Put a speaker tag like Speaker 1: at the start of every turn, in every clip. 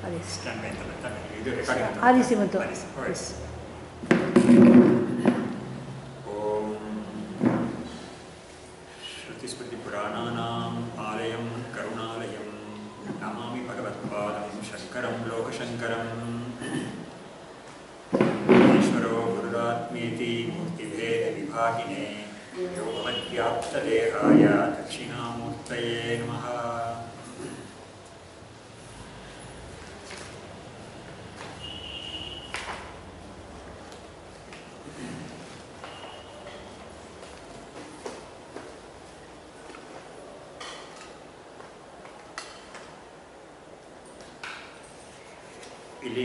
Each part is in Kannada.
Speaker 1: ಅದೇ
Speaker 2: ಸ್ಟ್ಯಾಂಡ್ ಬೈ ಅಂತಲ್ಲ ತಾನೆ? ಇದು ರೆಕಾರ್ಡಿಂಗ್
Speaker 1: ಆದಿಸಿ ಮತ್ತು
Speaker 2: ಆದಿಸಿ. Alright.
Speaker 1: ಎಸ್
Speaker 2: ಓಂ ಶ್ರುತಿಸ್ಮೃತಿಪುರಾಣಾನಾಂ ಆಲಯಂ ಕರುಣಾಲಯಂ ನಮಾಮಿ ಭಗವತ್ಪಾದಂ ಶಂಕರಂ ಲೋಕಶಂಕರಂ ಈಶ್ವರೋ ಗುರುರಾತ್ಮೇತಿ ಮೂರ್ತಿಭೇದ ವಿಭಾಗಿನೇ ಯೋಗಮಧ್ಯಾಪ್ತದೇಹಾಯ ದಕ್ಷಿಣಾಮೂರ್ತಯೇ ನಮಃ ಇಲ್ಲಿ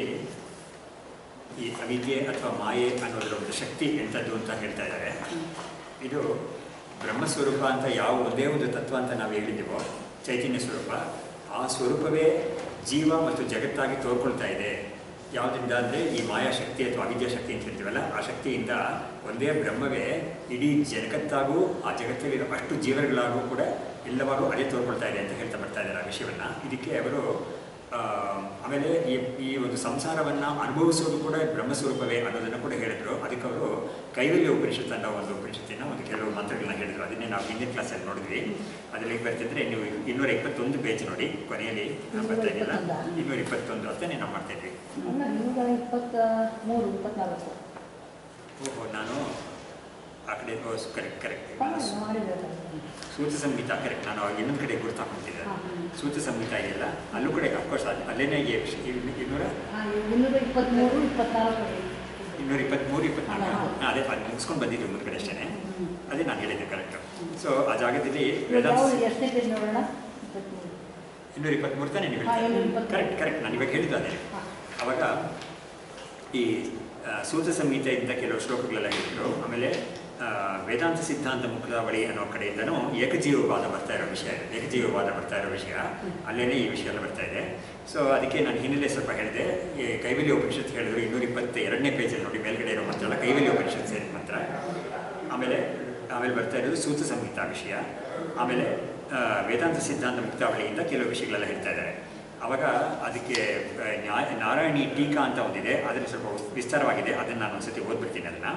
Speaker 2: ಈ ಅವಿದ್ಯೆ ಅಥವಾ ಮಾಯೆ ಅನ್ನೋದರ ಒಂದು ಶಕ್ತಿ ಎಂಥದ್ದು ಅಂತ ಹೇಳ್ತಾ ಇದ್ದಾರೆ ಇದು ಬ್ರಹ್ಮಸ್ವರೂಪ ಅಂತ ಯಾವ ಒಂದೇ ಒಂದು ತತ್ವ ಅಂತ ನಾವು ಹೇಳಿದ್ದೀವೋ ಚೈತನ್ಯ ಸ್ವರೂಪ ಆ ಸ್ವರೂಪವೇ ಜೀವ ಮತ್ತು ಜಗತ್ತಾಗಿ ತೋರ್ಕೊಳ್ತಾ ಇದೆ ಯಾವುದರಿಂದ ಅಂದರೆ ಈ ಮಾಯಾ ಶಕ್ತಿ ಅಥವಾ ಅವಿದ್ಯಾ ಶಕ್ತಿ ಅಂತ ಹೇಳ್ತೀವಲ್ಲ ಆ ಶಕ್ತಿಯಿಂದ ಒಂದೇ ಬ್ರಹ್ಮವೇ ಇಡೀ ಜಗತ್ತಾಗೂ ಆ ಜಗತ್ತಲ್ಲಿರೋ ಅಷ್ಟು ಜೀವಗಳಾಗೂ ಕೂಡ ಎಲ್ಲವಾಗೂ ಅದೇ ತೋರ್ಕೊಳ್ತಾ ಇದೆ ಅಂತ ಹೇಳ್ತಾ ಬರ್ತಾ ಇದ್ದಾರೆ ಆ ವಿಷಯವನ್ನು ಇದಕ್ಕೆ ಅವರು ಆ, ಆಮೇಲೆ ಈ ಈ ಒಂದು ಸಂಸಾರವನ್ನು ಅನುಭವಿಸೋದು ಕೂಡ ಬ್ರಹ್ಮಸ್ವರೂಪವೇ ಅನ್ನೋದನ್ನು ಕೂಡ ಹೇಳಿದ್ರು ಅದಕ್ಕೆ ಅವರು ಕೈವಲ್ಯ ಉಪನಿಷತ್ ಅನ್ನೋ ಒಂದು ಉಪನಿಷತ್ತಿನ ಒಂದು ಕೆಲವು ಮಂತ್ರಗಳನ್ನ ಹೇಳಿದ್ರು ಅದನ್ನೇ ನಾವು ಹಿಂದಿನ ಕ್ಲಾಸಲ್ಲಿ ನೋಡಿದ್ವಿ ಅದರಲ್ಲಿ ಬರ್ತಿದ್ರೆ ನೀವು ಇನ್ನೂರ ಇಪ್ಪತ್ತೊಂದು ಪೇಜ್ ನೋಡಿ ಕೊನೆಯಲ್ಲಿ ನಾನು ಬರ್ತಾ ಇದೆಯಲ್ಲ ಇನ್ನೂರ ಇಪ್ಪತ್ತೊಂದು ಅಂತಲೇ ನಾವು ಮಾಡ್ತಾ ಇದ್ವಿ
Speaker 1: ಅಲ್ಲ ನೂರ ಇಪ್ಪತ್ತ ಮೂರು ಇಪ್ಪತ್ನಾಲ್ಕು
Speaker 2: ಓಹೋ ನಾನು ಆ ಕಡೆ ಕರೆಕ್ಟ್ ಕರೆಕ್ಟ್
Speaker 1: ಮಾಡಿದ್ರೆ
Speaker 2: ಸೂತ ಸಂಗೀತ ಕರೆಕ್ಟ್ ನಾನು ಅವಾಗ ಇನ್ನೊಂದು ಕಡೆ ಗುರ್ತಾಕೊಂತಿದ್ದೆ
Speaker 1: ಹಾಂ
Speaker 2: ಸೂತ ಸಂಗೀತ ಇದೆಯಲ್ಲ ಅಲ್ಲೂ ಕಡೆ ಅಫ್ಕೋರ್ಸ್ ಅಲ್ಲೇನೇ ಈ ವಿಷಯ- ಈ- ಇನ್ನೂರ
Speaker 1: ಇನ್ನೂರ ಇಪ್ಪತ್ತ್ಮೂರು ಇಪ್ಪತ್ನಾಲ್ಕು
Speaker 2: ಇನ್ನೂರ ಇಪ್ಪತ್ತ್ಮೂರು ಇಪ್ಪತ್ನಾಲ್ಕು
Speaker 1: ಹಾ, ಹಾ.
Speaker 2: ಹಾಂ, ಅದೇ ಅದು ಮುಗಿಸ್ಕೊಂಡು ಬಂದಿದ್ದು ಮುಂದ್ಗಡೆ ಅಷ್ಟೇ
Speaker 1: ಹ್ಮ್.
Speaker 2: ಅದೇ ನಾನು ಹೇಳಿದ್ದೆ ಕರೆಕ್ಟ್ ಸೊ ಆ ಜಾಗದಲ್ಲಿ
Speaker 1: ಇವಾಗ
Speaker 2: ವೇದಾಂತ
Speaker 1: ಯಾವುದು ಎಷ್ಟನೇ ಪೇಜ್ ನೋಡೋಣ ಇಪ್ಪತ್ತ್ಮೂರು
Speaker 2: ಇನ್ನೂರ ಇಪ್ಪತ್ತ್ಮೂರು ತಾನೇ ನೀವು
Speaker 1: ಹಾ, ಇನ್ನೂರ ಇಪ್ಪತ್ತ್ಮೂರು.
Speaker 2: ಕರೆಕ್ಟ್ ಕರೆಕ್ಟ್ ನಾನು ಇವಾಗ ಹೇಳಿದ್ದು ಅದೇ
Speaker 1: ಹಾಂ
Speaker 2: ಅವಾಗ ಈ ಆ, ಸೂತ ಸಂಹಿತೆಯಿಂದ ಕೆಲವು ಶ್ಲೋಕಗಳೆಲ್ಲ ಹೇಳಿದ್ರು ಆಮೇಲೆ ಆ, ವೇದಾಂತ ಸಿದ್ಧಾಂತ ಮುಕ್ತಾವಳಿ ಅನ್ನೋ ಕಡೆಯಿಂದನೂ ಏಕಜೀವವಾದ ಬರ್ತಾ ಇರೋ ವಿಷಯ ಇದೆ. ಏಕಜೀವವಾದ ಬರ್ತಾ ಇರೋ ವಿಷಯ ಅಲ್ಲೇನೇ ಈ ವಿಷಯ ಎಲ್ಲ ಬರ್ತಾ ಇದೆ ಸೊ ಅದಕ್ಕೆ ನಾನು ಹಿನ್ನೆಲೆ ಸ್ವಲ್ಪ ಹೇಳಿದೆ ಈ ಕೈವಲ್ಯ ಉಪನಿಷತ್ ಹೇಳಿದ್ರು ಇನ್ನೂರ ಇಪ್ಪತ್ತ ಎರಡನೇ ಪೇಜಲ್ಲಿ ನೋಡಿ ಮೇಲ್ಗಡೆ ಇರೋ ಮಂತ್ರ ಅಲ್ಲ ಕೈವಲ್ಯ ಉಪನಿಷತ್ ಸೇರಿದ ಮಂತ್ರ ಆಮೇಲೆ ಆಮೇಲೆ ಬರ್ತಾ ಇರೋದು ಸೂತ ಸಂಹಿತ ವಿಷಯ ಆಮೇಲೆ ಆ, ವೇದಾಂತ ಸಿದ್ಧಾಂತ ಮುಕ್ತಾವಳಿಯಿಂದ ಕೆಲವು ವಿಷಯಗಳೆಲ್ಲ ಹೇಳ್ತಾ ಇದ್ದಾರೆ ಅವಾಗ ಅದಕ್ಕೆ ಆ, ನ್ಯಾಯ ನಾರಾಯಣಿ ಟೀಕಾ ಅಂತ ಒಂದಿದೆ ಅದರಲ್ಲಿ ಸ್ವಲ್ಪ ವಿಸ್ತಾರವಾಗಿದೆ ಅದನ್ನು ನಾನು ಒಂದ್ಸತಿ ಓದ್ಬಿಡ್ತೀನಿ ಅದನ್ನು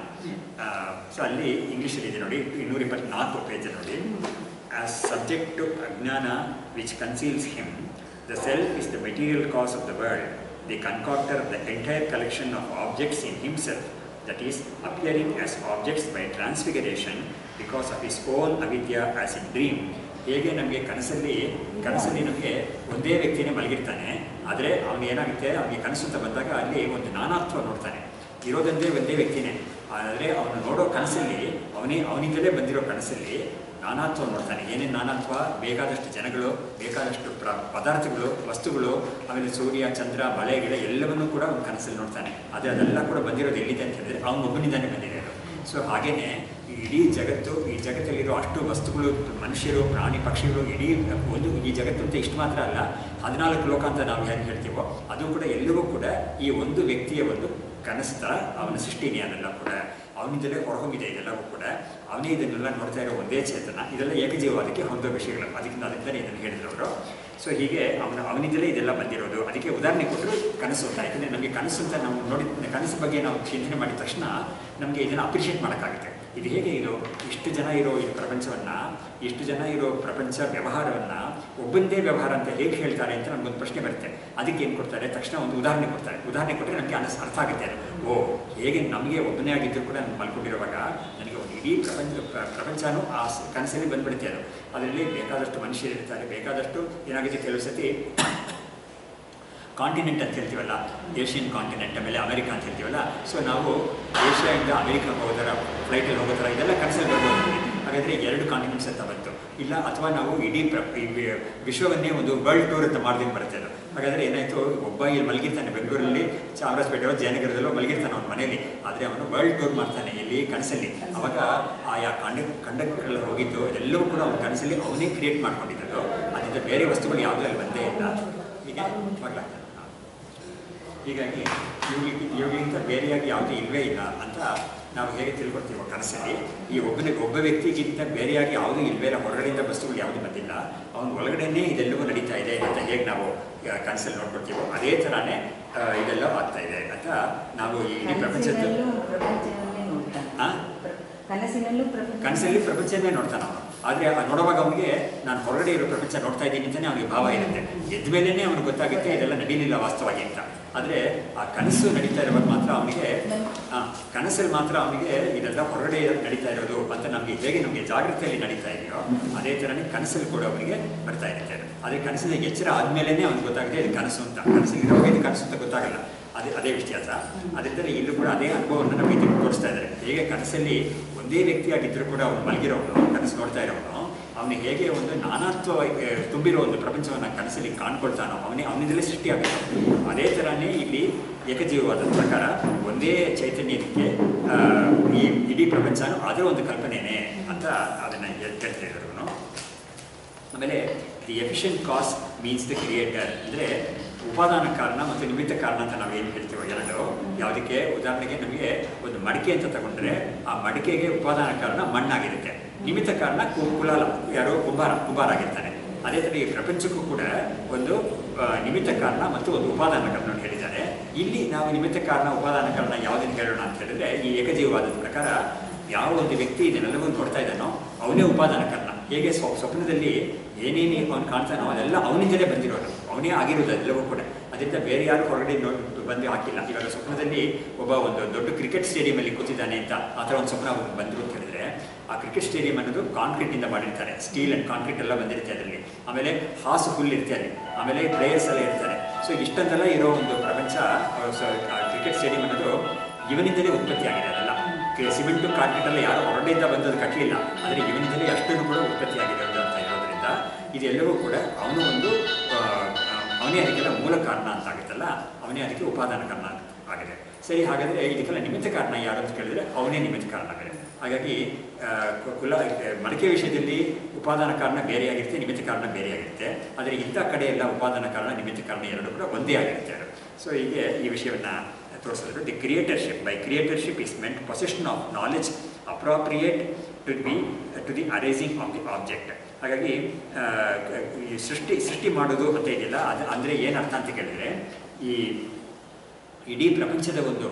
Speaker 2: ಸೊ ಅಲ್ಲಿ ಇಂಗ್ಲೀಷಲ್ಲಿ ಇದೆ ನೋಡಿ ಇನ್ನೂರ ಇಪ್ಪತ್ನಾಲ್ಕು ಪೇಜ್ ನೋಡಿ as subject to ajnana which conceals him the self is the material cause of the world the concocter the entire collection of objects in himself that is appearing as objects by transfiguration because of his own avidya as in dream ಹೇಗೆ ನಮಗೆ ಕನಸಲ್ಲಿ ಕನಸಲ್ಲಿ ನಮಗೆ ಒಂದೇ ವ್ಯಕ್ತಿನೇ ಮಲಗಿರ್ತಾನೆ ಆದರೆ ಅವನು ಏನಾಗುತ್ತೆ ಅವನಿಗೆ ಕನಸು ಅಂತ ಬಂದಾಗ ಅಲ್ಲಿ ಒಂದು ನಾನಾತ್ವ ನೋಡ್ತಾನೆ ಇರೋದೊಂದೇ ಒಂದೇ ವ್ಯಕ್ತಿನೇ ಆದರೆ ಅವನು ನೋಡೋ ಕನಸಲ್ಲಿ ಅವನೇ ಅವನಿಂದಲೇ ಬಂದಿರೋ ಕನಸಲ್ಲಿ ನಾನಾತ್ವ ನೋಡ್ತಾನೆ ಏನೇನು ನಾನಾತ್ವ ಬೇಕಾದಷ್ಟು ಜನಗಳು ಬೇಕಾದಷ್ಟು ಪ್ರ ಪದಾರ್ಥಗಳು ವಸ್ತುಗಳು ಆಮೇಲೆ ಸೂರ್ಯ ಚಂದ್ರ ಮಳೆ ಗಿಡ ಎಲ್ಲವನ್ನೂ ಕೂಡ ಅವನು ಕನಸಲ್ಲಿ ನೋಡ್ತಾನೆ ಆದರೆ ಅದೆಲ್ಲ ಕೂಡ ಬಂದಿರೋದು ಎಲ್ಲಿದೆ ಅಂತ ಹೇಳಿದ್ರೆ ಅವನೊಬ್ಬನಿಂದಾನೇ ಬಂದಿದೆ ಅದು ಸೊ ಹಾಗೇನೆ ಈ ಇಡೀ ಜಗತ್ತು ಈ ಜಗತ್ತಲ್ಲಿರೋ ಅಷ್ಟು ವಸ್ತುಗಳು ಮನುಷ್ಯರು ಪ್ರಾಣಿ ಪಕ್ಷಿಗಳು ಇಡೀ ಒಂದು ಈ ಜಗತ್ತು ಅಂತ ಇಷ್ಟು ಮಾತ್ರ ಅಲ್ಲ ಹದಿನಾಲ್ಕು ಲೋಕ ಅಂತ ನಾವು ಹೇಗೆ ಹೇಳ್ತೀವೋ ಅದು ಕೂಡ ಎಲ್ಲವೂ ಕೂಡ ಈ ಒಂದು ವ್ಯಕ್ತಿಯ ಒಂದು ಕನಸು ಥರ ಅವನ ಸೃಷ್ಟಿನೇ ಅದೆಲ್ಲ ಕೂಡ ಅವನಿಂದಲೇ ಹೊರಹೊಮ್ಮಿದೆ ಇದೆಲ್ಲವೂ ಕೂಡ ಅವನೇ ಇದನ್ನೆಲ್ಲ ನೋಡ್ತಾ ಇರೋ ಒಂದೇ ಚೇತನ ಇದೆಲ್ಲ ಏಕಜೀವವಾದಕ್ಕೆ ಹೊಂದೋ ವಿಷಯಗಳು ಅದಕ್ಕೆ ಅದರಿಂದಲೇ ಇದನ್ನು ಹೇಳಿದ್ರು ಅವರು ಸೊ ಹೀಗೆ ಅವನ ಅವನಿಂದಲೇ ಇದೆಲ್ಲ ಬಂದಿರೋದು ಅದಕ್ಕೆ ಉದಾಹರಣೆ ಕೊಟ್ಟರು ಕನಸು ಅಂತ ಯಾಕಂದರೆ ನಮಗೆ ಕನಸು ಅಂತ ನಾವು ನೋಡಿದ ಕನಸು ಬಗ್ಗೆ ನಾವು ಚಿಂತನೆ ಮಾಡಿದ ತಕ್ಷಣ ನಮಗೆ ಇದನ್ನು ಅಪ್ರಿಷಿಯೇಟ್ ಮಾಡೋಕ್ಕಾಗುತ್ತೆ ಇದು ಹೇಗೆ ಇದು ಇಷ್ಟು ಜನ ಇರೋ ಈ ಪ್ರಪಂಚವನ್ನು ಇಷ್ಟು ಜನ ಇರೋ ಪ್ರಪಂಚ ವ್ಯವಹಾರವನ್ನು ಒಬ್ಬಂದೇ ವ್ಯವಹಾರ ಅಂತ ಹೇಗೆ ಹೇಳ್ತಾರೆ ಅಂತ ನಮಗೊಂದು ಪ್ರಶ್ನೆ ಬರುತ್ತೆ ಅದಕ್ಕೆ ಏನು ಕೊಡ್ತಾರೆ ತಕ್ಷಣ ಒಂದು ಉದಾಹರಣೆ ಕೊಡ್ತಾರೆ ಉದಾಹರಣೆ ಕೊಟ್ಟರೆ ನಮಗೆ ಅನಸ್ ಅರ್ಥ ಆಗುತ್ತೆ ಅದು. ಓ ಹೇಗೆ ನಮಗೆ ಒಬ್ಬನೇ ಆಗಿದ್ದರೂ ಕೂಡ ನಾನು ಮಲ್ಕೊಂಡಿರುವಾಗ ನನಗೆ ಒಂದು ಇಡೀ ಪ್ರಪಂಚ ಪ್ರ- ಪ್ರಪಂಚನೂ ಆ ಸ- ಕನಸಲ್ಲಿ ಬಂದ್ಬಿಡುತ್ತೆ ಅದು ಅದರಲ್ಲಿ ಬೇಕಾದಷ್ಟು ಮನುಷ್ಯರು ಇರ್ತಾರೆ ಬೇಕಾದಷ್ಟು ಏನಾಗುತ್ತೆ ಕೆಲವು ಸತಿ ಕಾಂಟಿನೆಂಟ್ ಅಂತ ಹೇಳ್ತೀವಲ್ಲ ಏಷ್ಯನ್ ಕಾಂಟಿನೆಂಟ್ ಆಮೇಲೆ ಅಮೆರಿಕ ಅಂತ ಹೇಳ್ತೀವಲ್ಲ ಸೊ ನಾವು ಏಷ್ಯಾದಿಂದ ಅಮೆರಿಕ ಹೋಗೋ ಥರ ಫ್ಲೈಟಲ್ಲಿ ಹೋಗೋ ಥರ ಇದೆಲ್ಲ ಕನಸಲ್ಲಿ ಬರ್ಬೋದು ನಮಗೆ. ಹಾಗಾದರೆ ಎರಡು ಕಾಂಟಿನೆಂಟ್ಸ್ ಅಂತ ಬಂತು ಇಲ್ಲ ಅಥವಾ ನಾವು ಇಡೀ ಪ್ರ ಈ ವಿ- ವಿಶ್ವವನ್ನೇ ಒಂದು ವರ್ಲ್ಡ್ ಟೂರ್ ಅಂತ ಮಾಡಿದ್ರೆ ಬರುತ್ತೆ ಅದು ಹಾಗಾದರೆ ಏನಾಯಿತು ಒಬ್ಬ ಇಲ್ಲಿ ಮಲಗಿರ್ತಾನೆ ಬೆಂಗಳೂರಲ್ಲಿ ಚಾಮರಾಜಪೇಟೆಯೋ ಜಯನಗರದಲ್ಲೋ ಮಲಗಿರ್ತಾನೆ ಅವನ ಮನೇಲಿ ಆದರೆ ಅವನು ವರ್ಲ್ಡ್ ಟೂರ್ ಮಾಡ್ತಾನೆ ಇಲ್ಲಿ ಕನಸಲ್ಲಿ ಅವಾಗ ಆಯಾ ಕಂಡಕ್ ಕಂಡಕ್ಟರ್ಗಳು ಹೋಗಿದ್ದು ಎಲ್ಲವೂ ಕೂಡ ಅವನ ಕನಸಲ್ಲಿ ಅವನೇ ಕ್ರಿಯೇಟ್ ಮಾಡ್ಕೊಂಡಿದ್ದು ಅದರಿಂದ ಬೇರೆ ವಸ್ತುಗಳು ಯಾವುದೂ ಅಲ್ಲಿ ಬಂದೇ ಇಲ್ಲ ಹೀಗೆ ಮಗಳಾಗ್ತಾನೆ ಹೀಗಾಗಿ ಇವುಗಳಿಗೆ ಇವುಗಳಿಗಿಂತ ಬೇರೆಯಾಗಿ ಯಾವುದೂ ಇಲ್ಲವೇ ಇಲ್ಲ ಅಂತ ನಾವು ಹೇಗೆ ತಿಳ್ಕೊಳ್ತೀವೋ ಕನಸಲ್ಲಿ ಈ ಒಬ್ಬನಿಗೆ ಒಬ್ಬ ವ್ಯಕ್ತಿಗಿಂತ ಬೇರೆಯಾಗಿ ಯಾವುದೂ ಇಲ್ವೇ ಇಲ್ಲ ಹೊರಗಡೆಯಿಂದ ವಸ್ತುಗಳು ಯಾವುದು ಬಂದಿಲ್ಲ ಅವನ ಒಳಗಡೆನೇ ಇದೆಲ್ಲವೂ ನಡೀತಾ ಇದೆ ಅಂತ ಹೇಗೆ ನಾವು ಆ, ಕನಸಲ್ಲಿ ನೋಡ್ಕೊಳ್ತೀವೋ ಅದೇ ಥರನೇ ಆ, ಇದೆಲ್ಲ ಆಗ್ತಾ ಇದೆ ಅಂತ ನಾವು ಈ ಇಡೀ ಪ್ರಪಂಚದ
Speaker 1: ಕನಸಿನಲ್ಲೂ ಪ್ರಪಂಚವನ್ನೇ ನೋಡ್ತಾನೆ
Speaker 2: ಆ?
Speaker 1: ಪ್ರ- ಕನಸಿನಲ್ಲೂ ಪ್ರಪಂಚ
Speaker 2: ಕನಸಲ್ಲಿ ಪ್ರಪಂಚನೇ ನೋಡ್ತಾನೆ ಅವನು ಆದರೆ ನೋಡುವಾಗ ಅವನಿಗೆ ನಾನು ಹೊರಗಡೆ ಇರೋ ಪ್ರಪಂಚ ನೋಡ್ತಾ ಇದ್ದೀನಿ ಅಂತಲೇ ಅವನಿಗೆ ಭಾವ ಇರುತ್ತೆ ಎದ್ದ ಮೇಲೇ ಅವನಿಗೆ ಗೊತ್ತಾಗುತ್ತೆ ಇದೆಲ್ಲ ನಡೀಲಿಲ್ಲ ವಾಸ್ತವವಾಗಿ ಅಂತ ಆದರೆ ಆ ಕನಸು ನಡೀತಾ ಇರುವಾಗ ಮಾತ್ರ ಅವನಿಗೆ ಆ, ಕನಸಲ್ಲಿ ಮಾತ್ರ ಅವನಿಗೆ ಇದೆಲ್ಲ ಹೊರಗಡೆ ನಡೀತಾ ಇರೋದು ಅಂತ ನಮಗೆ ಹೇಗೆ ನಮಗೆ ಜಾಗೃತಿಯಲ್ಲಿ ನಡೀತಾ ಇದೆಯೋ ಅದೇ ಥರನೇ ಕನಸಲ್ಲಿ ಕೂಡ ಅವನಿಗೆ ಬರ್ತಾ ಇರುತ್ತೆ ಆದರೆ ಕನಸಿನ ಎಚ್ಚರ ಆದಮೇಲೆ ಅವ್ನಿಗೆ ಗೊತ್ತಾಗುತ್ತೆ ಇದು ಕನಸು ಅಂತ ಕನಸಿಗೆ ಇರುವಾಗ ಇದು ಕನಸು ಅಂತ ಗೊತ್ತಾಗಲ್ಲ ಅದೇ ಅದೇ ವ್ಯತ್ಯಾಸ ಅದರಿಂದ ಇಲ್ಲೂ ಕೂಡ ಅದೇ ಅನುಭವವನ್ನು ನಮಗೆ ಇದು ತೋರಿಸ್ತಾ ಇದ್ದಾರೆ ಹೇಗೆ ಕನಸಲ್ಲಿ ಒಂದೇ ವ್ಯಕ್ತಿಯಾಗಿದ್ದರೂ ಕೂಡ ಅವನು ಮಲಗಿರೋನು ಕನಸು ನೋಡ್ತಾ ಇರೋನು ಅವನಿಗೆ ಹೇಗೆ ಒಂದು ನಾನಾತ್ವ ಆ, ತುಂಬಿರೋ ಒಂದು ಪ್ರಪಂಚವನ್ನು ಕನಸಲ್ಲಿ ಕಾಣ್ಕೊಳ್ತಾನೋ ಅವನೇ ಅವನಿಂದಲೇ ಸೃಷ್ಟಿಯಾಗುತ್ತೆ ಅದೇ ಥರನೇ ಇಲ್ಲಿ ಏಕಜೀವವಾದ ಪ್ರಕಾರ ಒಂದೇ ಚೈತನ್ಯಕ್ಕೆ ಆ, ಈ ಇಡೀ ಪ್ರಪಂಚನೂ ಅದರ ಒಂದು ಕಲ್ಪನೆನೇ ಅಂತ ಅದನ್ನು ಹೇಳ್ತಾ ಇದ್ರು ಆಮೇಲೆ the efficient cause means the creator ಅಂದರೆ ಉಪಾದಾನ ಕಾರಣ ಮತ್ತು ನಿಮಿತ್ತ ಕಾರಣ ಅಂತ ನಾವು ಏನು ಹೇಳ್ತೀವೋ ಎರಡು ಯಾವುದಕ್ಕೆ ಉದಾಹರಣೆಗೆ ನಮಗೆ ಒಂದು ಮಡಿಕೆ ಅಂತ ತಗೊಂಡ್ರೆ ಆ ಮಡಿಕೆಗೆ ಉಪಾದಾನ ಕಾರಣ ಮಣ್ಣಾಗಿರುತ್ತೆ ನಿಮಿತ್ತ ಕಾರಣ ಕು- ಕುಲಾಲ ಯಾರೋ ಕುಂಬಾರ ಕುಂಬಾರ ಆಗಿರ್ತಾನೆ ಅದೇ ಥರ ಈ ಪ್ರಪಂಚಕ್ಕೂ ಕೂಡ ಒಂದು ಆ, ನಿಮಿತ್ತ ಕಾರಣ ಮತ್ತು ಒಂದು ಉಪಾದಾನ ಕಾರಣ ಹೇಳಿದ್ದಾರೆ ಇಲ್ಲಿ ನಾವು ನಿಮಿತ್ತ ಕಾರಣ ಉಪಾದಾನ ಕಾರಣ ಯಾವುದನ್ನು ಹೇಳೋಣ ಅಂತ ಹೇಳಿದ್ರೆ ಈ ಏಕಜೀವವಾದದ ಪ್ರಕಾರ ಯಾವ ಒಂದು ವ್ಯಕ್ತಿ ಇದನ್ನೆಲ್ಲವೂ ನೋಡ್ತಾ ಇದ್ದಾನೋ ಅವನೇ ಉಪಾದಾನ ಕಾರಣ ಹೇಗೆ ಸ್ವ ಸ್ವಪ್ನದಲ್ಲಿ ಏನೇನು ಅವನು ಕಾಣ್ತಾನೋ ಅದೆಲ್ಲ ಅವನಿಂದಲೇ ಬಂದಿರೋದು ಅವನೇ ಆಗಿರೋದು ಅದೆಲ್ಲವೂ ಕೂಡ ಅದರಿಂದ ಬೇರೆ ಯಾರು ಹೊರಗಡೆ ನೋ ಬಂದು ಹಾಕಿಲ್ಲ ಇವಾಗ ಸ್ವಪ್ನದಲ್ಲಿ ಒಬ್ಬ ಒಂದು ದೊಡ್ಡ ಕ್ರಿಕೆಟ್ ಸ್ಟೇಡಿಯಮಲ್ಲಿ ಕೂತಿದ್ದಾನೆ ಅಂತ ಆ ಥರ ಒಂದು ಸ್ವಪ್ನ ಅವ್ನಿಗೆ ಬಂದರು ಅಂತ ಹೇಳಿದ್ರೆ ಆ ಕ್ರಿಕೆಟ್ ಸ್ಟೇಡಿಯಂ ಅನ್ನೋದು ಕಾಂಕ್ರೀಟಿಂದ ಮಾಡಿರ್ತಾರೆ ಸ್ಟೀಲ್ ಆ್ಯಂಡ್ ಕಾಂಕ್ರೀಟ್ ಎಲ್ಲ ಬಂದಿರುತ್ತೆ ಅದರಲ್ಲಿ ಆಮೇಲೆ ಹಾಸು ಹುಲ್ಲು ಇರುತ್ತೆ ಅಲ್ಲಿ ಆಮೇಲೆ ಪ್ಲೇಯರ್ಸ್ ಎಲ್ಲ ಇರ್ತಾರೆ ಸೊ ಇಷ್ಟೊಂದೆಲ್ಲ ಇರೋ ಒಂದು ಪ್ರಪಂಚ ಕ್ರಿಕೆಟ್ ಸ್ಟೇಡಿಯಂ ಅನ್ನೋದು ಇವನಿಂದಲೇ ಉತ್ಪತ್ತಿ ಆಗಿದೆ ಅದೆಲ್ಲ ಕೆ- ಸಿಮೆಂಟು ಕಾಂಕ್ರೀಟ್ ಎಲ್ಲ ಯಾರು ಹೊರಗಡೆಯಿಂದ ಬಂದದ್ದು ಕಟ್ಟಲಿಲ್ಲ ಆದರೆ ಇವನಿಂದಲೇ ಅಷ್ಟನ್ನು ಕೂಡ ಉತ್ಪತ್ತಿ ಆಗಿರೋದು ಅಂತ ಇರೋದ್ರಿಂದ ಇದೆಲ್ಲವೂ ಕೂಡ ಅವನು ಒಂದು ಆ, ಅವನೇ ಅದಕ್ಕೆಲ್ಲ ಮೂಲ ಕಾರಣ ಅಂತ ಆಗುತ್ತಲ್ಲ ಅವನೇ ಅದಕ್ಕೆ ಉಪಾದಾನ ಕಾರಣ ಅಂತ ಆಗಿದೆ ಸರಿ ಹಾಗಾದರೆ ಇದಕ್ಕೆಲ್ಲ ನಿಮಿತ್ತ ಕಾರಣ ಯಾರು ಅಂತ ಕೇಳಿದ್ರೆ ಅವನೇ ನಿಮಿತ್ತ ಕಾರಣ ಬೇರೆ ಹಾಗಾಗಿ ಆ, ಕು- ಕುಲ ಮಡಿಕೆ ವಿಷಯದಲ್ಲಿ ಉಪಾದಾನ ಕಾರಣ ಬೇರೆಯಾಗಿರುತ್ತೆ ನಿಮಿತ್ತ ಕಾರಣ ಬೇರೆಯಾಗಿರುತ್ತೆ ಆದರೆ ಇಂಥ ಕಡೆ ಎಲ್ಲ ಉಪಾದಾನ ಕಾರಣ ನಿಮಿತ್ತ ಕಾರಣ ಎರಡು ಕೂಡ ಒಂದೇ ಆಗಿರುತ್ತೆ ಸೊ ಹೀಗೆ ಈ ವಿಷಯವನ್ನು ತೋರಿಸಿದ್ರು the creatorship by creatorship is meant possession of knowledge appropriate to be to the arising of the object ಹಾಗಾಗಿ ಆ, ಈ ಸೃಷ್ಟಿ ಸೃಷ್ಟಿ ಮಾಡೋದು ಅಂತ ಇದೆಯಲ್ಲ ಅದು ಅಂದರೆ ಏನು ಅರ್ಥ ಅಂತ ಕೇಳಿದರೆ ಈ ಇಡೀ ಪ್ರಪಂಚದ ಒಂದು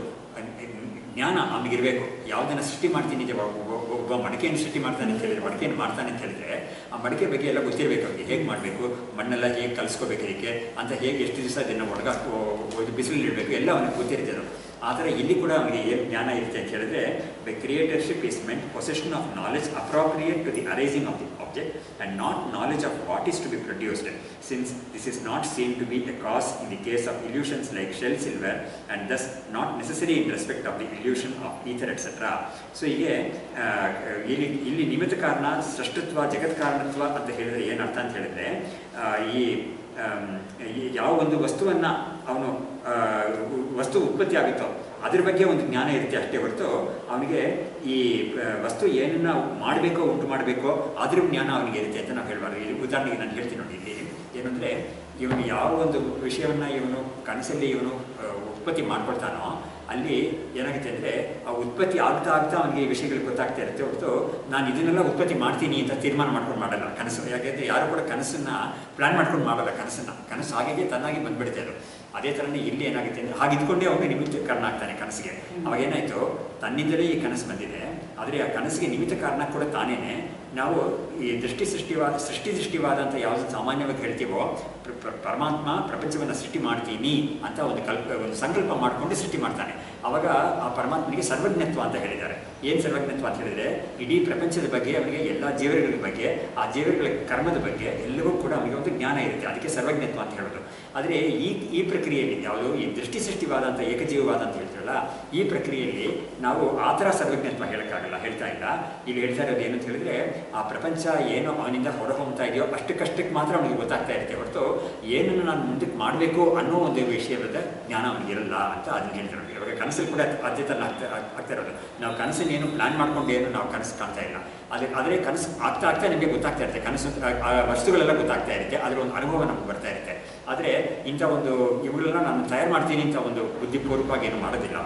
Speaker 2: ಜ್ಞಾನ ಅವನಿಗಿರಬೇಕು ಯಾವುದನ್ನು ಸೃಷ್ಟಿ ಮಾಡ್ತೀನಿ ಅಂತ ಒಬ್ಬ- ಒಬ್ಬ- ಒಬ್ಬ ಮಡಿಕೆಯನ್ನು ಸೃಷ್ಟಿ ಮಾಡ್ತಾನೆ ಅಂತ ಹೇಳಿದ್ರೆ ಮಡಿಕೆಯನ್ನು ಮಾಡ್ತಾನೆ ಅಂತ ಹೇಳಿದ್ರೆ ಆ ಮಡಿಕೆ ಬಗ್ಗೆ ಎಲ್ಲ ಗೊತ್ತಿರಬೇಕು ಅವನಿಗೆ ಹೇಗೆ ಮಾಡಬೇಕು ಮಣ್ಣೆಲ್ಲ ಹೇಗೆ ಕಲಿಸ್ಕೋಬೇಕು ಇದಕ್ಕೆ ಅಂತ ಹೇಗೆ ಎಷ್ಟು ದಿವಸ ಇದನ್ನು ಒಳಗ ಬಿಸಿಲಲ್ಲಿ ಇಡಬೇಕು ಎಲ್ಲ ಅವನಿಗೆ ಗೊತ್ತಿರುತ್ತೆ ಅದು ಆ ಥರ ಇಲ್ಲಿ ಕೂಡ ಅವನಿಗೆ ಏನು ಜ್ಞಾನ ಇರುತ್ತೆ ಅಂತ ಹೇಳಿದ್ರೆ the creatorship is meant possession of knowledge appropriate to the arising of the object and not knowledge of what is to be produced since this is not seen to be a cause in the case of illusions like shell silver and thus not necessary in respect of the illusion of ether etcetera so ಹೀಗೆ ಆ, ಇಲ್ಲಿ ಇಲ್ಲಿ ನಿಮಿತ್ತ ಕಾರಣ ಸೃಷ್ಟತ್ವ ಜಗತ್ ಕಾರಣತ್ವ ಅಂತ ಹೇಳಿದ್ರೆ ಏನು ಅರ್ಥ ಅಂತ ಹೇಳಿದ್ರೆ ಆ, ಈ ಆಮ್, ಈ ಯಾವ ಒಂದು ವಸ್ತುವನ್ನು ಅವನು ಆ, ವಸ್ತು ಉತ್ಪತ್ತಿ ಆಗುತ್ತೋ ಅದ್ರ ಬಗ್ಗೆ ಒಂದು ಜ್ಞಾನ ಇರುತ್ತೆ ಅಷ್ಟೇ ಹೊರತು ಅವನಿಗೆ ಈ ಆ, ವಸ್ತು ಏನನ್ನ ಮಾಡಬೇಕೋ ಉಂಟು ಮಾಡಬೇಕೋ ಅದ್ರ ಜ್ಞಾನ ಅವನಿಗೆ ಇರುತ್ತೆ ಅಂತ ನಾವು ಹೇಳಬಾರ್ದು ಇಲ್ಲಿ ಉದಾಹರಣೆಗೆ ನಾನು ಹೇಳ್ತೀನಿ ನೋಡಿ ಇಲ್ಲಿ ಏನಂದರೆ ಇವನು ಯಾವ ಒಂದು ವಿಷಯವನ್ನು ಇವನು ಕನಸಲ್ಲಿ ಇವನು ಆ, ಉತ್ಪತ್ತಿ ಮಾಡ್ಕೊಳ್ತಾನೋ ಅಲ್ಲಿ ಏನಾಗುತ್ತೆ ಅಂದರೆ ಆ ಉತ್ಪತ್ತಿ ಆಗ್ತಾ ಆಗ್ತಾ ಅವನಿಗೆ ಈ ವಿಷಯಗಳು ಗೊತ್ತಾಗ್ತಾ ಇರುತ್ತೆ ಹೊರತು ನಾನು ಇದನ್ನೆಲ್ಲ ಉತ್ಪತ್ತಿ ಮಾಡ್ತೀನಿ ಅಂತ ತೀರ್ಮಾನ ಮಾಡ್ಕೊಂಡು ಮಾಡಲ್ಲ ಕನಸು ಯಾಕೆಂದರೆ ಯಾರು ಕೂಡ ಕನಸನ್ನು ಪ್ಲ್ಯಾನ್ ಮಾಡ್ಕೊಂಡು ಮಾಡಲ್ಲ ಕನಸನ್ನು ಕನಸು ಹಾಗೆ ತನ್ನಾಗಿ ಬಂದ್ಬಿಡುತ್ತೆ ಅದು ಅದೇ ಥರನೇ ಇಲ್ಲಿ ಏನಾಗುತ್ತೆ ಅಂದರೆ ಹಾಗೆ ಇದ್ಕೊಂಡೇ ಅವನಿಗೆ ನಿಮಿತ್ತ ಕಾರಣ ಆಗ್ತಾನೆ ಕನಸಿಗೆ ಅವಾಗ ಏನಾಯಿತು ತನ್ನಿಂದಲೇ ಈ ಕನಸು ಬಂದಿದೆ ಆದರೆ ಆ ಕನಸಿಗೆ ನಿಮಿತ್ತ ಕಾರಣ ಕೂಡ ತಾನೇನೆ ನಾವು ಈ ದೃಷ್ಟಿ ಸೃಷ್ಟಿವಾದ ಸೃಷ್ಟಿ ದೃಷ್ಟಿವಾದ ಅಂತ ಯಾವುದು ಸಾಮಾನ್ಯವಾಗಿ ಹೇಳ್ತೀವೋ ಪ್ರ- ಪ್ರ- ಪರಮಾತ್ಮ ಪ್ರಪಂಚವನ್ನು ಸೃಷ್ಟಿ ಮಾಡ್ತೀನಿ ಅಂತ ಒಂದು ಕಲ್ಪ ಒಂದು ಸಂಕಲ್ಪ ಮಾಡಿಕೊಂಡು ಸೃಷ್ಟಿ ಮಾಡ್ತಾನೆ ಅವಾಗ ಆ ಪರಮಾತ್ಮನಿಗೆ ಸರ್ವಜ್ಞತ್ವ ಅಂತ ಹೇಳಿದ್ದಾರೆ ಏನು ಸರ್ವಜ್ಞತ್ವ ಅಂತ ಹೇಳಿದರೆ ಇಡೀ ಪ್ರಪಂಚದ ಬಗ್ಗೆ ಅವನಿಗೆ ಎಲ್ಲ ಜೀವಗಳ ಬಗ್ಗೆ ಆ ಜೀವಗಳ ಕರ್ಮದ ಬಗ್ಗೆ ಎಲ್ಲವೂ ಕೂಡ ಅವನಿಗೆ ಒಂದು ಜ್ಞಾನ ಇರುತ್ತೆ ಅದಕ್ಕೆ ಸರ್ವಜ್ಞತ್ವ ಅಂತ ಹೇಳೋದು ಆದರೆ ಈ ಈ ಪ್ರಕ್ರಿಯೆಯಲ್ಲಿ ಯಾವುದು ಈ ದೃಷ್ಟಿ ಸೃಷ್ಟಿವಾದ ಅಂತ ಏಕಜೀವವಾದ ಅಂತ ಹೇಳ್ತೀವಲ್ಲ ಈ ಪ್ರಕ್ರಿಯೆಯಲ್ಲಿ ನಾವು ಆ ಥರ ಸರ್ವಜ್ಞತ್ವ ಹೇಳೋಕ್ಕಾಗಲ್ಲ ಹೇಳ್ತಾ ಇಲ್ಲ ಇಲ್ಲಿ ಹೇಳ್ತಾ ಇರೋದು ಏನು ಅಂತ ಹೇಳಿದ್ರೆ ಆ ಪ್ರಪಂಚ ಏನು ಅವನಿಂದ ಹೊರ ಹೊಮ್ತಾ ಇದೆಯೋ ಅಷ್ಟಕ್ಕಷ್ಟಕ್ಕೆ ಮಾತ್ರ ಅವನಿಗೆ ಗೊತ್ತಾಗ್ತಾ ಇರುತ್ತೆ ಹೊರತು ಏನನ್ನು ನಾನು ಮುಂದಕ್ಕೆ ಮಾಡಬೇಕು ಅನ್ನೋ ಒಂದು ವಿಷಯದ ಜ್ಞಾನ ಅವನಿಗೆ ಇರಲ್ಲ ಅಂತ ಅದನ್ನ ಹೇಳ್ತಾರೆ ಇವಾಗ ಕನಸಲ್ಲಿ ಕೂಡ ಅದೇ ಥರ ಆಗ್ತಾ ಆಗ್ತಾ ಇರೋದು ನಾವು ಕನಸನ್ನು ಏನು ಪ್ಲಾನ್ ಮಾಡ್ಕೊಂಡು ಏನು ನಾವು ಕನಸು ಕಾಣ್ತಾ ಇಲ್ಲ ಅದೇ ಆದರೆ ಕನಸು ಆಗ್ತಾ ಆಗ್ತಾ ನಿಮಗೆ ಗೊತ್ತಾಗ್ತಾ ಇರುತ್ತೆ ಕನಸು ಆ- ಆ ವಸ್ತುಗಳೆಲ್ಲ ಗೊತ್ತಾಗ್ತಾ ಇರುತ್ತೆ ಅದರ ಒಂದು ಅನುಭವ ನಮಗೆ ಬರ್ತಾ ಇರುತ್ತೆ ಆದರೆ ಇಂಥ ಒಂದು ಇವುಗಳನ್ನ ನಾನು ತಯಾರು ಮಾಡ್ತೀನಿ ಅಂತ ಒಂದು ಬುದ್ಧಿಪೂರ್ವಕವಾಗಿ ಏನು ಮಾಡೋದಿಲ್ಲ ಅವನು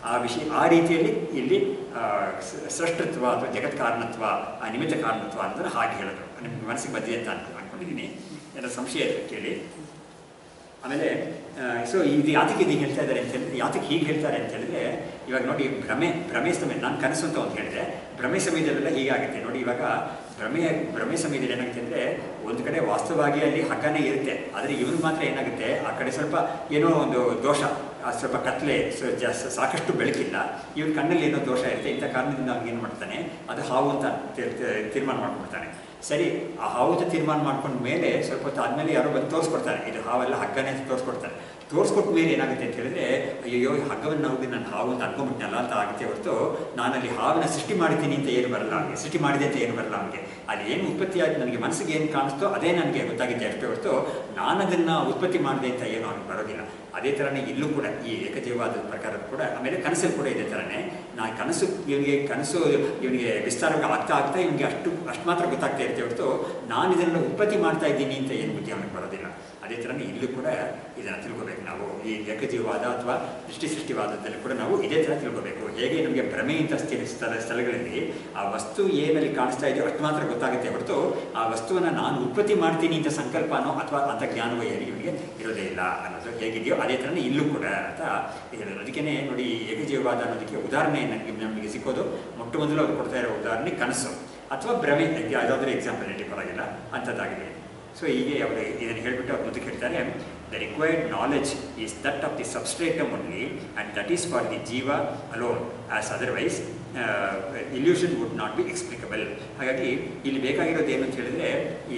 Speaker 2: ಆ ವಿಷಯ ಆ ರೀತಿಯಲ್ಲಿ ಇಲ್ಲಿ ಆ, ಸ- ಸೃಷ್ಟತ್ವ ಅಥವಾ ಜಗತ್ ಕಾರಣತ್ವ ಆ ನಿಮಿತ್ತ ಕಾರಣತ್ವ ಅಂತ ಹಾಗೆ ಹೇಳೋದು ನಿಮ್ಗೆ ಮನಸ್ಸಿಗೆ ಬಂದಿದೆ ಅಂತ ಅನ್ಕೊ ಅನ್ಕೊಂಡಿದ್ದೀನಿ ಎಲ್ಲ ಸಂಶಯ ಇದೆ ಕೇಳಿ ಆಮೇಲೆ ಸೊ ಇದು ಯಾತಕ್ಕೆ ಇದು ಹೇಳ್ತಾ ಇದ್ದಾರೆ ಅಂತ ಹೇಳಿದ್ರೆ ಯಾತಕ್ಕೆ ಹೀಗೆ ಹೇಳ್ತಾರೆ ಅಂತ ಹೇಳಿದ್ರೆ ಇವಾಗ ನೋಡಿ ಭ್ರಮೆ ಭ್ರಮೆ ಸಮಯ ನಾನು ಕನಸು ಅಂತ ಒಂದು ಹೇಳಿದೆ ಭ್ರಮೆ ಸಮಯದಲ್ಲೆಲ್ಲ ಹೀಗಾಗುತ್ತೆ ನೋಡಿ ಇವಾಗ ಭ್ರಮೆ ಭ್ರಮೆ ಸಮಯದಲ್ಲಿ ಏನಾಗುತ್ತೆ ಅಂದರೆ ಒಂದು ಕಡೆ ವಾಸ್ತವವಾಗಿ ಅಲ್ಲಿ ಹಗ್ಗನೇ ಇರುತ್ತೆ ಆದರೆ ಇವನು ಮಾತ್ರ ಏನಾಗುತ್ತೆ ಆ ಕಡೆ ಸ್ವಲ್ಪ ಏನೋ ಒಂದು ದೋಷ ಆ ಸ್ವಲ್ಪ ಕತ್ಲೆ ಸ- ಜಾಸ್ತಿ ಸಾಕಷ್ಟು ಬೆಳಕಿಲ್ಲ ಇವನ ಕಣ್ಣಲ್ಲಿ ಏನೋ ದೋಷ ಇರುತ್ತೆ ಇಂಥ ಕಾರಣದಿಂದ ಅವ್ನು ಏನು ಮಾಡ್ತಾನೆ ಅದು ಹಾವು ಅಂತ ತೀರ್- ತೀರ್- ತೀರ್ಮಾನ ಮಾಡ್ಕೊಳ್ತಾನೆ ಸರಿ ಆ ಹಾವು ಅಂತ ತೀರ್ಮಾನ ಮಾಡ್ಕೊಂಡ ಮೇಲೆ ಸ್ವಲ್ಪ ಹೊತ್ತು ಆದಮೇಲೆ ಯಾರೋ ಬಂದು ತೋರಿಸ್ಕೊಡ್ತಾರೆ ಇದು ಹಾವೆಲ್ಲ ಹಗ್ಗನೇ ಅಂತ ತೋರಿಸ್ಕೊಡ್ತಾರೆ ತೋರಿಸ್ಕೊಟ್ಟ ಮೇಲೆ ಏನಾಗುತ್ತೆ ಅಂತ ಹೇಳಿದ್ರೆ ಅಯ್ಯೋ ಈ ಹಗ್ಗವನ್ನು ನಾವು ನಾನು ಹಾವು ಅಂತ ಅನ್ಕೊಂಡ್ಬಿಟ್ನಲ್ಲ ಅಂತ ಆಗುತ್ತೆ ಹೊರತು ನಾನಲ್ಲಿ ಹಾವನ್ನ ಸೃಷ್ಟಿ ಮಾಡಿದ್ದೀನಿ ಅಂತ ಏನು ಬರಲ್ಲ ಅವನಿಗೆ ಸೃಷ್ಟಿ ಮಾಡಿದೆ ಅಂತ ಏನು ಬರಲ್ಲ ಅವನಿಗೆ ಅಲ್ಲಿ ಏನು ಉತ್ಪತ್ತಿ ಆಗಿ ನನಗೆ ಮನಸ್ಸಿಗೆ ಏನು ಕಾಣಿಸ್ತೋ ಅದೇ ನನಗೆ ಗೊತ್ತಾಗಿದೆ ಅಷ್ಟೇ ಹೊರತು ನಾನು ಅದನ್ನು ಉತ್ಪತ್ತಿ ಮಾಡಿದೆ ಅಂತ ಏನು ಅವನಿಗೆ ಬರೋದಿಲ್ಲ ಅದೇ ಥರನೇ ಇಲ್ಲೂ ಕೂಡ ಈ ಏಕಜೀವಾದ ಪ್ರಕಾರ ಕೂಡ ಆಮೇಲೆ ಕನಸಲ್ಲಿ ಕೂಡ ಇದೇ ಥರನೇ ನಾ ಕನಸು ಇವನಿಗೆ ಕನಸು ಇವನಿಗೆ ವಿಸ್ತಾರವಾಗಿ ಆಗ್ತಾ ಆಗ್ತಾ ಇವನಿಗೆ ಅಷ್ಟು ಅಷ್ಟು ಮಾತ್ರ ಗೊತ್ತಾಗ್ತಾ ಇರುತ್ತೆ ಹೊರತು ನಾನು ಇದನ್ನು ಉತ್ಪತ್ತಿ ಮಾಡ್ತಾ ಇದ್ದೀನಿ ಅಂತ ಏನು ಬುದ್ಧಿ ಅವನಿಗೆ ಬರೋದಿಲ್ಲ ಅದೇ ಥರನೇ ಇಲ್ಲೂ ಕೂಡ ಇದನ್ನು ತಿಳ್ಕೊಬೇಕು ನಾವು ಈ ಏಕಜೀವವಾದ ಅಥವಾ ದೃಷ್ಟಿ ಸೃಷ್ಟಿವಾದದಲ್ಲಿ ಕೂಡ ನಾವು ಇದೇ ಥರ ತಿಳ್ಕೊಬೇಕು ಹೇಗೆ ನಮಗೆ ಭ್ರಮೆಯಿಂದ ಸ್ಥಿರ ಸ್ಥಳ ಸ್ಥಳಗಳಲ್ಲಿ ಆ ವಸ್ತು ಏನಲ್ಲಿ ಕಾಣಿಸ್ತಾ ಇದೆಯೋ ಅಷ್ಟು ಮಾತ್ರ ಗೊತ್ತಾಗುತ್ತೆ ಹೊರತು ಆ ವಸ್ತುವನ್ನು ನಾನು ಉತ್ಪತ್ತಿ ಮಾಡ್ತೀನಿ ಅಂತ ಸಂಕಲ್ಪನೋ ಅಥವಾ ಅಂತ ಜ್ಞಾನವೋ ಏನು ಇವನಿಗೆ ಇರೋದೇ ಇಲ್ಲ ಅನ್ನೋದು ಹೇಗಿದೆಯೋ ಅದೇ ಥರನೇ ಇಲ್ಲೂ ಕೂಡ ಅಂತ ಹೇಳಿದ್ರು ಅದಕ್ಕೇ ನೋಡಿ ಈ ಏಕಜೀವವಾದ ಅನ್ನೋದಕ್ಕೆ ಉದಾಹರಣೆ ನನಗೆ ನಮಗೆ ಸಿಕ್ಕೋದು ಮೊಟ್ಟ ಮೊದಲು ಅವ್ರು ಕೊಡ್ತಾ ಇರೋ ಉದಾಹರಣೆ ಕನಸು ಅಥವಾ ಭ್ರಮೆ ಯಾವುದಾದ್ರೂ ಎಕ್ಸಾಂಪಲ್ ಹೇಳಿ ಪರವಾಗಿಲ್ಲ ಅಂಥದ್ದಾಗಿದೆ ಸೊ ಹೀಗೆ ಅವರು ಇದನ್ನು ಹೇಳಿಬಿಟ್ಟು ಅವ್ರು ಮುಂದಕ್ಕೆ ಹೇಳ್ತಾರೆ the required knowledge is that of the substratum only and that is for the jiva alone as otherwise illusion would not be explicable ಹಾಗಾಗಿ ಇಲ್ಲಿ ಬೇಕಾಗಿರೋದು ಏನು ಅಂತ ಹೇಳಿದ್ರೆ ಈ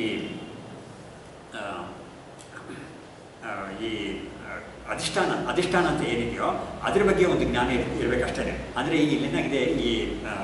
Speaker 2: ಆ, ಆ, ಈ ಆ, ಅಧಿಷ್ಠಾನ ಅಧಿಷ್ಠಾನ ಅಂತ ಏನಿದೆಯೋ ಅದ್ರ ಬಗ್ಗೆ ಒಂದು ಜ್ಞಾನ ಇರ್ ಇರಬೇಕಷ್ಟೇ ಅಂದರೆ ಈಗ ಇಲ್ಲೇನಾಗಿದೆ ಈ ಆ,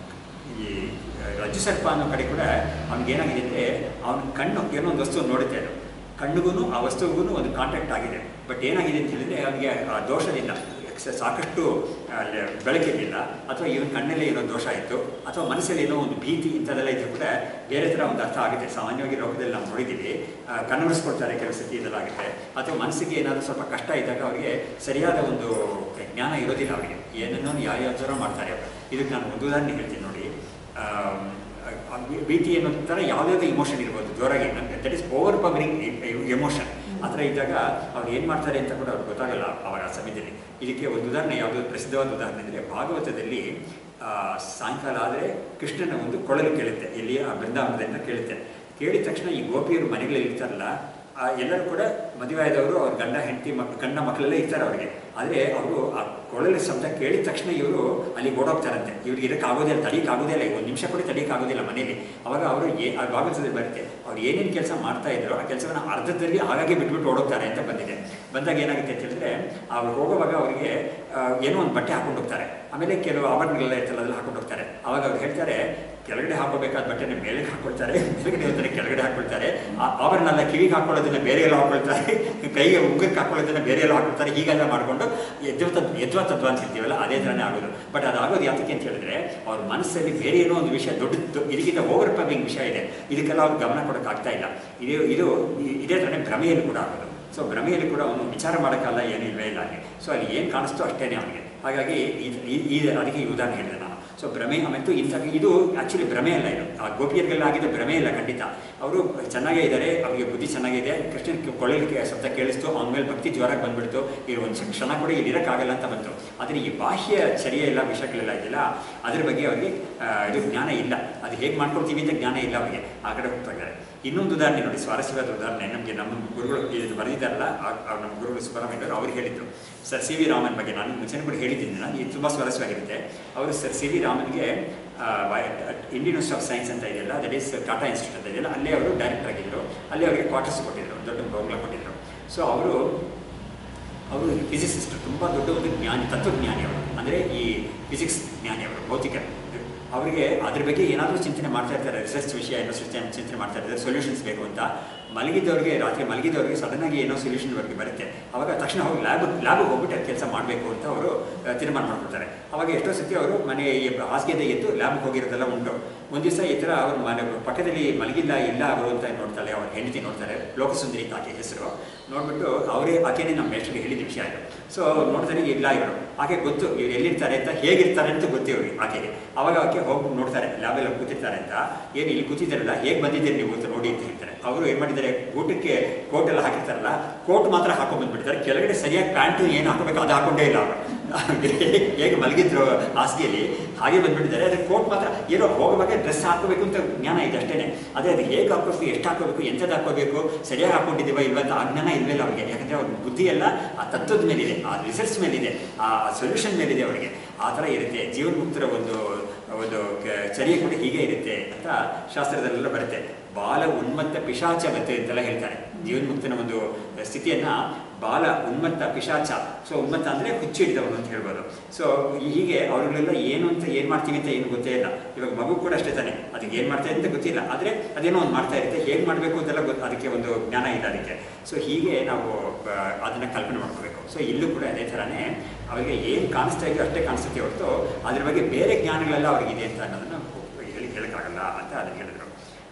Speaker 2: ಈ ರಜ್ಜು ಸರ್ಪ ಅನ್ನೋ ಕಡೆ ಕೂಡ ಅವ್ನಿಗೇನಾಗಿದೆ ಅಂದರೆ ಅವನ ಕಣ್ಣು ಏನೋ ಒಂದು ವಸ್ತು ನೋಡುತ್ತೆ ಅದು ಕಣ್ಣಿಗೂ ಆ ವಸ್ತುವಿಗೂ ಒಂದು ಕಾಂಟ್ಯಾಕ್ಟ್ ಆಗಿದೆ ಬಟ್ ಏನಾಗಿದೆ ಅಂತ ಹೇಳಿದ್ರೆ ಅವನಿಗೆ ಆ ದೋಷದಿಂದ ಸ- ಸಾಕಷ್ಟು ಅಲ್ಲಿ ಬೆಳಕಿರಲಿಲ್ಲ ಅಥವಾ ಇವನ ಕಣ್ಣಲ್ಲೇ ಏನೋ ದೋಷ ಇತ್ತು ಅಥವಾ ಮನಸ್ಸಲ್ಲಿ ಏನೋ ಒಂದು ಭೀತಿ ಇಂಥದ್ದೆಲ್ಲ ಇದ್ರೂ ಕೂಡ ಬೇರೆ ಥರ ಒಂದು ಅರ್ಥ ಆಗುತ್ತೆ ಸಾಮಾನ್ಯವಾಗಿ ರೋಗದಲ್ಲಿ ನಾವು ನೋಡಿದ್ದೀವಿ ಆ, ಕಣ್ಣುರಿಸ್ಕೊಳ್ತಾರೆ ಕೆಲವು ಸತಿ ಇದೆಲ್ಲ ಆಗುತ್ತೆ ಅಥವಾ ಮನಸ್ಸಿಗೆ ಏನಾದರೂ ಸ್ವಲ್ಪ ಕಷ್ಟ ಇದ್ದಾಗ ಅವರಿಗೆ ಸರಿಯಾದ ಒಂದು ಜ್ಞಾನ ಇರೋದಿಲ್ಲ ಅವರಿಗೆ ಏನನ್ನೋ ಯಾರ್ಯಾವ ಥರ ಮಾಡ್ತಾರೆ ಅವರು ಇದಕ್ಕೆ ನಾನು ಒಂದು ಉದಾಹರಣೆ ಹೇಳ್ತೀನಿ ನೋಡಿ ಆಮ್, ಆ ಭೀತಿ ಅನ್ನೋ ಥರ ಯಾವುದಾದ್ರು ಇಮೋಷನ್ ಇರ್ಬೋದು ಜೋರಾಗಿ that is overpowering emotion ಆ ಥರ ಇದ್ದಾಗ ಅವ್ರು ಏನು ಮಾಡ್ತಾರೆ ಅಂತ ಕೂಡ ಅವ್ರಿಗೆ ಗೊತ್ತಾಗಲ್ಲ ಅವರ ಆ ಸಮಯದಲ್ಲಿ ಇದಕ್ಕೆ ಒಂದು ಉದಾಹರಣೆ ಯಾವುದೋ ಪ್ರಸಿದ್ಧವಾದ ಉದಾಹರಣೆ ಅಂದರೆ ಭಾಗವತದಲ್ಲಿ ಆ, ಸಾಯಂಕಾಲ ಆದರೆ ಕೃಷ್ಣನ ಒಂದು ಕೊಳಲು ಕೇಳುತ್ತೆ ಇಲ್ಲಿ ಆ ಬೃಂದಾವನದಿಂದ ಕೇಳುತ್ತೆ ಕೇಳಿದ ತಕ್ಷಣ ಈ ಗೋಪಿಯರು ಮನೆಗಳಲ್ಲಿ ಇರ್ತಾರಲ್ಲ ಆ ಎಲ್ಲರೂ ಕೂಡ ಮದುವೆ ಆದವರು ಅವ್ರ ಗಂಡ ಹೆಂಡತಿ ಮಕ್ ಗಂಡ ಮಕ್ಕಳೆಲ್ಲ ಇರ್ತಾರೆ ಅವರಿಗೆ ಆದರೆ ಅವರು ಆ ಕೊಳಲು ಶಬ್ದ ಕೇಳಿದ ತಕ್ಷಣ ಇವರು ಅಲ್ಲಿ ಓಡೋಗ್ತಾರಂತೆ ಇವ್ರಿಗೆ ಇದಕ್ಕೆ ಆಗೋದಿಲ್ಲ ತಡೀಕ್ಕೆ ಆಗೋದಿಲ್ಲ ಒಂದು ನಿಮಿಷ ಕೂಡ ತಡೀಕ್ಕೆ ಆಗೋದಿಲ್ಲ ಮನೇಲಿ ಅವಾಗ ಅವರು ಏ ಆ ಭಾಗವತದಲ್ಲಿ ಬರುತ್ತೆ ಅವ್ರು ಏನೇನು ಕೆಲಸ ಮಾಡ್ತಾ ಇದ್ರು ಆ ಕೆಲಸವನ್ನು ಅರ್ಧದಲ್ಲಿ ಹಾಗಾಗಿ ಬಿಟ್ಬಿಟ್ಟು ಓಡೋಗ್ತಾರೆ ಅಂತ ಬಂದಿದೆ ಬಂದಾಗ ಏನಾಗುತ್ತೆ ಅಂತ ಹೇಳಿದ್ರೆ ಅವ್ರು ಹೋಗುವಾಗ ಅವರಿಗೆ ಏನೋ ಒಂದು ಬಟ್ಟೆ ಹಾಕೊಂಡು ಹೋಗ್ತಾರೆ ಆಮೇಲೆ ಕೆಲವು ಆಭರಣಗಳೆಲ್ಲ ಇರ್ತಲ್ಲ ಅದೆಲ್ಲ ಹಾಕೊಂಡು ಹೋಗ್ತಾರೆ ಅವಾಗ ಅವ್ರು ಹೇಳ್ತಾರೆ ಕೆಳಗಡೆ ಹಾಕೋಬೇಕಾದ ಬಟ್ಟೆನ ಮೇಲೆ ಹಾಕೊಳ್ತಾರೆ ಮೇಲ್ಗಡೆ ಹೋಗ್ತಾರೆ ಕೆಳಗಡೆ ಹಾಕೊಳ್ತಾರೆ ಆ ಆಭರಣ ಎಲ್ಲ ಕಿವಿಗೆ ಹಾಕೊಳ್ಳೋದನ್ನ ಬೇರೆ ಎಲ್ಲ ಹಾಕೊಳ್ತಾರೆ ಕೈಗೆ ಉಂಗುರಕ್ಕೆ ಹಾಕೊಳ್ಳೋದನ್ನ ಬೇರೆ ಎಲ್ಲ ಹಾಕೊಳ್ತಾರೆ ಹೀಗೆಲ್ಲ ಮಾಡಿಕೊಂಡು ಯದ್ವತ ಯದ್ವಾ ತದ್ವಾ ಅಂತ ಹೇಳ್ತೀವಲ್ಲ ಅದೇ ಥರನೇ ಆಗೋದು ಬಟ್ ಅದಾಗೋದು ಯಾತಕ್ಕೆ ಅಂತ ಹೇಳಿದ್ರೆ ಅವ್ರ ಮನಸ್ಸಲ್ಲಿ ಬೇರೆ ಏನೋ ಒಂದು ವಿಷಯ ದೊಡ್ಡ ದೊ- ಇದಕ್ಕಿಂತ ಓವರ್ ಪವಿಂಗ್ ವಿಷಯ ಇದೆ ಇದಕ್ಕೆಲ್ಲ ಅವ್ರು ಗಮನ ಕೊಡೋಕ್ಕಾಗ್ತಾ ಇಲ್ಲ ಇದು ಇದು ಈ- ಇದೇ ಥರನೇ ಭ್ರಮೆಯಲ್ಲಿ ಕೂಡ ಆಗೋದು ಸೊ ಭ್ರಮೆಯಲ್ಲಿ ಕೂಡ ಅವನು ವಿಚಾರ ಮಾಡೋಕ್ಕಲ್ಲ ಏನೂ ಇಲ್ವೇ ಇಲ್ಲ ಅಲ್ಲಿ ಸೊ ಅಲ್ಲಿ ಏನು ಕಾಣಿಸ್ತೋ ಅಷ್ಟೇನೆ ಅವನಿಗೆ ಹಾಗಾಗಿ ಈ- ಈ- ಈ ಅದಕ್ಕೆ ಈ ಉದಾಹರಣೆ ಹೇಳಿದೆ ನಾನು ಸೊ ಭ್ರಮೆ ಮತ್ತು ಇಂಥ ಇದು ಆ್ಯಕ್ಚುಲಿ ಭ್ರಮೆ ಅಲ್ಲ ಇದು ಆ ಗೋಪಿಯರಿಗೆಲ್ಲ ಆಗಿದ್ದ ಭ್ರಮೆ ಇಲ್ಲ ಖಂಡಿತ ಅವರು ಚೆನ್ನಾಗೇ ಇದ್ದಾರೆ ಅವರಿಗೆ ಬುದ್ಧಿ ಚೆನ್ನಾಗಿದೆ ಕೃಷ್ಣನ ಕೊಳಲಿಕ್ಕೆ ಶಬ್ದ ಕೇಳಿಸ್ತು ಅವನ ಮೇಲೆ ಭಕ್ತಿ ಜ್ವರಕ್ಕೆ ಬಂದ್ಬಿಡ್ತು ಈ ಒಂದು ಕ್ಷಣ ಕೂಡ ಇಲ್ಲಿ ಇರೋಕ್ಕಾಗಲ್ಲ ಅಂತ ಬಂತು ಆದರೆ ಈ ಬಾಹ್ಯ ಚರ್ಯ ಇಲ್ಲ ವಿಷಯಗಳೆಲ್ಲ ಇದೆಯಲ್ಲ ಅದ್ರ ಬಗ್ಗೆ ಅವರಿಗೆ ಆ, ಇದು ಜ್ಞಾನ ಇಲ್ಲ ಅದು ಹೇಗೆ ಮಾಡ್ಕೊಳ್ತೀವಿ ಅಂತ ಜ್ಞಾನ ಇಲ್ಲ ಅವರಿಗೆ ಆ ಕಡೆ ಹೋಗ್ತಾ ಇದ್ದಾರೆ ಇನ್ನೊಂದು ಉದಾಹರಣೆ ನೋಡಿ ಸ್ವಾರಸ್ಯವಾದ ಉದಾಹರಣೆ ನಮಗೆ ನಮ್ಮ ಗುರುಗಳು ಇದು ಬರೆದಿದ್ದಾರಲ್ಲ ಆ- ಆ ನಮ್ಮ ಗುರುಗಳು ಸುಬ್ಬರಾಮಯ್ಯವರು ಅವ್ರು ಹೇಳಿದ್ರು ಸರ್ ಸಿ ವಿ ರಾಮನ್ ಬಗ್ಗೆ ನಾನು ಮುಂಚೆನೇ ಕೂಡ ಹೇಳಿದ್ದೀನಿ ನಾನು ಇದು ತುಂಬ ಸ್ವಾರಸ್ಯವಾಗಿರುತ್ತೆ ಅವರು ಸರ್ ಸಿ ವಿ ರಾಮನ್ಗೆ ಇಂಡಿಯನ್ ಇನ್ಸ್ಟಿಟ್ಯೂಟ್ ಆಫ್ ಸೈನ್ಸ್ ಅಂತ ಇದೆಯಲ್ಲ ದಟ್ ಈಸ್ ಟಾಟಾ ಇನ್ಸ್ಟಿಟ್ಯೂಟ್ ಅಂತ ಇದೆಯಲ್ಲ ಅಲ್ಲೇ ಅವರು ಡೈರೆಕ್ಟರ್ ಆಗಿದ್ದರು ಅಲ್ಲೇ ಅವರಿಗೆ ಕ್ವಾರ್ಟರ್ಸ್ ಕೊಟ್ಟಿದ್ರು ದೊಡ್ಡ ಬೋಗ್ಲ ಕೊಟ್ಟಿದ್ರು ಸೊ ಅವರು ಅವರು ಫಿಸಿಸಿಸ್ಟ್ ತುಂಬ ದೊಡ್ಡ ಒಂದು ಜ್ಞಾನಿ ತತ್ವಜ್ಞಾನಿ ಅವರು ಅಂದರೆ ಈ ಫಿಸಿಕ್ಸ್ ಜ್ಞಾನಿ ಅವರು ಭೌತಿಕ ಅವರಿಗೆ ಅದ್ರ ಬಗ್ಗೆ ಏನಾದರೂ ಚಿಂತನೆ ಮಾಡ್ತಾ ಇರ್ತಾರೆ ರಿಸರ್ಚ್ ವಿಷಯ ಏನೋ ಚಿಂತನೆ ಚಿಂತನೆ ಮಾಡ್ತಾ ಇರ್ತಾರೆ ಸೊಲ್ಯೂಷನ್ಸ್ ಬೇಕು ಅಂತ ಮಲಗಿದ್ದವ್ರಿಗೆ ರಾತ್ರಿ ಮಲಗಿದ್ದವ್ರಿಗೆ ಸಡನ್ನಾಗಿ ಏನೋ ಸೊಲ್ಯೂಷನ್ ಅವ್ರಿಗೆ ಬರುತ್ತೆ ಅವಾಗ ತಕ್ಷಣ ಹೋಗಿ ಲ್ಯಾಬ್ ಲ್ಯಾಬಿಗೆ ಹೋಗ್ಬಿಟ್ಟು ಕೆಲಸ ಮಾಡಬೇಕು ಅಂತ ಅವರು ಆ, ತೀರ್ಮಾನ ಮಾಡ್ಕೊಳ್ತಾರೆ ಅವಾಗ ಎಷ್ಟೋ ಸತಿ ಅವರು ಮನೆ ಈ ಹಾಸಿಗೆದೆ ಎದ್ದು ಲ್ಯಾಬ್ಗೆ ಹೋಗಿರೋದೆಲ್ಲ ಉಂಟು ಒಂದು ದಿವಸ ಈ ಥರ ಅವ್ರ ಮನೆ ಪಕ್ಕದಲ್ಲಿ ಮಲಗಿಲ್ಲ ಇಲ್ಲ ಅವರು ಅಂತ ನೋಡ್ತಾಳೆ ಅವ್ರ ಹೆಂಡತಿ ನೋಡ್ತಾರೆ ಲೋಕಸುಂದರಿ ಅಂತ ಆಕೆ ಹೆಸರು ನೋಡ್ಬಿಟ್ಟು ಅವರೇ ಆಕೆನೇ ನಮ್ಮ ಮೇಷ್ಟ್ರಿಗೆ ಹೇಳಿದ ವಿಷಯ ಇದು ಸೊ ನೋಡ್ತಾರೆ ಇಲ್ಲ ಇವರು ಆಕೆ ಗೊತ್ತು ಇವ್ರು ಎಲ್ಲಿರ್ತಾರೆ ಅಂತ ಹೇಗಿರ್ತಾರೆ ಅಂತ ಗೊತ್ತು ಇವ್ರಿಗೆ ಆಕೆಗೆ ಅವಾಗ ಆಕೆ ಹೋಗಿ ನೋಡ್ತಾರೆ ಲ್ಯಾಬೆಲ್ಲ ಕೂತಿರ್ತಾರೆ ಅಂತ ಏನು ಇಲ್ಲಿ ಕೂತಿದ್ದಾರಲ್ಲ ಹೇಗೆ ಬಂದಿದ್ದೀರಿ ನೀವು ಅಂತ ನೋಡಿ ಅಂತ ಹೇಳ್ತಾರೆ ಅವರು ಏನು ಮಾಡಿದ್ದಾರೆ ಊಟಕ್ಕೆ ಕೋಟ್ ಎಲ್ಲ ಹಾಕಿರ್ತಾರಲ್ಲ ಕೋಟ್ ಮಾತ್ರ ಹಾಕೊಂಡ್ ಬಂದ್ಬಿಡ್ತಾರೆ ಕೆಳಗಡೆ ಸರಿಯಾಗಿ ಪ್ಯಾಂಟು ಏನು ಹಾಕೋಬೇಕು ಅದು ಹಾಕೊಂಡೇ ಇಲ್ಲ ಅವರು ಹೇಗೆ ಮಲಗಿದ್ರು ಹಾಸಿಗೆಯಲ್ಲಿ ಹಾಗೆ ಬಂದ್ಬಿಟ್ಟಿದ್ದಾರೆ ಅದ್ರ ಕೋಟ್ ಮಾತ್ರ ಏನೋ ಹೋಗುವಾಗ ಡ್ರೆಸ್ ಹಾಕೋಬೇಕು ಅಂತ ಜ್ಞಾನ ಇದೆ ಅಷ್ಟೇನೆ ಅದೇ ಅದು ಹೇಗೆ ಹಾಕೋಬೇಕು ಎಷ್ಟು ಹಾಕೋಬೇಕು ಎಂಥದ್ದು ಹಾಕೋಬೇಕು ಸರಿಯಾಗಿ ಹಾಕೊಂಡಿದ್ದೀವ ಇಲ್ವ ಅಂತ ಆ ಜ್ಞಾನ ಇಲ್ವಲ್ಲ ಅವರಿಗೆ ಯಾಕಂದರೆ ಅವ್ರ ಬುದ್ಧಿ ಎಲ್ಲ ಆ ತತ್ವದ ಮೇಲಿದೆ ಆ ರಿಸರ್ಚ್ ಮೇಲಿದೆ ಆ ಸೊಲ್ಯೂಷನ್ ಮೇಲಿದೆ ಅವರಿಗೆ ಆ ಥರ ಇರುತ್ತೆ ಜೀವನ ಮುಕ್ತರ ಒಂದು ಒಂದು ಕ- ಚರ್ಯೆ ಕೂಡ ಹೀಗೆ ಇರುತ್ತೆ ಅಂತ ಶಾಸ್ತ್ರದಲ್ಲೆಲ್ಲ ಬರುತ್ತೆ ಬಾಲ ಉನ್ಮತ್ತ ಪಿಶಾಚವತೆ ಅಂತೆಲ್ಲ ಹೇಳ್ತಾರೆ ಜೀವನ್ಮುಕ್ತನ ಒಂದು ಸ್ಥಿತಿಯನ್ನ ಬಾಲ ಉನ್ಮತ್ತ ಪಿಶಾಚ ಸೊ ಉನ್ಮತ್ತ ಅಂದರೆ ಹುಚ್ಚು ಹಿಡಿದವನು ಅಂತ ಹೇಳ್ಬೋದು ಸೊ ಹೀಗೆ ಅವರುಗಳೆಲ್ಲ ಏನು ಅಂತ ಏನು ಮಾಡ್ತೀವಿ ಅಂತ ಏನು ಗೊತ್ತೇ ಇಲ್ಲ ಇವಾಗ ಮಗು ಕೂಡ ಅಷ್ಟೇ ತಾನೆ ಅದಕ್ಕೆ ಏನು ಮಾಡ್ತಾ ಅಂತ ಗೊತ್ತಿಲ್ಲ ಆದರೆ ಅದೇನೋ ಒಂದು ಮಾಡ್ತಾ ಇರುತ್ತೆ ಹೇಗೆ ಮಾಡಬೇಕು ಅಂತೆಲ್ಲ ಗೊತ್ತು ಅದಕ್ಕೆ ಒಂದು ಜ್ಞಾನ ಇಲ್ಲ ಅದಕ್ಕೆ ಸೊ ಹೀಗೆ ನಾವು ಆ, ಅದನ್ನ ಕಲ್ಪನೆ ಮಾಡ್ಕೋಬೇಕು ಸೊ ಇಲ್ಲೂ ಕೂಡ ಅದೇ ಥರನೇ ಅವರಿಗೆ ಏನು ಕಾಣಿಸ್ತಾ ಇದೆಯೋ ಅಷ್ಟೇ ಕಾಣಿಸುತ್ತೆ ಹೊರತು ಅದ್ರ ಬಗ್ಗೆ ಬೇರೆ ಜ್ಞಾನಗಳೆಲ್ಲ ಅವ್ರಿಗಿದೆ ಅಂತ ಅನ್ನೋದನ್ನ ಹೇಳಿ ಹೇಳೋಕ್ಕಾಗಲ್ಲ ಅಂತ ಅದನ್ನು ಹೇಳಿದ್ರು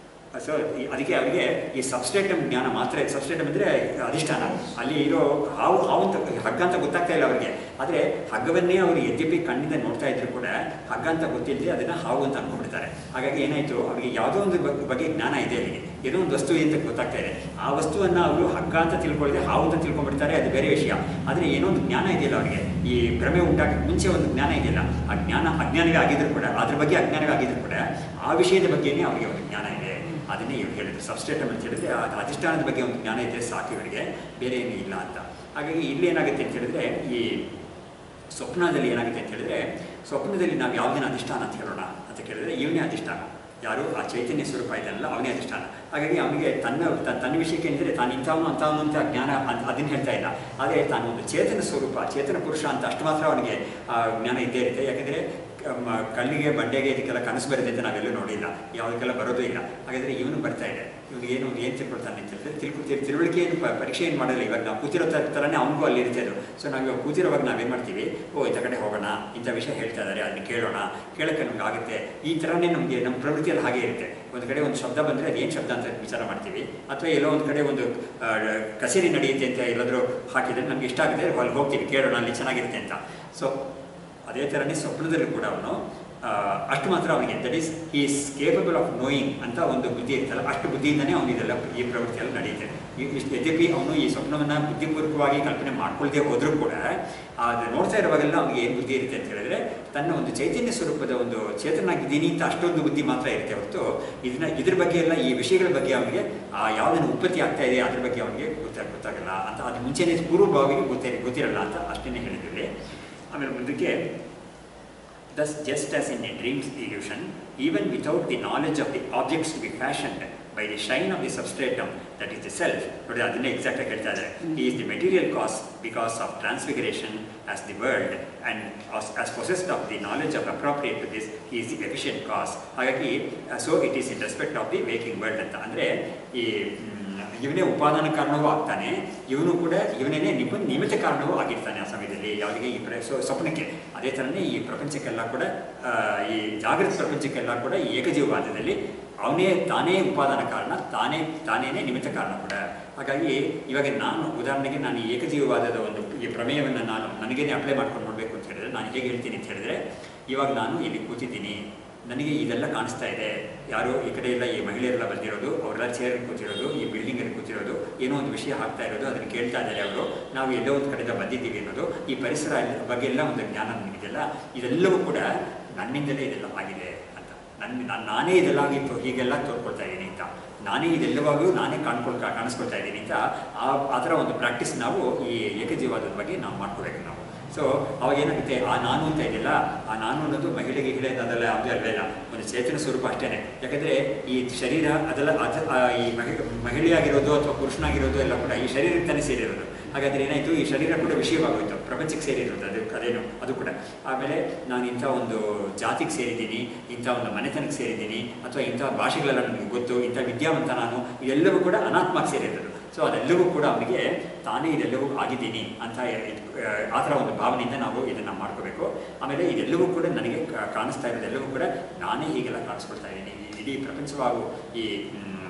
Speaker 2: ಸೊ ಅದಕ್ಕೆ ಅವರಿಗೆ ಈ ಸಬ್ಸ್ಟೇಟಮ್ ಜ್ಞಾನ ಮಾತ್ರ ಸಬ್ಸ್ಟೇಟಮ್ ಅಂದರೆ ಅಧಿಷ್ಠಾನ ಅಲ್ಲಿ ಇರೋ ಹಾವು ಹಾವು ಅಂತ ಹಗ್ಗ ಅಂತ ಗೊತ್ತಾಗ್ತಾ ಇಲ್ಲ ಅವರಿಗೆ ಆದರೆ ಹಗ್ಗವನ್ನೇ ಅವರು ಯದ್ಯಪಿ ಕಣ್ಣಿಂದ ನೋಡ್ತಾ ಇದ್ರು ಕೂಡ ಹಗ್ಗ ಅಂತ ಗೊತ್ತಿಲ್ಲದೆ ಅದನ್ನು ಹಾವು ಅಂತ ಅನ್ಕೊಂಡ್ಬಿಡ್ತಾರೆ ಹಾಗಾಗಿ ಏನಾಯಿತು ಅವರಿಗೆ ಯಾವುದೋ ಒಂದು ಬಗ್- ಬಗ್ಗೆ ಜ್ಞಾನ ಇದೆ ಅವರಿಗೆ ಏನೋ ಒಂದು ವಸ್ತು ಇದೆ ಅಂತ ಗೊತ್ತಾಗ್ತಾ ಇದೆ ಆ ವಸ್ತುವನ್ನು ಅವರು ಹಗ್ಗ ಅಂತ ತಿಳ್ಕೊಳ್ಳದೆ ಹಾವು ಅಂತ ತಿಳ್ಕೊಂಡ್ಬಿಡ್ತಾರೆ ಅದು ಬೇರೆ ವಿಷಯ ಆದರೆ ಏನೋ ಒಂದು ಜ್ಞಾನ ಇದೆಯಲ್ಲ ಅವರಿಗೆ ಈ ಭ್ರಮೆ ಉಂಟಾಗಕ್ಕೆ ಮುಂಚೆ ಒಂದು ಜ್ಞಾನ ಇದೆಯಲ್ಲ ಆ ಜ್ಞಾನ ಅಜ್ಞಾನವೇ ಆಗಿದ್ರು ಕೂಡ ಅದ್ರ ಬಗ್ಗೆ ಅಜ್ಞಾನವೇ ಆಗಿದ್ರು ಕೂಡ ಆ ವಿಷಯದ ಬಗ್ಗೆನೇ ಅವರಿಗೆ ಒಂದು ಜ್ಞಾನ ಇದೆ ಅದನ್ನೇ ಇವ್ರು ಹೇಳಿದ್ರು ಸಬ್ಸ್ಟೇಟಮ್ ಅಂತ ಹೇಳಿದ್ರೆ ಆ ಅಧಿಷ್ಠಾನದ ಬಗ್ಗೆ ಒಂದು ಜ್ಞಾನ ಇದ್ದರೆ ಸಾಕು ಇವರಿಗೆ ಬೇರೆ ಏನೂ ಇಲ್ಲ ಅಂತ ಹಾಗಾಗಿ ಇಲ್ಲೇನಾಗುತ್ತೆ ಅಂತ ಹೇಳಿದ್ರೆ ಈ ಸ್ವಪ್ನದಲ್ಲಿ ಏನಾಗುತ್ತೆ ಅಂತ ಹೇಳಿದ್ರೆ ಸ್ವಪ್ನದಲ್ಲಿ ನಾವು ಯಾವುದನ್ನ ಅಧಿಷ್ಠಾನ ಅಂತ ಹೇಳೋಣ ಅಂತ ಕೇಳಿದ್ರೆ ಇವನೇ ಅಧಿಷ್ಠಾನ ಯಾರು ಆ ಚೈತನ್ಯ ಸ್ವರೂಪ ಇದೆಯಲ್ಲ ಅವನೇ ಅಧಿಷ್ಠಾನ ಹಾಗಾಗಿ ಅವನಿಗೆ ತನ್ನ ತ- ತನ್ನ ವಿಷಯಕ್ಕೆ ಅಂದರೆ ತಾನು ಇಂಥವನು ಅಂಥವನು ಅಂತ ಜ್ಞಾನ ಅದ್- ಅದನ್ನ ಹೇಳ್ತಾ ಇಲ್ಲ ಆದರೆ ತಾನು ಒಂದು ಚೇತನ ಸ್ವರೂಪ ಚೇತನ ಪುರುಷ ಅಂತ ಅಷ್ಟು ಮಾತ್ರ ಅವನಿಗೆ ಆ ಜ್ಞಾನ ಇದ್ದೇ ಇರುತ್ತೆ ಯಾಕಂದರೆ ಮ- ಕಣ್ಣಿಗೆ ಬಂಡೆಗೆ ಇದಕ್ಕೆಲ್ಲ ಕನಸು ಬರುತ್ತೆ ಅಂತ ನಾವೆಲ್ಲೂ ನೋಡಿಲ್ಲ ಯಾವುದಕ್ಕೆಲ್ಲ ಬರೋದು ಇಲ್ಲ ಹಾಗಾದರೆ ಇವನು ಬರ್ತಾ ಇದೆ ಇವನಿಗೆ ಏನು ಏನು ತಿಳ್ಕೊಳ್ತಾನೆ ಅಂತ ಹೇಳಿದ್ರೆ ತಿಳ್ಕೊ ತಿಳ್- ತಿಳುವಳಿಕೆ ಏನು ಪ- ಪರೀಕ್ಷೆ ಏನು ಮಾಡಲ್ಲ ಇವಾಗ ನಾವು ಕೂತಿರೋ ತ- ಥರನೇ ಅವನಿಗೂ ಅಲ್ಲಿ ಇರುತ್ತೆ ಅದು ಸೊ ನಾವು ಇವಾಗ ಕೂತಿರೋವಾಗ ನಾವೇನು ಮಾಡ್ತೀವಿ ಓ ಇಂಥ ಕಡೆ ಹೋಗೋಣ ಇಂಥ ವಿಷಯ ಹೇಳ್ತಾ ಇದ್ದಾರೆ ಅದನ್ನ ಕೇಳೋಣ ಕೇಳೋಕ್ಕೆ ನಮ್ಗೆ ಆಗುತ್ತೆ ಈ ಥರನೇ ನಮಗೆ ನಮ್ಮ ಪ್ರವೃತ್ತಿಯಲ್ಲಿ ಹಾಗೆ ಇರುತ್ತೆ ಒಂದು ಕಡೆ ಒಂದು ಶಬ್ದ ಬಂದರೆ ಅದು ಏನು ಶಬ್ದ ಅಂತ ವಿಚಾರ ಮಾಡ್ತೀವಿ ಅಥವಾ ಎಲ್ಲೋ ಒಂದು ಕಡೆ ಒಂದು ಆ, ಕಚೇರಿ ನಡೆಯುತ್ತೆ ಅಂತ ಎಲ್ಲಾದರೂ ಹಾಕಿದರೆ ನಮ್ಗೆ ಇಷ್ಟ ಆಗುತ್ತೆ ಅಲ್ಲಿ ಹೋಗ್ತೀವಿ ಕೇಳೋಣ ಅಲ್ಲಿ ಚೆನ್ನಾಗಿರುತ್ತೆ ಅಂತ ಸೊ ಅದೇ ಥರನೇ ಸ್ವಪ್ನದಲ್ಲೂ ಕೂಡ ಅವನು ಆ, ಅಷ್ಟು ಮಾತ್ರ ಅವನಿಗೆ that is is capable of knowing ಅಂತ ಒಂದು ಬುದ್ಧಿ ಇರ್ತಲ್ಲ ಅಷ್ಟು ಬುದ್ಧಿಯಿಂದನೇ ಅವನು ಇದೆಲ್ಲ ಈ ಪ್ರವೃತ್ತಿಯಲ್ಲಿ ನಡೆಯುತ್ತೆ ಈ- ಇಷ್ಟು ಯದ್ಯಪಿ ಅವನು ಈ ಸ್ವಪ್ನವನ್ನು ಬುದ್ಧಿಪೂರ್ವಕವಾಗಿ ಕಲ್ಪನೆ ಮಾಡ್ಕೊಳ್ದೇ ಹೋದರೂ ಕೂಡ ಅದು ನೋಡ್ತಾ ಇರುವಾಗೆಲ್ಲ ಅವನಿಗೆ ಏನು ಬುದ್ಧಿ ಇರುತ್ತೆ ಅಂತ ಹೇಳಿದ್ರೆ ತನ್ನ ಒಂದು ಚೈತನ್ಯ ಸ್ವರೂಪದ ಒಂದು ಚೇತನಾಗಿದ್ದೀನಿ ಅಂತ ಅಷ್ಟೊಂದು ಬುದ್ಧಿ ಮಾತ್ರ ಇರುತ್ತೆ ಹೊರತು ಇದನ್ನ ಇದ್ರ ಬಗ್ಗೆ ಎಲ್ಲ ಈ ವಿಷಯಗಳ ಬಗ್ಗೆ ಅವನಿಗೆ ಆ ಯಾವುದನ್ನು ಉತ್ಪತ್ತಿ ಆಗ್ತಾ ಇದೆ ಅದ್ರ ಬಗ್ಗೆ ಅವನಿಗೆ ಗೊತ್ತಾಗ ಗೊತ್ತಾಗಲ್ಲ ಅಂತ ಅದು ಮುಂಚೆನೇ ಪೂರ್ವಭಾವಿಗೆ ಗೊತ್ತೇ ಗೊತ್ತಿರಲ್ಲ ಅಂತ ಅಷ್ಟೇ ಹೇಳಿದ್ವಿ ಆಮೇಲೆ ಮುಂದಕ್ಕೆ Thus, just as in a dream's illusion, even without the knowledge of the objects to be fashioned by the shine of the substratum, that is the self, ನೋಡಿ ಅದನ್ನೇ ಎಕ್ಸಾಕ್ಟ್ ಆಗಿ ಹೇಳ್ತಾ ಇದ್ದಾರೆ he is the material cause because of transfiguration as the world and as, as possessed of the knowledge of appropriate to this he is the efficient cause ಹಾಗಾಗಿ so it is in respect of the waking world ಅಂತ ಅಂದರೆ ಈ ಮ್, ಇವನೇ ಉಪಾದಾನ ಕಾರಣವೂ ಆಗ್ತಾನೆ ಇವನು ಕೂಡ ಇವನೇನೆ ನಿಪ ನಿಮಿತ್ತ ಕಾರಣವೂ ಆಗಿರ್ತಾನೆ ಆ ಸಮಯದಲ್ಲಿ ಯಾವುದಿಗೆ ಈ ಪ್ರ ಸೊ ಸ್ವಪ್ನಕ್ಕೆ ಅದೇ ಥರನೇ ಈ ಪ್ರಪಂಚಕ್ಕೆಲ್ಲ ಕೂಡ ಆ, ಈ ಜಾಗೃತ ಪ್ರಪಂಚಕ್ಕೆಲ್ಲ ಕೂಡ ಈ ಏಕಜೀವವಾದದಲ್ಲಿ ಅವನೇ ತಾನೇ ಉಪಾದಾನ ಕಾರಣ ತಾನೇ ತಾನೇನೇ ನಿಮಿತ್ತ ಕಾರಣ ಕೂಡ ಹಾಗಾಗಿ ಇವಾಗ ನಾನು ಉದಾಹರಣೆಗೆ ನಾನು ಈ ಏಕಜೀವವಾದದ ಒಂದು ಈ ಪ್ರಮೇಯವನ್ನು ನಾನು ನನಗೇನೆ ಅಪ್ಲೈ ಮಾಡ್ಕೊಂಡು ನೋಡಬೇಕು ಅಂತ ಹೇಳಿದ್ರೆ ನಾನು ಹೇಗೆ ಹೇಳ್ತೀನಿ ಅಂತ ಹೇಳಿದ್ರೆ ಇವಾಗ ನಾನು ಇಲ್ಲಿ ಕೂತಿದ್ದೀನಿ ನನಗೆ ಇದೆಲ್ಲ ಕಾಣಿಸ್ತಾ ಇದೆ ಯಾರೋ ಈ ಕಡೆ ಎಲ್ಲ ಈ ಮಹಿಳೆಯರೆಲ್ಲ ಬಂದಿರೋದು ಅವರೆಲ್ಲ ಚೇರ್ ಕೂತಿರೋದು ಈ ಬಿಲ್ಡಿಂಗಲ್ಲಿ ಕೂತಿರೋದು ಏನೋ ಒಂದು ವಿಷಯ ಆಗ್ತಾ ಇರೋದು ಅದನ್ನು ಕೇಳ್ತಾ ಇದ್ದಾರೆ ಅವರು ನಾವು ಎಲ್ಲೋ ಒಂದು ಕಡೆಯಿಂದ ಬಂದಿದ್ದೀವಿ ಅನ್ನೋದು ಈ ಪರಿಸರ ಎಲ್ಲ- ಬಗ್ಗೆ ಎಲ್ಲ ಒಂದು ಜ್ಞಾನ ನನಗಿದೆಯಲ್ಲ ಇದೆಲ್ಲವೂ ಕೂಡ ನನ್ನಿಂದಲೇ ಇದೆಲ್ಲ ಆಗಿದೆ ಅಂತ ನನ್ನ ನಾನು ನಾನೇ ಇದೆಲ್ಲ ಆಗಿತ್ತು ಹೀಗೆಲ್ಲ ತೋರ್ಕೊಳ್ತಾ ಇದ್ದೀನಿ ಅಂತ ನಾನೇ ಇದೆಲ್ಲವಾಗೂ ನಾನೇ ಕಾಣ್ಕೊಳ್ ಕಾಣಿಸ್ಕೊಳ್ತಾ ಇದ್ದೀನಿ ಅಂತ ಆ ಆ ಥರ ಒಂದು ಪ್ರಾಕ್ಟೀಸ್ ನಾವು ಈ ಏಕಜೀವಾದದ ಬಗ್ಗೆ ನಾವು ಮಾಡ್ಕೋಬೇಕು ನಾವು ಸೊ ಅವಾಗ ಏನಾಗುತ್ತೆ ಆ ನಾನು ಅಂತ ಇದೆಯಲ್ಲ ಆ ನಾನು ಅನ್ನೋದು ಮಹಿಳೆಗೆ ಗಿಳೆ ಅದೆಲ್ಲ ಯಾವುದೇ ಅಲ್ವೇ ಇಲ್ಲ ಒಂದು ಚೇತನ ಸ್ವರೂಪ ಅಷ್ಟೇನೆ ಯಾಕಂದರೆ ಈ ಶರೀರ ಅದೆಲ್ಲ ಅದ ಆ ಈ ಮಹಿ ಮಹಿಳೆಯಾಗಿರೋದು ಅಥವಾ ಪುರುಷನಾಗಿರೋದು ಎಲ್ಲ ಕೂಡ ಈ ಶರೀರಕ್ಕೆ ತಾನೇ ಸೇರಿರೋದು ಹಾಗಾದ್ರೆ ಏನಾಯಿತು ಈ ಶರೀರ ಕೂಡ ವಿಷಯವಾಗೋಯ್ತು ಪ್ರಪಂಚಕ್ಕೆ ಸೇರಿರೋದು ಅದು ಅದೇನು ಅದು ಕೂಡ ಆಮೇಲೆ ನಾನು ಇಂಥ ಒಂದು ಜಾತಿಗೆ ಸೇರಿದ್ದೀನಿ ಇಂಥ ಒಂದು ಮನೆತನಕ್ಕೆ ಸೇರಿದ್ದೀನಿ ಅಥವಾ ಇಂಥ ಭಾಷೆಗಳೆಲ್ಲ ನನಗೆ ಗೊತ್ತು ಇಂಥ ವಿದ್ಯಾವಂತ ನಾನು ಇದೆಲ್ಲವೂ ಕೂಡ ಅನಾತ್ಮಕ್ಕೆ ಸೇರಿರೋದು ಸೊ ಅದೆಲ್ಲವೂ ಕೂಡ ಅವನಿಗೆ ತಾನೇ ಇದೆಲ್ಲವೂ ಆಗಿದ್ದೀನಿ ಅಂತ ಇದ್- ಆ ಥರ ಒಂದು ಭಾವನೆಯಿಂದ ನಾವು ಇದನ್ನು ಮಾಡ್ಕೋಬೇಕು ಆಮೇಲೆ ಇದೆಲ್ಲವೂ ಕೂಡ ನನಗೆ ಕಾ- ಕಾಣಿಸ್ತಾ ಇರೋದೆಲ್ಲವೂ ಕೂಡ ನಾನೇ ಹೀಗೆಲ್ಲ ಕಾಣಿಸ್ಕೊಳ್ತಾ ಇದ್ದೀನಿ ಈ ಇಡೀ ಪ್ರಪಂಚವಾಗೂ ಈ ಮ್,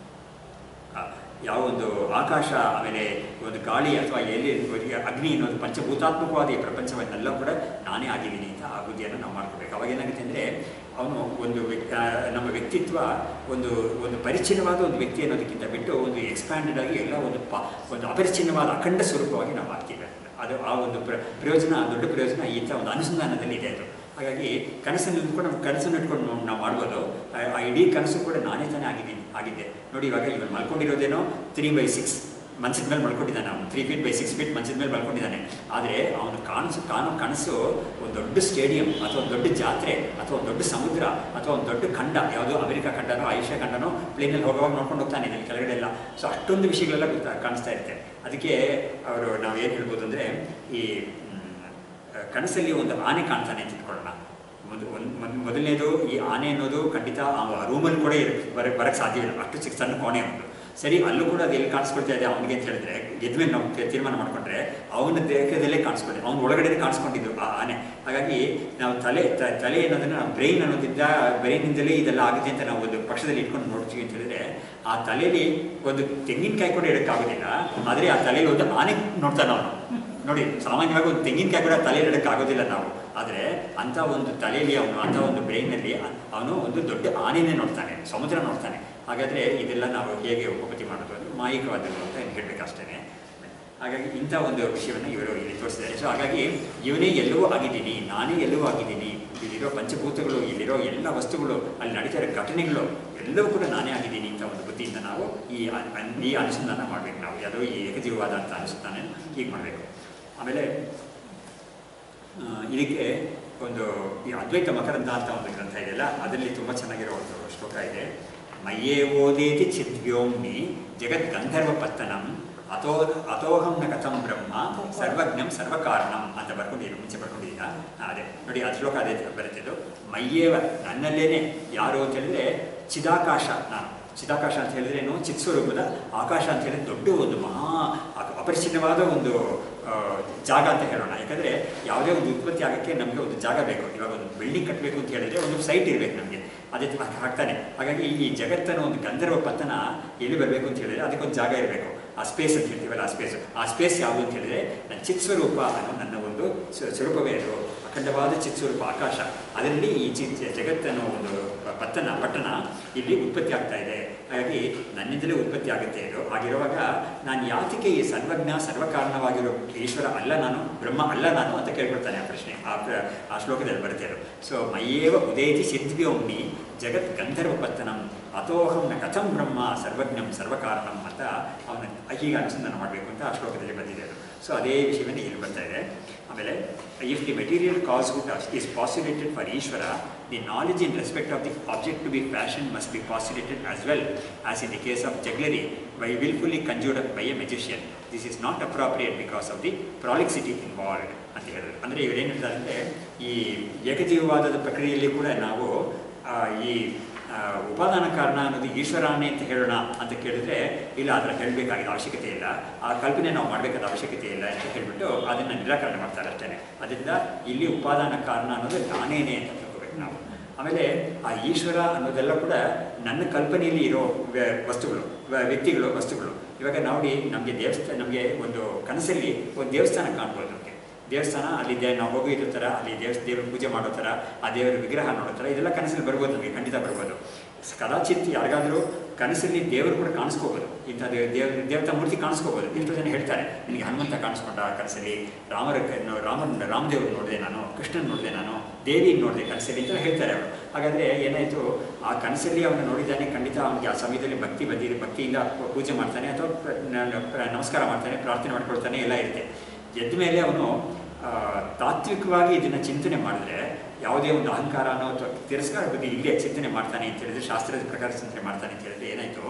Speaker 2: ಆ, ಯಾವ ಒಂದು ಆಕಾಶ ಆಮೇಲೆ ಒಂದು ಗಾಳಿ ಅಥವಾ ಎಲ್ಲಿ ಒಂದು ಅಗ್ನಿ ಅನ್ನೋದು ಪಂಚಭೂತಾತ್ಮಕವಾದ ಈ ಪ್ರಪಂಚವನ್ನೆಲ್ಲ ಕೂಡ ನಾನೇ ಆಗಿದ್ದೀನಿ ಅಂತ ಆ ಬುದ್ಧಿಯನ್ನು ನಾವು ಮಾಡ್ಕೋಬೇಕು ಅವಾಗ ಏನಾಗುತ್ತೆ ಅಂದರೆ ಅವನು ಒಂದು ವ್ಯಕ್- ಆ, ನಮ್ಮ ವ್ಯಕ್ತಿತ್ವ ಒಂದು ಒಂದು ಪರಿಚಿನ್ನವಾದ ಒಂದು ವ್ಯಕ್ತಿ ಅನ್ನೋದಕ್ಕಿಂತ ಬಿಟ್ಟು ಒಂದು ಎಕ್ಸ್ಪ್ಯಾಂಡೆಡ್ ಆಗಿ ಎಲ್ಲ ಒಂದು ಪ ಒಂದು ಅಪರಿಚಿನ್ನವಾದ ಅಖಂಡ ಸ್ವರೂಪವಾಗಿ ನಾವು ಆಗ್ತೀವಿ ಅದು ಆ ಒಂದು ಪ್ರ ಪ್ರಯೋಜನ ದೊಡ್ಡ ಪ್ರಯೋಜನ ಈ ಥರ ಒಂದು ಅನುಸಂಧಾನದಲ್ಲಿ ಇದೆ ಅದು ಹಾಗಾಗಿ ಕನಸನ್ನು ಇಟ್ಕೊಂಡು ನಾವು ಕನಸನ್ನು ಇಟ್ಕೊಂಡು ನಾವು- ನಾವು ಮಾಡ್ಬೋದು ಆ- ಆ ಇಡೀ ಕನಸು ಕೂಡ ನಾನೇ ತಾನೇ ಆಗಿದ್ದೀನಿ ಆಗಿದ್ದೆ ನೋಡಿ ಇವಾಗ ಇವನು ಮಲ್ಕೊಂಡಿರೋದೇನೋ ತ್ರೀ ಬೈ ಸಿಕ್ಸ್ ಮಂಚದ ಮೇಲೆ ಮಲ್ಕೊಂಡಿದ್ದಾನೆ ಅವನು three feet by six feet ಮಂಚದ ಮೇಲೆ ಮಲ್ಕೊಂಡಿದ್ದಾನೆ ಆದರೆ ಅವನು ಕಾಣಿಸು ಕಾಣೋ ಕನಸು ಒಂದು ದೊಡ್ಡ ಸ್ಟೇಡಿಯಂ ಅಥವಾ ಒಂದು ದೊಡ್ಡ ಜಾತ್ರೆ ಅಥವಾ ಒಂದು ದೊಡ್ಡ ಸಮುದ್ರ ಅಥವಾ ಒಂದು ದೊಡ್ಡ ಖಂಡ ಯಾವುದೋ ಅಮೆರಿಕ ಖಂಡನೋ ಏಷ್ಯಾ ಖಂಡನೋ ಪ್ಲೇನಲ್ಲಿ ಹೋಗುವಾಗ ನೋಡ್ಕೊಂಡು ಹೋಗ್ತಾನೆ ಇಲ್ಲಿ ಕೆಳಗಡೆ ಎಲ್ಲ ಸೊ ಅಷ್ಟೊಂದು ವಿಷಯಗಳೆಲ್ಲ ಗೊತ್ತಾ ಕಾಣಿಸ್ತಾ ಇರುತ್ತೆ ಅದಕ್ಕೆ ಅವರು ನಾವು ಏನು ಹೇಳ್ಬೋದು ಅಂದರೆ ಈ ಮ್, ಕನಸಲ್ಲಿ ಒಂದು ಆನೆ ಕಾಣ್ತಾನೆ ಅಂತ ಇಟ್ಕೊಳ್ಳೋಣ ಒಂದು ಒಂದು ಮೊದ್- ಮೊದಲನೇದು ಈ ಆನೆ ಅನ್ನೋದು ಖಂಡಿತ ಆ ರೂಮಲ್ಲಿ ಕೂಡ ಇರಕ್ಕೆ ಬರ ಬರಕ್ಕೆ ಸಾಧ್ಯವಿಲ್ಲ ಅಷ್ಟು ಚಿಕ್ಕ ಸಣ್ಣ ಕೋಣೆ ಒಂದು ಸರಿ ಅಲ್ಲೂ ಕೂಡ ಅದು ಎಲ್ಲಿ ಕಾಣಿಸ್ಕೊಳ್ತಾ ಇದೆ ಅವನಿಗೆ ಅಂತ ಹೇಳಿದ್ರೆ ಗೆದ್ಮೇಲೆ ನಾವು ತೀ- ತೀರ್ಮಾನ ಮಾಡ್ಕೊಂಡ್ರೆ ಅವನ ದೇಹದಲ್ಲೇ ಕಾಣಿಸ್ಕೊಂಡೆ ಅವ್ನ ಒಳಗಡೆ ಕಾಣಿಸ್ಕೊಂಡಿದ್ದು ಆ ಆನೆ ಹಾಗಾಗಿ ನಾವು ತಲೆ ತ- ತಲೆ ಅನ್ನೋದನ್ನ ನಾವು ಬ್ರೈನ್ ಅನ್ನೋದಿದ್ದ ಬ್ರೈನಿಂದಲೇ ಇದೆಲ್ಲ ಆಗುತ್ತೆ ಅಂತ ನಾವು ಒಂದು ಪಕ್ಷದಲ್ಲಿ ಇಟ್ಕೊಂಡು ನೋಡ್ತೀವಿ ಅಂತ ಹೇಳಿದ್ರೆ ಆ ತಲೆಯಲ್ಲಿ ಒಂದು ತೆಂಗಿನಕಾಯಿ ಕೂಡ ಇಡಕ್ಕಾಗೋದಿಲ್ಲ ಆದರೆ ಆ ತಲೆಯಲ್ಲಿ ಒಂದು ಆನೆ ನೋಡ್ತಾನೆ ಅವನು ನೋಡಿ ಸಾಮಾನ್ಯವಾಗಿ ಒಂದು ತೆಂಗಿನಕಾಯಿ ಕೂಡ ತಲೆ ಆಗೋದಿಲ್ಲ ನಾವು ಆದರೆ ಅಂಥ ಒಂದು ತಲೆಯಲ್ಲಿ ಅವನು ಅಂಥ ಒಂದು ಬ್ರೈನಲ್ಲಿ ಅವನು ಒಂದು ದೊಡ್ಡ ಆನೆನೇ ನೋಡ್ತಾನೆ ಸಮುದ್ರ ನೋಡ್ತಾನೆ ಹಾಗಾದರೆ ಇದೆಲ್ಲ ನಾವು ಹೇಗೆ ಉಪಪತ್ತಿ ಮಾಡೋದು ಅದು ಮಾಯಿಕವಾದದ್ದು ಅಂತ ಹೇಳಬೇಕು ಅಷ್ಟೇ ಹಾಗಾಗಿ ಇಂಥ ಒಂದು ವಿಷಯವನ್ನು ಇವರು ಇಲ್ಲಿ ತೋರಿಸಿದ್ದಾರೆ ಸೊ ಹಾಗಾಗಿ ಇವನೇ ಎಲ್ಲವೂ ಆಗಿದ್ದೀನಿ ನಾನೇ ಎಲ್ಲವೂ ಆಗಿದ್ದೀನಿ ಇಲ್ಲಿರೋ ಪಂಚಭೂತಗಳು ಇಲ್ಲಿರೋ ಎಲ್ಲ ವಸ್ತುಗಳು ಅಲ್ಲಿ ನಡೀತಾ ಇರೋ ಘಟನೆಗಳು ಎಲ್ಲವೂ ಕೂಡ ನಾನೇ ಆಗಿದ್ದೀನಿ ಅಂತ ಒಂದು ಬುದ್ಧಿಯಿಂದ ನಾವು ಈ ಅನ್- ಅನ್- ಈ ಅನುಸಂಧಾನ ಮಾಡಬೇಕು ನಾವು ಯಾವುದೋ ಈ ಏಕಜೀವವಾದ ಅಂತ ಅನುಸಂಧಾನ ಹೀಗೆ ಮಾಡಬೇಕು ಆಮೇಲೆ ಆ, ಇದಕ್ಕೆ ಒಂದು ಈ ಅದ್ವೈತ ಮಕರಂದ ಅಂತ ಒಂದು ಗ್ರಂಥ ಇದೆಯಲ್ಲ ಅದರಲ್ಲಿ ತುಂಬ ಚೆನ್ನಾಗಿರೋ ಒಂದು ಶ್ಲೋಕ ಇದೆ ಮಯ್ಯೇ ಓದೇತಿ ಚಿದ್ವ್ಯೋಮ್ನಿ ಜಗತ್ ಗಂಧರ್ವ ಪತ್ತನಂ ಅಥೋ ಅಥೋಹಂ ನ ಕಥಂ ಬ್ರಹ್ಮ ಸರ್ವಜ್ಞಂ ಸರ್ವಕಾರಣಂ ಅಂತ ಬರ್ಕೊಂಡಿದ್ದೀನಿ ಮುಂಚೆ ಬರ್ಕೊಂಡಿದ್ದೀನ ಅದೇ ನೋಡಿ ಆ ಶ್ಲೋಕ ಅದೇ ಬರುತ್ತೆ ಇದು ಮಯ್ಯೇವ ನನ್ನಲ್ಲೇನೆ ಯಾರು ಅಂತ ಹೇಳಿದ್ರೆ ಚಿದಾಕಾಶ ನಾನು ಚಿದಾಕಾಶ ಅಂತ ಹೇಳಿದ್ರೆ ಏನು ಚಿತ್ಸ್ವರೂಪದ ಆಕಾಶ ಅಂತ ಹೇಳಿದ್ರೆ ದೊಡ್ಡ ಒಂದು ಮಹಾ ಅಪ- ಅಪರಿಚಿತವಾದ ಒಂದು ಆ, ಜಾಗ ಅಂತ ಹೇಳೋಣ ಯಾಕಂದರೆ ಯಾವುದೇ ಒಂದು ಉತ್ಪತ್ತಿ ಆಗೋಕ್ಕೆ ನಮಗೆ ಒಂದು ಜಾಗ ಬೇಕು ಇವಾಗ ಒಂದು ಬಿಲ್ಡಿಂಗ್ ಕಟ್ಟಬೇಕು ಅಂತ ಹೇಳಿದ್ರೆ ಒಂದು ಸೈಟ್ ಇರಬೇಕು ನಮಗೆ ಅದೇ ತರ ಹಾಕ್ತಾನೆ ಹಾಗಾಗಿ ಈ ಜಗತ್ತನ್ನು ಒಂದು ಗಂಧರ್ವ ಪತನ ಎಲ್ಲಿ ಬರಬೇಕು ಅಂತ ಹೇಳಿದ್ರೆ ಅದಕ್ಕೊಂದು ಜಾಗ ಇರಬೇಕು ಆ ಸ್ಪೇಸ್ ಅಂತ ಹೇಳ್ತೀವಲ್ಲ ಆ ಸ್ಪೇಸ್ ಆ ಸ್ಪೇಸ್ ಯಾವುದು ಅಂತ ಹೇಳಿದ್ರೆ ನನ್ನ ಚಿತ್ಸ್ವರೂಪ ಅನ್ನೋ ನನ್ನ ಒಂದು ಸ್ವ- ಸ್ವರೂಪವೇ ಅದು ಅಖಂಡವಾದ ಚಿತ್ಸ್ವರೂಪ ಆಕಾಶ ಅದರಲ್ಲಿ ಈ ಚಿ ಜಗತ್ತನ್ನೋ ಒಂದು ಪತ್ತನ ಪಟ್ಟಣ ಇಲ್ಲಿ ಉತ್ಪತ್ತಿ ಆಗ್ತಾ ಇದೆ ಹಾಗಾಗಿ ನನ್ನಿಂದಲೇ ಉತ್ಪತ್ತಿ ಆಗುತ್ತೆ ಇದು ಆಗಿರುವಾಗ ನಾನು ಯಾತಕ್ಕೆ ಈ ಸರ್ವಜ್ಞ ಸರ್ವಕಾರಣವಾಗಿರೋ ಈಶ್ವರ ಅಲ್ಲ ನಾನು ಬ್ರಹ್ಮ ಅಲ್ಲ ನಾನು ಅಂತ ಕೇಳ್ಕೊಳ್ತಾನೆ ಆ ಪ್ರಶ್ನೆ ಆ ಪ್ರ- ಆ ಶ್ಲೋಕದಲ್ಲಿ ಬರುತ್ತೆ ಅದು ಸೊ ಮಯ್ಯೇವ ಉದೇತಿ ಸಿದ್ವ್ಯೋಮ್ನಿ ಜಗತ್ ಗಂಧರ್ವ ಪತ್ತನಂ ಅಥೋಹಂ ನ ಕಥಂ ಬ್ರಹ್ಮ ಸರ್ವಜ್ಞಂ ಸರ್ವಕಾರಣಂ ಅಂತ ಅವನ ಹೀಗೆ ಅನುಸಂಧಾನ ಮಾಡಬೇಕು ಅಂತ ಆ ಶ್ಲೋಕದಲ್ಲಿ ಬಂದಿದೆ ಅದು ಸೊ ಅದೇ ವಿಷಯವನ್ನೇ ಇಲ್ಲಿ ಬರ್ತಾ ಇದೆ ಆಮೇಲೆ if the material cause would is postulated for Ishvara the knowledge in respect of the object to be fashion must be postulated as well as in the case of jugglery by wilfully conjured by a magician this is not appropriate because of the prolixity involved ಅಂತ ಹೇಳಿದ್ರು ಅಂದರೆ ಇವರು ಏನು ಹೇಳ್ತಾರೆ ಅಂದರೆ ಈ ಏಕಜೀವವಾದದ ಪ್ರಕ್ರಿಯೆಯಲ್ಲಿ ಕೂಡ ನಾವು ಆ, ಈ ಆ, ಉಪಾದಾನ ಕಾರಣ ಅನ್ನೋದು ಈಶ್ವರಾನೇ ಅಂತ ಹೇಳೋಣ ಅಂತ ಕೇಳಿದ್ರೆ ಇಲ್ಲ ಅದರ ಹೇಳಬೇಕಾಗಿದ್ದ ಅವಶ್ಯಕತೆ ಇಲ್ಲ ಆ ಕಲ್ಪನೆ ನಾವು ಮಾಡಬೇಕಾದ ಅವಶ್ಯಕತೆ ಇಲ್ಲ ಅಂತ ಹೇಳ್ಬಿಟ್ಟು ಅದನ್ನು ನಿರಾಕರಣೆ ಮಾಡ್ತಾರೆ ಅಷ್ಟೇ ಅದರಿಂದ ಇಲ್ಲಿ ಉಪಾದಾನ ಕಾರಣ ಅನ್ನೋದು ನಾನೇನೆ ಅಂತ ತಿಳ್ಕೊಬೇಕು ನಾವು ಆಮೇಲೆ ಆ ಈಶ್ವರ ಅನ್ನೋದೆಲ್ಲ ಕೂಡ ನನ್ನ ಕಲ್ಪನೆಯಲ್ಲಿ ಇರೋ ವ್ಯ- ವಸ್ತುಗಳು ವ್ಯ- ವ್ಯಕ್ತಿಗಳು ವಸ್ತುಗಳು ಇವಾಗ ನೋಡಿ ನಮಗೆ ದೇವಸ್ಥಾನ ನಮಗೆ ಒಂದು ಕನಸಲ್ಲಿ ಒಂದು ದೇವಸ್ಥಾನ ಕಾಣ್ಬೋದು ನಮಗೆ ದೇವಸ್ಥಾನ ಅಲ್ಲಿ ದೇ ನಾವು ಹೋಗೋ ಇರೋ ಥರ ಅಲ್ಲಿ ದೇವಸ್ ದೇವ್ರ ಪೂಜೆ ಮಾಡೋ ಥರ ಆ ದೇವರ ವಿಗ್ರಹ ನೋಡೋ ಥರ ಇದೆಲ್ಲ ಕನಸಲ್ಲಿ ಬರ್ಬೋದು ನಮಗೆ ಖಂಡಿತ ಬರ್ಬೋದು ಸ- ಕದಾಚಿತ್ ಯಾರಿಗಾದರೂ ಕನಸಲ್ಲಿ ದೇವರು ಕೂಡ ಕಾಣಿಸ್ಕೋಬೋದು ಇಂಥ ದೇವ ದೇವ ದೇವತಾ ಮೂರ್ತಿ ಕಾಣಿಸ್ಕೋಬೋದು ಎಷ್ಟೋ ಜನ ಹೇಳ್ತಾರೆ ನಿನಗೆ ಹನುಮಂತ ಕಾಣಿಸ್ಕೊಂಡ ಕನಸಲ್ಲಿ ರಾಮರ ಕ- ರಾಮನ ರಾಮದೇವ್ರು ನೋಡಿದೆ ನಾನು ಕೃಷ್ಣನ್ ನೋಡಿದೆ ನಾನು ದೇವಿ ನೋಡಿದೆ ಕನಸಲ್ಲಿ ಅಂತ ಹೇಳ್ತಾರೆ ಅವರು ಹಾಗಾದರೆ ಏನಾಯಿತು ಆ ಕನಸಲ್ಲಿ ಅವನು ನೋಡಿದ್ದಾನೆ ಖಂಡಿತ ಅವನಿಗೆ ಆ ಸಮಯದಲ್ಲಿ ಭಕ್ತಿ ಬಂದಿದೆ ಭಕ್ತಿಯಿಂದ ಪ- ಪೂಜೆ ಮಾಡ್ತಾನೆ ಅಥವಾ ಪ್ರ- ನ- ಪ್ರ- ನಮಸ್ಕಾರ ಮಾಡ್ತಾನೆ ಪ್ರಾರ್ಥನೆ ಮಾಡ್ಕೊಳ್ತಾನೆ ಎಲ್ಲ ಇರುತ್ತೆ ಎದ್ದ ಮೇಲೆ ಅವನು ಆ, ತಾತ್ವಿಕವಾಗಿ ಇದನ್ನು ಚಿಂತನೆ ಮಾಡಿದ್ರೆ ಯಾವುದೇ ಒಂದು ಅಹಂಕಾರ ಅನ್ನೋ ಅಥವಾ ತಿರಸ್ಕಾರ ಬಗ್ಗೆ ಇಲ್ಲೇ ಚಿಂತನೆ ಮಾಡ್ತಾನೆ ಅಂತ ಹೇಳಿದ್ರೆ ಶಾಸ್ತ್ರದ ಪ್ರಕಾರ ಚಿಂತನೆ ಮಾಡ್ತಾನೆ ಅಂತ ಹೇಳಿದ್ರೆ ಏನಾಯಿತು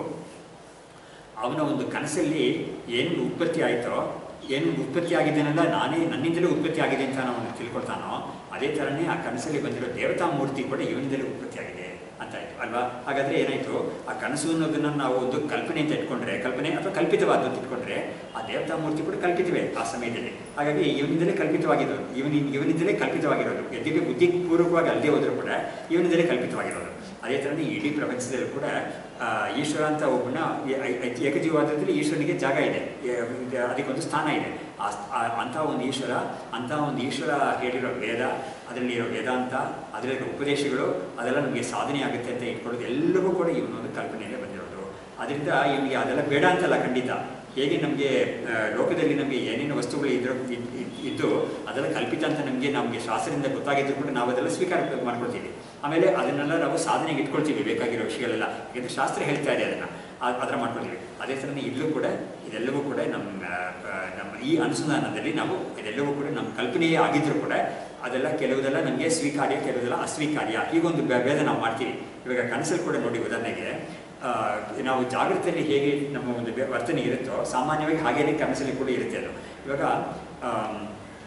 Speaker 2: ಅವನ ಒಂದು ಕನಸಲ್ಲಿ ಏನು ಉತ್ಪತ್ತಿ ಆಯಿತೋ ಏನು ಉತ್ಪತ್ತಿ ಆಗಿದ್ದೇನಲ್ಲ ನಾನೇ ನನ್ನಿಂದಲೇ ಉತ್ಪತ್ತಿ ಆಗಿದೆ ಅಂತ ಅವನು ತಿಳ್ಕೊಳ್ತಾನೋ ಅದೇ ಥರನೇ ಆ ಕನಸಲ್ಲಿ ಬಂದಿರೋ ದೇವತಾ ಮೂರ್ತಿ ಕೂಡ ಇವನಿಂದಲೇ ಉತ್ಪತ್ತಿ ಆಗಿದೆ ಅಂತ ಆಯಿತು ಅಲ್ವಾ ಹಾಗಾದ್ರೆ ಏನಾಯ್ತು ಆ ಕನಸು ಅನ್ನೋದನ್ನ ನಾವು ಒಂದು ಕಲ್ಪನೆ ಅಂತ ಇಟ್ಕೊಂಡ್ರೆ ಕಲ್ಪನೆ ಅಥವಾ ಕಲ್ಪಿತವಾದದ್ದು ಇಟ್ಕೊಂಡ್ರೆ ಆ ದೇವತಾ ಮೂರ್ತಿ ಕೂಡ ಕಲ್ಪಿತವೇ ಆ ಸಮಯದಲ್ಲಿ ಹಾಗಾಗಿ ಇವನಿಂದಲೇ ಕಲ್ಪಿತವಾಗಿರೋದು ಇವನಿ ಇವನಿಂದಲೇ ಕಲ್ಪಿತವಾಗಿರೋದು ಯದ್ಯಪಿ ಬುದ್ಧಿಪೂರ್ವಕವಾಗಿ ಅಲ್ಲದೆ ಹೋದರೂ ಕೂಡ ಇವನಿಂದಲೇ ಕಲ್ಪಿತವಾಗಿರೋದು ಅದೇ ಥರನೇ ಇಡೀ ಪ್ರಪಂಚದಲ್ಲೂ ಕೂಡ ಆ, ಈಶ್ವರ ಅಂತ ಒಬ್ಬನ ಏ- ಐ- ಐ- ಏಕಜೀವವಾದದಲ್ಲಿ ಈಶ್ವರನಿಗೆ ಜಾಗ ಇದೆ ಏ- ಇದು ಅದಕ್ಕೊಂದು ಸ್ಥಾನ ಇದೆ ಆ ಸ್- ಆ- ಅಂಥ ಒಂದು ಈಶ್ವರ ಅಂಥ ಒಂದು ಈಶ್ವರ ಹೇಳಿರೋ ವೇದ ಅದರಲ್ಲಿರೋ ವೇದಾಂತ ಅದರಲ್ಲಿರೋ ಉಪದೇಶಗಳು ಅದೆಲ್ಲ ನಮಗೆ ಸಾಧನೆ ಆಗುತ್ತೆ ಅಂತ ಇಟ್ಕೊಳ್ಳೋದು ಎಲ್ಲವೂ ಕೂಡ ಇವನೊಂದು ಕಲ್ಪನೆಯಲ್ಲೇ ಬಂದಿರೋದು ಅದರಿಂದ ಇವನಿಗೆ ಅದೆಲ್ಲ ಬೇಡ ಅಂತಲ್ಲ ಖಂಡಿತ ಹೇಗೆ ನಮಗೆ ಲೋಕದಲ್ಲಿ ನಮಗೆ ಏನೇನು ವಸ್ತುಗಳು ಇದ್ರ ಇದ್- ಇದ್- ಇದ್ದು ಅದೆಲ್ಲ ಕಲ್ಪಿತ ಅಂತ ನಮಗೆ ನಮಗೆ ಶಾಸ್ತ್ರದಿಂದ ಗೊತ್ತಾಗಿದ್ರು ಕೂಡ ನಾವು ಅದೆಲ್ಲ ಸ್ವೀಕಾರ ಮಾಡ್ಕೊಳ್ತೀವಿ ಆಮೇಲೆ ಅದನ್ನೆಲ್ಲ ನಾವು ಸಾಧನೆಗೆ ಇಟ್ಕೊಳ್ತೀವಿ ಬೇಕಾಗಿರೋ ವಿಷಯಗಳೆಲ್ಲ ಯಾಕಂದರೆ ಶಾಸ್ತ್ರ ಹೇಳ್ತಾ ಇದೆ ಅದನ್ನು ಅದರ ಮಾಡ್ಕೊಳ್ತೀವಿ ಅದೇ ಥರನೇ ಇಲ್ಲೂ ಕೂಡ ಇದೆಲ್ಲವೂ ಕೂಡ ನಮ್ಮ ಆ, ನಮ್ಮ ಈ ಅನುಸಂಧಾನದಲ್ಲಿ ನಾವು ಇದೆಲ್ಲವೂ ಕೂಡ ನಮ್ಮ ಕಲ್ಪನೆಯೇ ಆಗಿದ್ರೂ ಕೂಡ ಅದೆಲ್ಲ ಕೆಲವುದೆಲ್ಲ ನಮಗೆ ಸ್ವೀಕಾರ್ಯ ಕೆಲವುದೆಲ್ಲ ಅಸ್ವೀಕಾರ್ಯ ಹೀಗೊಂದು ಭೇ- ಭೇದ ನಾವು ಮಾಡ್ತೀವಿ ಇವಾಗ ಕನಸಲ್ಲಿ ಕೂಡ ನೋಡಿ ಉದಾಹರಣೆಗೆ ಆ, ನಾವು ಜಾಗೃತಿಯಲ್ಲಿ ಹೇಗೆ ನಮ್ಮ ಒಂದು ಬೆ- ವರ್ತನೆ ಇರುತ್ತೋ ಸಾಮಾನ್ಯವಾಗಿ ಹಾಗೇನೆ ಕನಸಲ್ಲಿ ಕೂಡ ಇರುತ್ತೆ ಅದು ಇವಾಗ ಆಮ್,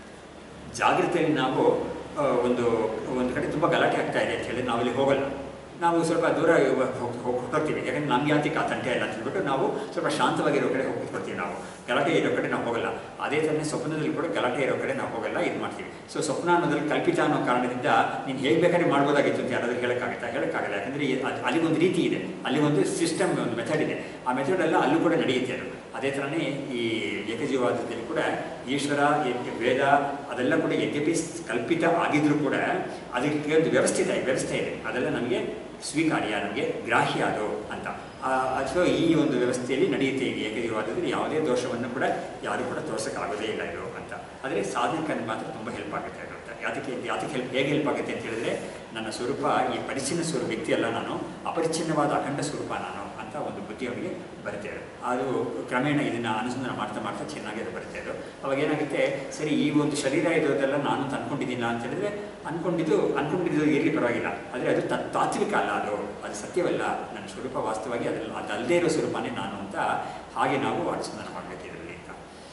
Speaker 2: ಜಾಗೃತಿಯಲ್ಲಿ ನಾವು ಆ, ಒಂದು ಒಂದು ಕಡೆ ತುಂಬ ಗಲಾಟೆ ಆಗ್ತಾ ಇದೆ ಅಂತ ಹೇಳಿ ನಾವಲ್ಲಿ ಹೋಗಲ್ಲ ನಾವು ಸ್ವಲ್ಪ ದೂರ ಹೊರಟೋಗ್ತೀವಿ ಯಾಕಂದ್ರೆ ನಮ್ಗೆ ಯಾತಿಗೆ ಆ ತಂಟೆ ಇಲ್ಲ ಅಂತ ಹೇಳ್ಬಿಟ್ಟು ನಾವು ಸ್ವಲ್ಪ ಶಾಂತವಾಗಿರೋ ಕಡೆ ಹೋಗಿ ಕೂತ್ಕೊಳ್ತೀವಿ ನಾವು ಗಲಾಟೆ ಇರೋ ಕಡೆ ನಾವು ಹೋಗಲ್ಲ ಅದೇ ಥರನೇ ಸ್ವಪ್ನದಲ್ಲಿ ಕೂಡ ಗಲಾಟೆ ಇರೋ ಕಡೆ ನಾವು ಹೋಗಲ್ಲ ಇದು ಮಾಡ್ತೀವಿ ಸೊ ಸ್ವಪ್ನ ಅನ್ನೋದ್ರಲ್ಲಿ ಕಲ್ಪಿತ ಅನ್ನೋ ಕಾರಣದಿಂದ ನೀನು ಹೇಗೆ ಬೇಕಾದ್ರೆ ಮಾಡ್ಬೋದಾಗಿತ್ತು ಅಂತ ಯಾರಾದ್ರೂ ಹೇಳೋಕ್ಕಾಗತ್ತಾ ಹೇಳೋಕ್ಕಾಗಲ್ಲ ಯಾಕಂದರೆ ಅಲ್ಲಿ ಒಂದು ರೀತಿ ಇದೆ ಅಲ್ಲಿ ಒಂದು ಸಿಸ್ಟಮ್ ಒಂದು ಮೆಥಡ್ ಇದೆ ಆ ಮೆಥಡ್ ಎಲ್ಲ ಅಲ್ಲೂ ಕೂಡ ನಡೆಯುತ್ತೆ ಅದು ಅದೇ ಥರನೇ ಈ ಏಕಜೀವಾದದಲ್ಲಿ ಕೂಡ ಈಶ್ವರ ಯ- ವೇದ ಅದೆಲ್ಲ ಕೂಡ ಯದ್ಯಪಿ ಕಲ್ಪಿತ ಆಗಿದ್ರೂ ಕೂಡ ಅದಕ್ಕೆ ಒಂದು ವ್ಯವಸ್ಥೆ ಇದೆ ವ್ಯವಸ್ಥೆ ಇದೆ ಅದೆಲ್ಲ ನಮಗೆ ಸ್ವೀಕಾರ್ಯ ನಮಗೆ ಗ್ರಾಹ್ಯ ಅದು ಅಂತ ಅಥವಾ ಈ ಒಂದು ವ್ಯವಸ್ಥೆಯಲ್ಲಿ ನಡೆಯುತ್ತೆ ಈ ಏಕಜೀವಾದದಲ್ಲಿ ಯಾವುದೇ ದೋಷವನ್ನು ಕೂಡ ಯಾರು ಕೂಡ ತೋರ್ಸೋಕ್ಕಾಗೋದೇ ಇಲ್ಲ ಇದು ಅಂತ ಆದರೆ ಸಾಧಕನಿಗೆ ಮಾತ್ರ ತುಂಬ ಹೆಲ್ಪ್ ಆಗುತ್ತೆ ಅದು ಅಂತ ಯಾತಕ್ಕೆ ಯಾತಕ್ಕೆ ಹೆಲ್ಪ್ ಹೇಗೆ ಹೆಲ್ಪ್ ಆಗುತ್ತೆ ಅಂತ ಹೇಳಿದ್ರೆ ನನ್ನ ಸ್ವರೂಪ ಈ ಪರಿಚ್ಛಿನ್ನ ಸ್ವರೂಪ ವ್ಯಕ್ತಿ ಅಲ್ಲ ನಾನು ಅಪರಿಚ್ಛಿನ್ನವಾದ ಅಖಂಡ ಸ್ವರೂಪ ನಾನು ಅಂತ ಒಂದು ಬುದ್ಧಿ ಅವನಿಗೆ ಬರುತ್ತೆ ಅದು. ಅದು ಕ್ರಮೇಣ ಇದನ್ನು ಅನುಸಂಧಾನ ಮಾಡ್ತಾ ಮಾಡ್ತಾ ಚೆನ್ನಾಗಿ ಅದು ಬರುತ್ತೆ ಅದು ಅವಾಗ ಏನಾಗುತ್ತೆ ಸರಿ ಈ ಒಂದು ಶರೀರ ಇರೋದೆಲ್ಲ ನಾನು ಅಂತ ಅನ್ಕೊಂಡಿದ್ದೀನ ಅಂತ ಹೇಳಿದ್ರೆ ಅನ್ಕೊಂಡಿದ್ದು ಅನ್ಕೊಂಡಿದ್ದು ಇರಲಿ ಪರವಾಗಿಲ್ಲ ಆದರೆ ಅದು ತ- ತಾತ್ವಿಕ ಅಲ್ಲ ಅದು ಅದು ಸತ್ಯವಲ್ಲ ನನ್ನ ಸ್ವರೂಪ ವಾಸ್ತವವಾಗಿ ಅದಲ್ಲ ಅದಲ್ಲದೆ ಇರೋ ಸ್ವರೂಪನೇ ನಾನು ಅಂತ ಹಾಗೆ ನಾವು ಅನುಸಂಧಾನ ಮಾಡಬೇಕು ಇದರಲ್ಲಿ ಅಂತ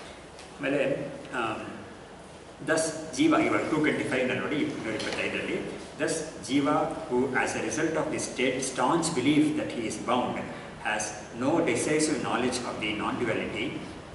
Speaker 2: ಆಮೇಲೆ ದಸ್ ಜೀವ ಇವಾಗ ಟೂ ಟ್ವೆಂಟಿ ಫೈವ್ನ ನೋಡಿ ಇನ್ನೂರ ಇಪ್ಪತ್ತೈದರಲ್ಲಿ thus jiva who as a result of the state staunch belief that he is bound has no decisive knowledge of the non duality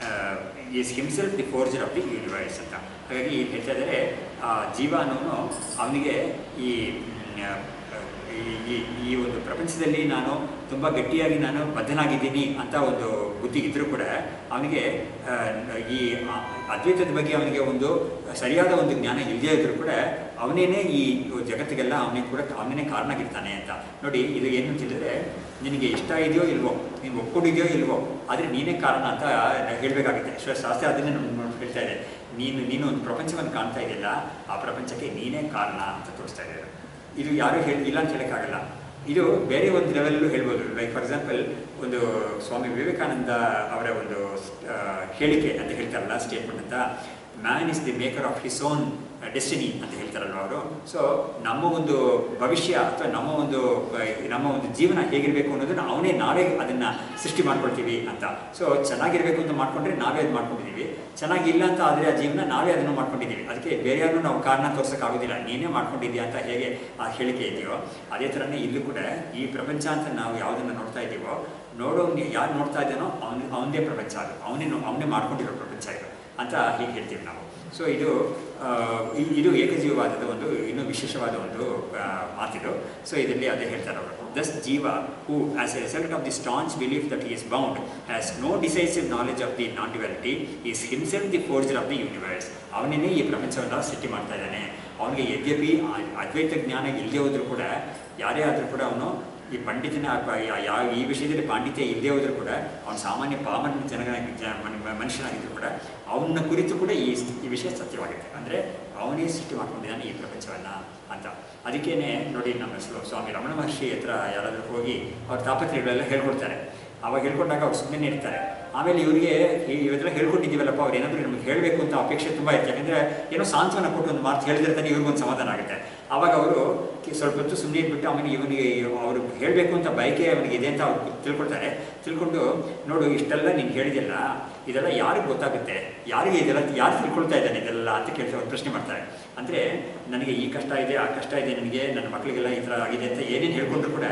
Speaker 2: is himself the forger of the universe ಅಂತ ಹಾಗಾಗಿ ಇಲ್ಲಿ ಹೇಳ್ತಾ ಇದ್ದಾರೆ ಆ ಜೀವ ಅನ್ನೋನು ಅವನಿಗೆ ಈ ಮ್, ಆ, ಈ- ಈ ಈ ಒಂದು ಪ್ರಪಂಚದಲ್ಲಿ ನಾನು ತುಂಬ ಗಟ್ಟಿಯಾಗಿ ನಾನು ಬದ್ಧನಾಗಿದ್ದೀನಿ ಅಂತ ಒಂದು ಬುದ್ಧಿ ಇದ್ದರೂ ಕೂಡ ಅವನಿಗೆ ಆ, ಈ ಆ- ಅದ್ವೈತದ ಬಗ್ಗೆ ಅವನಿಗೆ ಒಂದು ಸರಿಯಾದ ಒಂದು ಜ್ಞಾನ ಇಲ್ಲದೇ ಇದ್ರೂ ಕೂಡ ಅವನೇನೇ ಈ ಜಗತ್ತಿಗೆಲ್ಲ ಅವನೇ ಕೂಡ ಅವನೇ ಕಾರಣಗಿರ್ತಾನೆ ಅಂತ ನೋಡಿ ಇದು ಏನು ಅಂತ ಹೇಳಿದ್ರೆ ನಿನಗೆ ಇಷ್ಟ ಇದೆಯೋ ಇಲ್ವೋ ನೀನು ಒಪ್ಕೊಂಡಿದೆಯೋ ಇಲ್ವೋ ಆದರೆ ನೀನೇ ಕಾರಣ ಅಂತ ಹೇಳಬೇಕಾಗುತ್ತೆ ಶ್ವ ಶಾಸ್ತ್ರ ಅದನ್ನೇ ನಮ್ಗೆ ಹೇಳ್ತಾ ಇದೆ ನೀನು ನೀನು ಒಂದು ಪ್ರಪಂಚವನ್ನು ಕಾಣ್ತಾ ಇದೆಯಲ್ಲ ಆ ಪ್ರಪಂಚಕ್ಕೆ ನೀನೇ ಕಾರಣ ಅಂತ ತೋರಿಸ್ತಾ ಇದೆ ಇದು ಯಾರು ಹೇಳಿ ಇಲ್ಲ ಅಂತ ಹೇಳೋಕ್ಕಾಗಲ್ಲ ಇದು ಬೇರೆ ಒಂದು ಲೆವೆಲ್ಲೂ ಹೇಳ್ಬೋದು ಲೈಕ್ ಫಾರ್ ಎಕ್ಸಾಂಪಲ್ ಒಂದು ಸ್ವಾಮಿ ವಿವೇಕಾನಂದ ಅವರ ಒಂದು ಆ, ಹೇಳಿಕೆ ಅಂತ ಹೇಳ್ತಾರಲ್ಲ ಸ್ಟೇಟ್ಮೆಂಟ್ ಅಂತ man is the maker of his own destiny ಅಂತ ಹೇಳ್ತಾರಲ್ವ ಅವರು ಸೊ ನಮ್ಮ ಒಂದು ಭವಿಷ್ಯ ಅಥವಾ ನಮ್ಮ ಒಂದು ಆ, ನಮ್ಮ ಒಂದು ಜೀವನ ಹೇಗಿರಬೇಕು ಅನ್ನೋದನ್ನ ಅವನೇ ನಾವೇ ಅದನ್ನ ಸೃಷ್ಟಿ ಮಾಡ್ಕೊಳ್ತೀವಿ ಅಂತ ಸೊ ಚೆನ್ನಾಗಿರ್ಬೇಕು ಅಂತ ಮಾಡ್ಕೊಂಡ್ರೆ ನಾವೇ ಅದು ಮಾಡ್ಕೊಂಡಿದ್ದೀವಿ ಚೆನ್ನಾಗಿಲ್ಲ ಅಂತ ಆದರೆ ಆ ಜೀವನ ನಾವೇ ಅದನ್ನು ಮಾಡ್ಕೊಂಡಿದ್ದೀವಿ ಅದಕ್ಕೆ ಬೇರೆಯಾರು ನಾವು ಕಾರಣ ತೋರ್ಸೋಕ್ಕಾಗೋದಿಲ್ಲ ನೀನೇ ಮಾಡ್ಕೊಂಡಿದ್ಯಾ ಅಂತ ಹೇಗೆ ಆ ಹೇಳಿಕೆ ಇದೆಯೋ ಅದೇ ಥರನೇ ಇಲ್ಲೂ ಕೂಡ ಈ ಪ್ರಪಂಚ ಅಂತ ನಾವು ಯಾವುದನ್ನು ನೋಡ್ತಾ ಇದ್ದೀವೋ ನೋಡೋಂಗೆ ಯಾರು ನೋಡ್ತಾ ಇದ್ದಾನೋ ಅವನ ಅವನದೇ ಪ್ರಪಂಚ ಅದು ಅವನೇ ಅವನೇ ಮಾಡ್ಕೊಂಡಿರೋ ಪ್ರಪಂಚ ಇದು ಅಂತ ಹೀಗೆ ಹೇಳ್ತೀವಿ ನಾವು ಸೊ ಇದು ಆ, ಇ- ಇದು ಏಕಜೀವವಾದದ ಒಂದು ಇನ್ನೂ ವಿಶೇಷವಾದ ಒಂದು ಆ, ಮಾತಿದು ಸೊ ಇದರಲ್ಲಿ ಅದೇ ಹೇಳ್ತಾರೆ ಅವರು thus jiva who as a result of the staunch belief that is bound has no decisive knowledge of the non duality is himself the forger of the universe ಅವನೇ ಈ ಪ್ರಪಂಚವನ್ನು ಸೃಷ್ಟಿ ಮಾಡ್ತಾ ಇದ್ದಾನೆ ಅವನಿಗೆ ಯದ್ಯಪಿ ಆ- ಅದ್ವೈತ ಜ್ಞಾನ ಇಲ್ಲದೆ ಹೋದ್ರೂ ಕೂಡ ಯಾರೇ ಆದರೂ ಕೂಡ ಅವನು ಈ ಪಂಡಿತನ ಅಥವಾ ಯಾ- ಯಾವ ಈ ವಿಷಯದಲ್ಲಿ ಪಾಂಡಿತ್ಯ ಇಲ್ಲದೆ ಹೋದ್ರೂ ಕೂಡ ಅವನು ಸಾಮಾನ್ಯ ಪಾಮನ ಜನಗಳ ಜ- ಮನ್- ಮನುಷ್ಯನಾಗಿದ್ದರೂ ಕೂಡ ಅವನ ಕುರಿತು ಕೂಡ ಈ ಸ್- ಈ ವಿಷಯ ಸತ್ಯವಾಗುತ್ತೆ ಅಂದರೆ ಅವನೇ ಸೃಷ್ಟಿ ಮಾಡ್ಕೊಂಡಿದ್ದಾನೆ ಈ ಪ್ರಪಂಚವನ್ನು ಅಂತ ಅದಕ್ಕೇನೆ ನೋಡಿ ನಮ್ಮ ಸ್ವ- ಸ್ವಾಮಿ ರಮಣ ಮಹರ್ಷಿ ಹತ್ರ ಯಾರಾದರೂ ಹೋಗಿ ಅವ್ರ ತಾಪತ್ರೆಗಳೆಲ್ಲ ಹೇಳ್ಕೊಡ್ತಾರೆ ಅವಾಗ ಹೇಳ್ಕೊಂಡಾಗ ಅವ್ರು ಸುಮ್ಮನೆ ಇರ್ತಾರೆ ಆಮೇಲೆ ಇವರಿಗೆ ಇವೆಲ್ಲ ಹೇಳ್ಕೊಂಡಿದ್ದೀವಲ್ಲಪ್ಪ ಅವ್ರು ಏನಾದರೂ ನಮಗೆ ಹೇಳಬೇಕು ಅಂತ ಅಪೇಕ್ಷೆ ತುಂಬ ಇರುತ್ತೆ ಯಾಕಂದರೆ ಏನೋ ಸಾಂತ್ವನ ಕೊಟ್ಟು ಒಂದು ಮಾತು ಹೇಳಿದ್ರೆ ತಾನೇ ಇವ್ರಿಗೊಂದು ಸಮಾಧಾನ ಆಗುತ್ತೆ ಆವಾಗ ಅವರು ಸ್ವಲ್ಪ ಹೊತ್ತು ಸುಮ್ಮನೆ ಇಟ್ಬಿಟ್ಟು ಅವನಿಗೆ ಇವನಿಗೆ ಅವರು ಹೇಳಬೇಕು ಅಂತ ಬಯಕೆ ಅವನಿಗೆ ಇದೆ ಅಂತ ಅವ್ರು ತಿಳ್ಕೊಳ್ತಾರೆ ತಿಳ್ಕೊಂಡು ನೋಡು ಇಷ್ಟೆಲ್ಲ ನೀನು ಹೇಳಿದೆಲ್ಲ ಇದೆಲ್ಲ ಯಾರಿಗೆ ಗೊತ್ತಾಗುತ್ತೆ ಯಾರಿಗೆ ಇದೆಲ್ಲ ಯಾರು ತಿಳ್ಕೊಳ್ತಾ ಇದ್ದಾನೆ ಇದೆಲ್ಲ ಅಂತ ಕೇಳ್ತಾ ಅವ್ರು ಪ್ರಶ್ನೆ ಮಾಡ್ತಾರೆ ಅಂದರೆ ನನಗೆ ಈ ಕಷ್ಟ ಇದೆ ಆ ಕಷ್ಟ ಇದೆ ನನಗೆ ನನ್ನ ಮಕ್ಕಳಿಗೆಲ್ಲ ಈ ಥರ ಆಗಿದೆ ಅಂತ ಏನೇನು ಹೇಳ್ಕೊಂಡ್ರು ಕೂಡ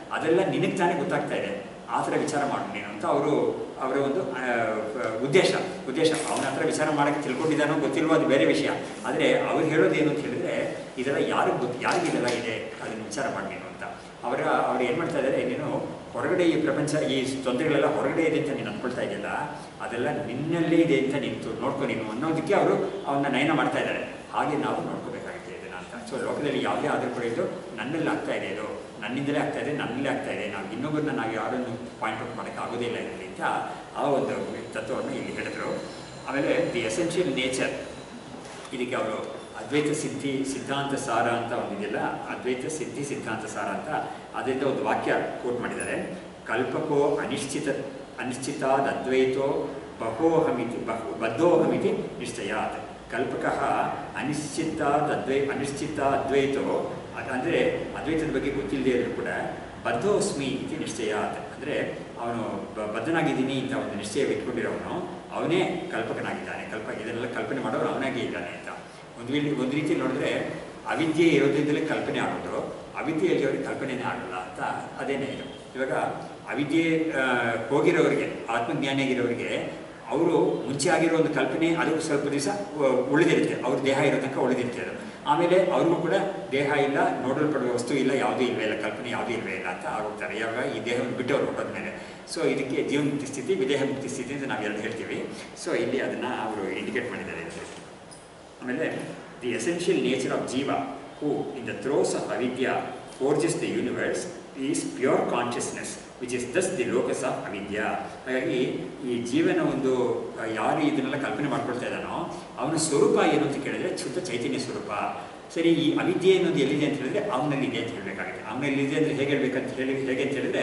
Speaker 2: ಅದೆಲ್ಲ ನಿನಗೆ ತಾನೇ ಗೊತ್ತಾಗ್ತಾ ಇದೆ ಆ ಥರ ವಿಚಾರ ಮಾಡು ನೀನು ಅಂತ ಅವರು ಅವರ ಒಂದು ಆ, ಉದ್ದೇಶ ಉದ್ದೇಶ ಅವನ ಹತ್ರ ವಿಚಾರ ಮಾಡೋಕ್ಕೆ ತಿಳ್ಕೊಂಡಿದ್ದಾನೋ ಗೊತ್ತಿಲ್ವೋ ಅದು ಬೇರೆ ವಿಷಯ ಆದರೆ ಅವ್ರು ಹೇಳೋದು ಏನು ಅಂತ ಹೇಳಿದ್ರೆ ಇದೆಲ್ಲ ಯಾರಿಗೆ ಗೊತ್ತು ಯಾರಿಗೆ ಇದೆಲ್ಲ ಇದೆ ಅದನ್ನು ವಿಚಾರ ಮಾಡಿ ನೀನು ಅಂತ ಅವರ ಅವ್ರು ಏನು ಮಾಡ್ತಾ ಇದ್ದಾರೆ ನೀನು ಹೊರಗಡೆ ಈ ಪ್ರಪಂಚ ಈ ತೊಂದರೆಗಳೆಲ್ಲ ಹೊರಗಡೆ ಇದೆ ಅಂತ ನೀನು ಅಂದ್ಕೊಳ್ತಾ ಇದೆಯಲ್ಲ ಅದೆಲ್ಲ ನಿನ್ನಲ್ಲೇ ಇದೆ ಅಂತ ನೀನು ತು- ನೋಡ್ಕೊ ನೀನು ಅನ್ನೋದಕ್ಕೆ ಅವರು ಅವನ್ನ ನಯನ ಮಾಡ್ತಾ ಇದ್ದಾರೆ ಹಾಗೆ ನಾವು ನೋಡ್ಕೋಬೇಕಾಗುತ್ತೆ ಇದನ್ನ ಅಂತ ಸೊ ಲೋಕದಲ್ಲಿ ಯಾವುದೇ ಆದರೂ ಕೂಡ ಇದು ನನ್ನಲ್ಲಿ ಆಗ್ತಾ ಇದೆ ಇದು ನನ್ನಿಂದಲೇ ಆಗ್ತಾ ಇದೆ ನನ್ನಲ್ಲೇ ಆಗ್ತಾ ಇದೆ ನಾವು ಇನ್ನೊಬ್ಬರನ್ನ ನಾವು ಯಾರನ್ನು ಪಾಯಿಂಟ್ ಔಟ್ ಮಾಡೋಕ್ಕೆ ಆಗೋದಿಲ್ಲ ಇದರಲ್ಲಿ ಅಂತ ಆ ಒಂದು ತತ್ವವನ್ನು ಇಲ್ಲಿ ಹೇಳಿದ್ರು ಆಮೇಲೆ ದಿ ಎಸೆನ್ಷಿಯಲ್ ನೇಚರ್ ಇದಕ್ಕೆ ಅವರು ಅದ್ವೈತ ಸಿದ್ಧಿ ಸಿದ್ಧಾಂತ ಸಾರ ಅಂತ ಒಂದಿದೆಯಲ್ಲ ಅದ್ವೈತ ಸಿದ್ಧಿ ಸಿದ್ಧಾಂತ ಸಾರ ಅಂತ ಅದರಿಂದ ಒಂದು ವಾಕ್ಯ ಕೋಟ್ ಮಾಡಿದ್ದಾರೆ ಕಲ್ಪಕೋ ಅನಿಶ್ಚಿತ ಅನಿಶ್ಚಿತಾದ ಅದ್ವೈತೋ ಬಹೋಹಮಿತಿ ಬಹು ಬದ್ಧೋಹಮಿತಿ ನಿಶ್ಚಯಾತ್ ಕಲ್ಪಕಃ ಅನಿಶ್ಚಿತಾದ ಅದ್ವೈ ಅನಿಶ್ಚಿತ ಅದ್ವೈತೋ ಅದ್- ಅಂದರೆ ಅದ್ವೈತದ ಬಗ್ಗೆ ಗೊತ್ತಿಲ್ಲದೆ ಇದ್ರೂ ಕೂಡ ಬದ್ಧೋಸ್ಮಿ ಇತಿ ನಿಶ್ಚಯಾತ್ ಅಂದರೆ ಅವನು ಬ- ಬದ್ಧನಾಗಿದ್ದೀನಿ ಅಂತ ಒಂದು ನಿಶ್ಚಯ ಇಟ್ಕೊಂಡಿರೋವನು ಅವನೇ ಕಲ್ಪಕನಾಗಿದ್ದಾನೆ ಕಲ್ಪ ಇದನ್ನೆಲ್ಲ ಕಲ್ಪನೆ ಮಾಡೋರು ಅವನಾಗೇ ಇದ್ದಾನೆ ಅಂತ ಒಂದು ವೇಳೆ ಒಂದು ರೀತಿ ನೋಡಿದ್ರೆ ಅವಿದ್ಯೆ ಇರೋದ್ರಿಂದಲೇ ಕಲ್ಪನೆ ಆಗೋದು ಅವಿದ್ಯೆ ಇರೋರಿಗೆ ಕಲ್ಪನೆನೇ ಆಗಲ್ಲ ಅಂತ ಅದೇನೇ ಇದು ಇವಾಗ ಅವಿದ್ಯೆ ಆ, ಹೋಗಿರೋರಿಗೆ ಆತ್ಮಜ್ಞಾನಿಯಾಗಿರೋರಿಗೆ ಅವರು ಮುಂಚೆ ಆಗಿರೋ ಒಂದು ಕಲ್ಪನೆ ಅದು ಸ್ವಲ್ಪ ದಿವಸ ಉಳಿದಿರುತ್ತೆ ಅವ್ರ ದೇಹ ಇರೋ ತನಕ ಉಳಿದಿರುತ್ತೆ ಅದು ಆಮೇಲೆ ಅವ್ರಿಗೂ ಕೂಡ ದೇಹ ಇಲ್ಲ ನೋಡಲ್ಪಡುವ ವಸ್ತು ಇಲ್ಲ ಯಾವುದೂ ಇಲ್ವೇ ಇಲ್ಲ ಕಲ್ಪನೆ ಯಾವುದೂ ಇಲ್ವೇ ಇಲ್ಲ ಅಂತ ಆಗೋಗ್ತಾರೆ ಯಾವಾಗ ಈ ದೇಹವನ್ನು ಬಿಟ್ಟವ್ರು ಹೋದ್ಮೇಲೆ ಸೊ ಇದಕ್ಕೆ ಜೀವನ್ಮುಕ್ತಿ ಸ್ಥಿತಿ ವಿದೇಹ ಮುಕ್ತಿ ಸ್ಥಿತಿ ಅಂತ ನಾವು ಎರಡು ಹೇಳ್ತೀವಿ ಸೊ ಇಲ್ಲಿ ಅದನ್ನು ಅವರು ಇಂಡಿಕೇಟ್ ಮಾಡಿದ್ದಾರೆ ಇದರಲ್ಲಿ ಆಮೇಲೆ the essential nature of jiva who in the throes of avidya forges the universe is pure consciousness which is thus the locus of avidya ಹಾಗಾಗಿ ಈ ಜೀವನ ಒಂದು ಆ, ಯಾರು ಇದನ್ನೆಲ್ಲ ಕಲ್ಪನೆ ಮಾಡ್ಕೊಳ್ತಾ ಇದ್ದಾನೋ ಅವನ ಸ್ವರೂಪ ಏನು ಅಂತ ಕೇಳಿದ್ರೆ ಶುದ್ಧ ಚೈತನ್ಯ ಸ್ವರೂಪ ಸರಿ ಈ ಅವಿದ್ಯೆ ಅನ್ನೋದು ಎಲ್ಲಿದೆ ಅಂತ ಹೇಳಿದ್ರೆ ಅವನಲ್ಲಿ ಇದೆ ಅಂತ ಹೇಳಬೇಕಾಗುತ್ತೆ ಅವನಲ್ಲಿ ಇದೆ ಅಂದರೆ ಹೇಗೆ ಹೇಳ್ಬೇಕಂತ ಹೇಳಿ ಹೇಗೆ ಅಂತ ಹೇಳಿದ್ರೆ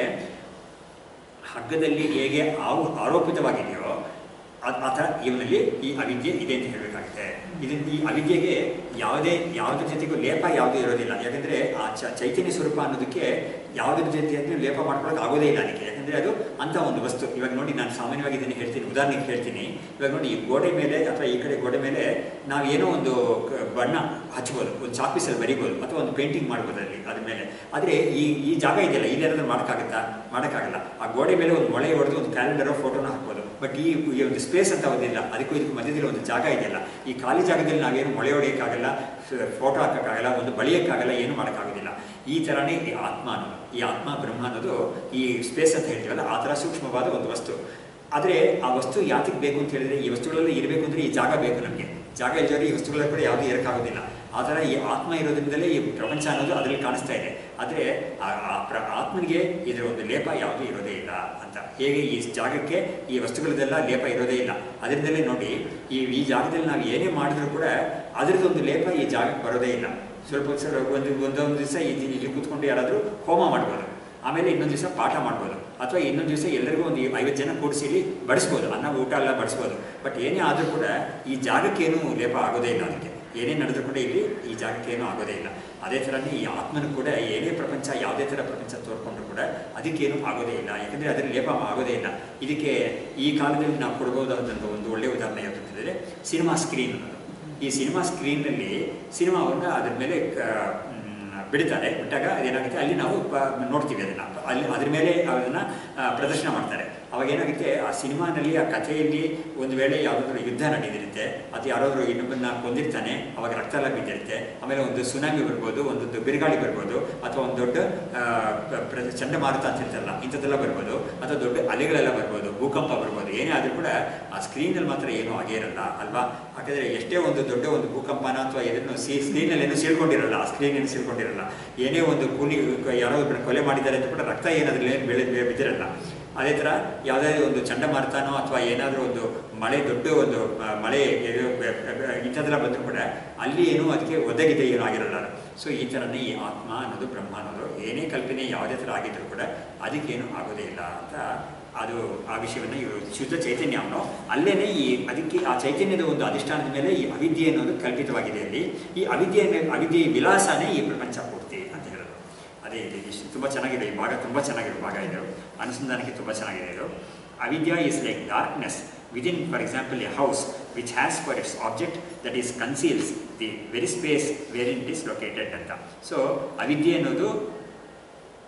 Speaker 2: ಹಗ್ಗದಲ್ಲಿ ಹೇಗೆ ಆವು ಆರೋಪಿತವಾಗಿದೆಯೋ ಅದ್- ಆ ಥರ ಇವನಲ್ಲಿ ಈ ಅವಿದ್ಯೆ ಇದೆ ಅಂತ ಹೇಳಬೇಕಾಗುತ್ತೆ ಇದನ್ನ ಈ ಅವಿದ್ಯೆಗೆ ಯಾವುದೇ ಯಾವುದ್ರ ಜೊತೆಗೂ ಲೇಪ ಯಾವುದೂ ಇರೋದಿಲ್ಲ ಯಾಕಂದರೆ ಆ ಚ ಚೈತನ್ಯ ಸ್ವರೂಪ ಅನ್ನೋದಕ್ಕೆ ಯಾವುದ್ರ ಜೊತೆಯಲ್ಲಿ ಲೇಪ ಮಾಡ್ಕೊಳ್ಳೋಕೆ ಆಗೋದೇ ಇಲ್ಲ ಅದಕ್ಕೆ ಯಾಕಂದರೆ ಅದು ಅಂಥ ಒಂದು ವಸ್ತು ಇವಾಗ ನೋಡಿ ನಾನು ಸಾಮಾನ್ಯವಾಗಿ ಇದನ್ನು ಹೇಳ್ತೀನಿ ಉದಾಹರಣೆಗೆ ಹೇಳ್ತೀನಿ ಇವಾಗ ನೋಡಿ ಈ ಗೋಡೆ ಮೇಲೆ ಅಥವಾ ಈ ಕಡೆ ಗೋಡೆ ಮೇಲೆ ನಾವು ಏನೋ ಒಂದು ಕ- ಬಣ್ಣ ಹಚ್ಬೋದು ಒಂದು ಚಾಪೀಸಲ್ಲಿ ಬರಿಬೋದು ಅಥವಾ ಒಂದು ಪೇಂಟಿಂಗ್ ಮಾಡ್ಬೋದು ಅಲ್ಲಿ ಅದ್ರ ಮೇಲೆ ಆದರೆ ಈ ಈ ಜಾಗ ಇದೆಯಲ್ಲ ಇಲ್ಲೇನಾದ್ರೂ ಮಾಡೋಕ್ಕಾಗತ್ತಾ ಮಾಡೋಕ್ಕಾಗಲ್ಲ ಆ ಗೋಡೆ ಮೇಲೆ ಒಂದು ಮೊಳೆ ಹೊಡೆದು ಒಂದು ಕ್ಯಾಲೆಂಡರೋ ಫೋಟೋನ ಹಾಕ್ಬೋದು ಬಟ್ ಈ ಈ ಒಂದು ಸ್ಪೇಸ್ ಅಂತ ಒಂದಿಲ್ಲ ಅದಕ್ಕೂ ಇದಕ್ಕೂ ಮಧ್ಯದಲ್ಲಿ ಒಂದು ಜಾಗ ಇದೆಯಲ್ಲ ಈ ಖಾಲಿ ಜಾಗದಲ್ಲಿ ನಾವೇನು ಮೊಳೆ ಹೊಡೆಯೋಕ್ಕಾಗಲ್ಲ ಫೋಟೋ ಹಾಕೋಕ್ಕಾಗಲ್ಲ ಒಂದು ಬಳಿಯೋಕ್ಕಾಗಲ್ಲ ಏನು ಮಾಡೋಕ್ಕಾಗೋದಿಲ್ಲ ಈ ಥರನೇ ಈ ಆತ್ಮ ಅನ್ನೋದು ಈ ಆತ್ಮ ಬ್ರಹ್ಮ ಅನ್ನೋದು ಈ ಸ್ಪೇಸ್ ಅಂತ ಹೇಳ್ತೀವಲ್ಲ ಆ ಥರ ಸೂಕ್ಷ್ಮವಾದ ಒಂದು ವಸ್ತು ಆದರೆ ಆ ವಸ್ತು ಯಾತಕ್ಕೆ ಬೇಕು ಅಂತ ಹೇಳಿದ್ರೆ ಈ ವಸ್ತುಗಳಲ್ಲಿ ಇರಬೇಕು ಅಂದರೆ ಈ ಜಾಗ ಬೇಕು ನಮಗೆ ಜಾಗ ಇಲ್ಲದ್ರೆ ಈ ವಸ್ತುಗಳ ಕೂಡ ಯಾವುದೂ ಇರೋಕ್ಕಾಗೋದಿಲ್ಲ ಆ ಥರ ಈ ಆತ್ಮ ಇರೋದ್ರಿಂದಲೇ ಈ ಪ್ರಪಂಚ ಅನ್ನೋದು ಅದರಲ್ಲಿ ಕಾಣಿಸ್ತಾ ಇದೆ ಆದರೆ ಆ ಆ ಪ್ರ ಆತ್ಮನಿಗೆ ಇದರ ಒಂದು ಲೇಪ ಯಾವುದೂ ಇರೋದೇ ಇಲ್ಲ ಅಂತ ಹೇಗೆ ಈ ಜಾಗಕ್ಕೆ ಈ ವಸ್ತುಗಳದೆಲ್ಲ ಲೇಪ ಇರೋದೇ ಇಲ್ಲ ಅದರಿಂದಲೇ ನೋಡಿ ಈ ಈ ಜಾಗದಲ್ಲಿ ನಾವು ಏನೇ ಮಾಡಿದ್ರೂ ಕೂಡ ಅದರದ್ದೊಂದು ಲೇಪ ಈ ಜಾಗಕ್ಕೆ ಬರೋದೇ ಇಲ್ಲ ಸ್ವಲ್ಪ ಸಲ ಒಂದು ಒಂದೊಂದು ದಿವಸ ಇಲ್ಲಿ ಇಲ್ಲಿ ಕೂತ್ಕೊಂಡು ಯಾರಾದರೂ ಹೋಮ ಮಾಡ್ಬೋದು ಆಮೇಲೆ ಇನ್ನೊಂದು ದಿವಸ ಪಾಠ ಮಾಡ್ಬೋದು ಅಥವಾ ಇನ್ನೊಂದು ದಿವಸ ಎಲ್ಲರಿಗೂ ಒಂದು ಐವತ್ತು ಜನ ಕೂಡಿಸಿ ಬಡಿಸ್ಬೋದು ಅನ್ನ ಊಟ ಎಲ್ಲ ಬಡಿಸ್ಬೋದು ಬಟ್ ಏನೇ ಆದರೂ ಕೂಡ ಈ ಜಾಗಕ್ಕೇನು ಲೇಪ ಆಗೋದೇ ಇಲ್ಲ ಅದಕ್ಕೆ ಏನೇ ನಡೆದರೂ ಕೂಡ ಇಲ್ಲಿ ಈ ಜಾಗಕ್ಕೇನು ಆಗೋದೇ ಇಲ್ಲ ಅದೇ ಥರನೇ ಈ ಆತ್ಮನು ಕೂಡ ಏನೇ ಪ್ರಪಂಚ ಯಾವುದೇ ಥರ ಪ್ರಪಂಚ ತೋರ್ಕೊಂಡ್ರು ಕೂಡ ಅದಕ್ಕೇನು ಆಗೋದೇ ಇಲ್ಲ ಯಾಕಂದರೆ ಅದರ ಲೇಪ ಆಗೋದೇ ಇಲ್ಲ ಇದಕ್ಕೆ ಈ ಕಾಲದಲ್ಲಿ ನಾವು ಕೊಡ್ಬೋದಾದಂಥ ಒಂದು ಒಳ್ಳೆಯ ಉದಾಹರಣೆ ಯಾವುದು ಅಂತ ಹೇಳಿದ್ರೆ ಸಿನಿಮಾ ಸ್ಕ್ರೀನ್ ಅನ್ನೋದು ಈ ಸಿನಿಮಾ ಸ್ಕ್ರೀನ್ನಲ್ಲಿ ಸಿನಿಮಾವನ್ನು ಅದ್ರ ಮೇಲೆ ಆ, ಮ್, ಬಿಡ್ತಾರೆ ಬಿಟ್ಟಾಗ ಅದೇನಾಗುತ್ತೆ ಅಲ್ಲಿ ನಾವು ಪ- ನೋಡ್ತೀವಿ ಅದನ್ನು ಅಲ್ಲಿ ಅದ್ರ ಮೇಲೆ ಅದನ್ನು ಪ್ರದರ್ಶನ ಮಾಡ್ತಾರೆ ಅವಾಗ ಏನಾಗುತ್ತೆ ಆ ಸಿನಿಮಾನಲ್ಲಿ ಆ ಕಥೆಯಲ್ಲಿ ಒಂದು ವೇಳೆ ಯಾವುದಾದ್ರೂ ಯುದ್ಧ ನಡೆದಿರುತ್ತೆ ಅದು ಯಾರಾದರೂ ಇನ್ನೊಬ್ಬನ್ನ ಕೊಂದಿರ್ತಾನೆ ಅವಾಗ ರಕ್ತ ಎಲ್ಲ ಬಿದ್ದಿರುತ್ತೆ ಆಮೇಲೆ ಒಂದು ಸುನಾಮಿ ಬರ್ಬೋದು ಒಂದು ಬಿರುಗಾಳಿ ಬರ್ಬೋದು ಅಥವಾ ಒಂದು ದೊಡ್ಡ ಆ, ಪ್ರ- ಪ್ರ- ಚಂಡಮಾರುತ ಅಂತ ಇರ್ತಲ್ಲ ಇಂಥದ್ದೆಲ್ಲ ಬರ್ಬೋದು ಅಥವಾ ದೊಡ್ಡ ಅಲೆಗಳೆಲ್ಲ ಬರ್ಬೋದು ಭೂಕಂಪ ಬರ್ಬೋದು ಏನೇ ಆದರೂ ಕೂಡ ಆ ಸ್ಕ್ರೀನಲ್ಲಿ ಮಾತ್ರ ಏನೂ ಆಗೇ ಇರಲ್ಲ ಅಲ್ವಾ ಯಾಕಂದರೆ ಎಷ್ಟೇ ಒಂದು ದೊಡ್ಡ ಒಂದು ಭೂಕಂಪನ ಅಥವಾ ಇದನ್ನು ಸಿ ಸ್ಕ್ರೀನಲ್ಲಿ ಏನೂ ಸೀಳ್ಕೊಂಡಿರಲ್ಲ ಆ ಸ್ಕ್ರೀನ್ ಏನು ಸೀಳ್ಕೊಂಡಿರಲ್ಲ ಏನೇ ಒಂದು ಕೂಲಿ ಯಾರೋ ಒಬ್ಬರನ್ನ ಕೊಲೆ ಮಾಡಿದ್ದಾರೆ ಅಂತ ಕೂಡ ರಕ್ತ ಏನಾದ್ರಲ್ಲಿ ಏನು ಬೆಳೆ ಬಿದ್ದಿರಲ್ಲ ಅದೇ ಥರ ಯಾವುದೇ ಒಂದು ಚಂಡಮಾರುತನೋ ಅಥವಾ ಏನಾದರೂ ಒಂದು ಮಳೆ ದೊಡ್ಡ ಒಂದು ಆ, ಮಳೆ ಏನೋ ಬೆ- ಬೆ- ಬೆ- ಇಂಥದ್ದೆಲ್ಲ ಬಂದರೂ ಕೂಡ ಅಲ್ಲಿ ಏನೂ ಅದಕ್ಕೆ ಒದಗಿದೆ ಏನೂ ಆಗಿರಲ್ಲ ಸೊ ಈ ಥರನೇ ಈ ಆತ್ಮ ಅನ್ನೋದು ಬ್ರಹ್ಮ ಅನ್ನೋದು ಏನೇ ಕಲ್ಪನೆ ಯಾವುದೇ ಥರ ಆಗಿದ್ರೂ ಕೂಡ ಅದಕ್ಕೇನು ಆಗೋದೇ ಇಲ್ಲ ಅಂತ ಅದು ಆ ವಿಷಯವನ್ನು ಇವರು ಶುದ್ಧ ಚೈತನ್ಯ ಅವನು ಅಲ್ಲೇನೆ ಈ ಅದಕ್ಕೆ ಆ ಚೈತನ್ಯದ ಒಂದು ಅಧಿಷ್ಠಾನದ ಮೇಲೆ ಈ ಅವಿದ್ಯೆ ಅನ್ನೋದು ಕಲ್ಪಿತವಾಗಿದೆ ಅಲ್ಲಿ ಈ ಅವಿದ್ಯೆ ಅವಿದ್ಯೆಯ ವಿಲಾಸನೇ ಈ ಪ್ರಪಂಚ ಪೂರ್ತಿ ಅಂತ ಹೇಳೋದು ಅದೇ ಇದೆ ಇಷ್ಟು ತುಂಬ ಚೆನ್ನಾಗಿದೆ ಈ ಭಾಗ ತುಂಬ ಚೆನ್ನಾಗಿರೋ ಭಾಗ ಇದು ಅನುಸಂಧಾನಕ್ಕೆ ತುಂಬ ಚೆನ್ನಾಗಿದೆ ಇದು avidya is like darkness within for example a house which has for its object that is conceals the very space where in it is located ಅಂತ ಸೊ ಅವಿದ್ಯೆ ಅನ್ನೋದು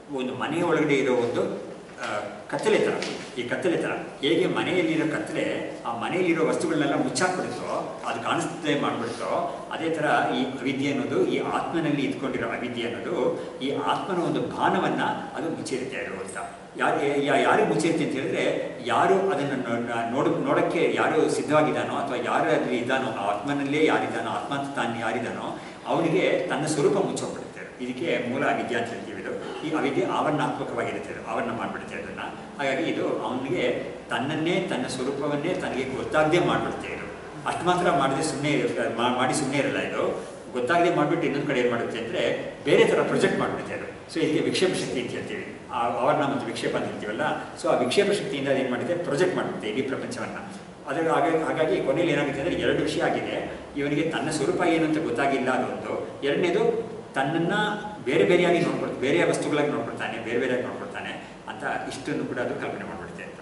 Speaker 2: ಒಂದು ಮನೆಯ ಒಳಗಡೆ ಇರೋ ಒಂದು ಆ, ಕತ್ತಲೆ ಥರ ಈ ಕತ್ತಲೆ ಥರ ಹೇಗೆ ಮನೆಯಲ್ಲಿರೋ ಕತ್ತಲೆ ಆ ಮನೆಯಲ್ಲಿರೋ ವಸ್ತುಗಳನ್ನೆಲ್ಲ ಮುಚ್ಚಾಕ್ಬಿಡುತ್ತೋ ಅದು ಕಾಣಿಸ್ತದೆ ಮಾಡಿಬಿಡುತ್ತೋ ಅದೇ ಥರ ಈ ಅವಿದ್ಯೆ ಅನ್ನೋದು ಈ ಆತ್ಮನಲ್ಲಿ ಇದ್ಕೊಂಡಿರೋ ಅವಿದ್ಯೆ ಅನ್ನೋದು ಈ ಆತ್ಮನ ಒಂದು ಭಾನವನ್ನ ಅದು ಮುಚ್ಚಿರುತ್ತೆ ಅದು ಅಂತ ಯಾರು ಯಾರಿಗೆ ಮುಚ್ಚಿರುತ್ತೆ ಅಂತ ಹೇಳಿದ್ರೆ ಯಾರು ಅದನ್ನು ನೋಡ ನೋಡೋಕ್ಕೆ ಯಾರು ಸಿದ್ಧವಾಗಿದ್ದಾನೋ ಅಥವಾ ಯಾರು ಅದ್ರಲ್ಲಿ ಇದ್ದಾನೋ ಆ ಆತ್ಮನಲ್ಲೇ ಯಾರಿದ್ದಾನೋ ಆತ್ಮ ಅಂತ ತಾನು ಯಾರಿದ್ದಾನೋ ಅವನಿಗೆ ತನ್ನ ಸ್ವರೂಪ ಮುಚ್ಚೋಗ್ಬಿಡುತ್ತೆ ಇದಕ್ಕೆ ಮೂಲ ಅವಿದ್ಯೆ ಅಂತ ಹೇಳ್ತೀವಿ ಇದು ಈ ಅವಿದ್ಯೆ ಆವರಣಾತ್ಮಕವಾಗಿರುತ್ತೆ ಇದು ಆವರಣ ಮಾಡಿಬಿಡುತ್ತೆ ಅದನ್ನು ಹಾಗಾಗಿ ಇದು ಅವನಿಗೆ ತನ್ನನ್ನೇ ತನ್ನ ಸ್ವರೂಪವನ್ನೇ ತನಗೆ ಗೊತ್ತಾಗದೆ ಮಾಡಿಬಿಡುತ್ತೆ ಇದು ಅಷ್ಟು ಮಾತ್ರ ಮಾಡದೆ ಸುಮ್ಮನೆ ಮಾಡಿ ಸುಮ್ಮನೆ ಇರಲ್ಲ ಇದು ಗೊತ್ತಾಗದೆ ಮಾಡಿಬಿಟ್ಟು ಇನ್ನೊಂದು ಕಡೆ ಏನು ಮಾಡುತ್ತೆ ಅಂದರೆ ಬೇರೆ ಥರ ಪ್ರೊಜೆಕ್ಟ್ ಮಾಡಿಬಿಡುತ್ತೆ ಅದು ಸೊ ಇದಕ್ಕೆ ವಿಕ್ಷೇಪ ಶಕ್ತಿ ಅಂತ ಹೇಳ್ತೀವಿ ಆ ಆವರಣ ಮತ್ತು ವಿಕ್ಷೇಪ ಅಂತ ಹೇಳ್ತೀವಲ್ಲ ಸೊ ಆ ವಿಕ್ಷೇಪ ಶಕ್ತಿಯಿಂದ ಏನು ಮಾಡುತ್ತೆ ಪ್ರೊಜೆಕ್ಟ್ ಮಾಡುತ್ತೆ ಇಡೀ ಪ್ರಪಂಚವನ್ನು ಅದರ ಹಾಗಾಗಿ ಹಾಗಾಗಿ ಕೊನೆಯಲ್ಲಿ ಏನಾಗುತ್ತೆ ಅಂದರೆ ಎರಡು ವಿಷಯ ಆಗಿದೆ ಇವನಿಗೆ ತನ್ನ ಸ್ವರೂಪ ಏನು ಅಂತ ಗೊತ್ತಾಗಿಲ್ಲ ಅದೊಂದು ಎರಡನೇದು ತನ್ನನ್ನು ಬೇರೆ ಬೇರೆಯಾಗಿ ನೋಡ್ಕೊಳ್ತಾನೆ ಬೇರೆ ವಸ್ತುಗಳಾಗಿ ನೋಡ್ಕೊಳ್ತಾನೆ ಬೇರೆ ಬೇರೆಯಾಗಿ ನೋಡ್ಕೊಳ್ತಾನೆ ಅಂತ ಇಷ್ಟನ್ನು ಕೂಡ ಅದು ಕಲ್ಪನೆ ಮಾಡಿಬಿಡುತ್ತೆ ಅಂತ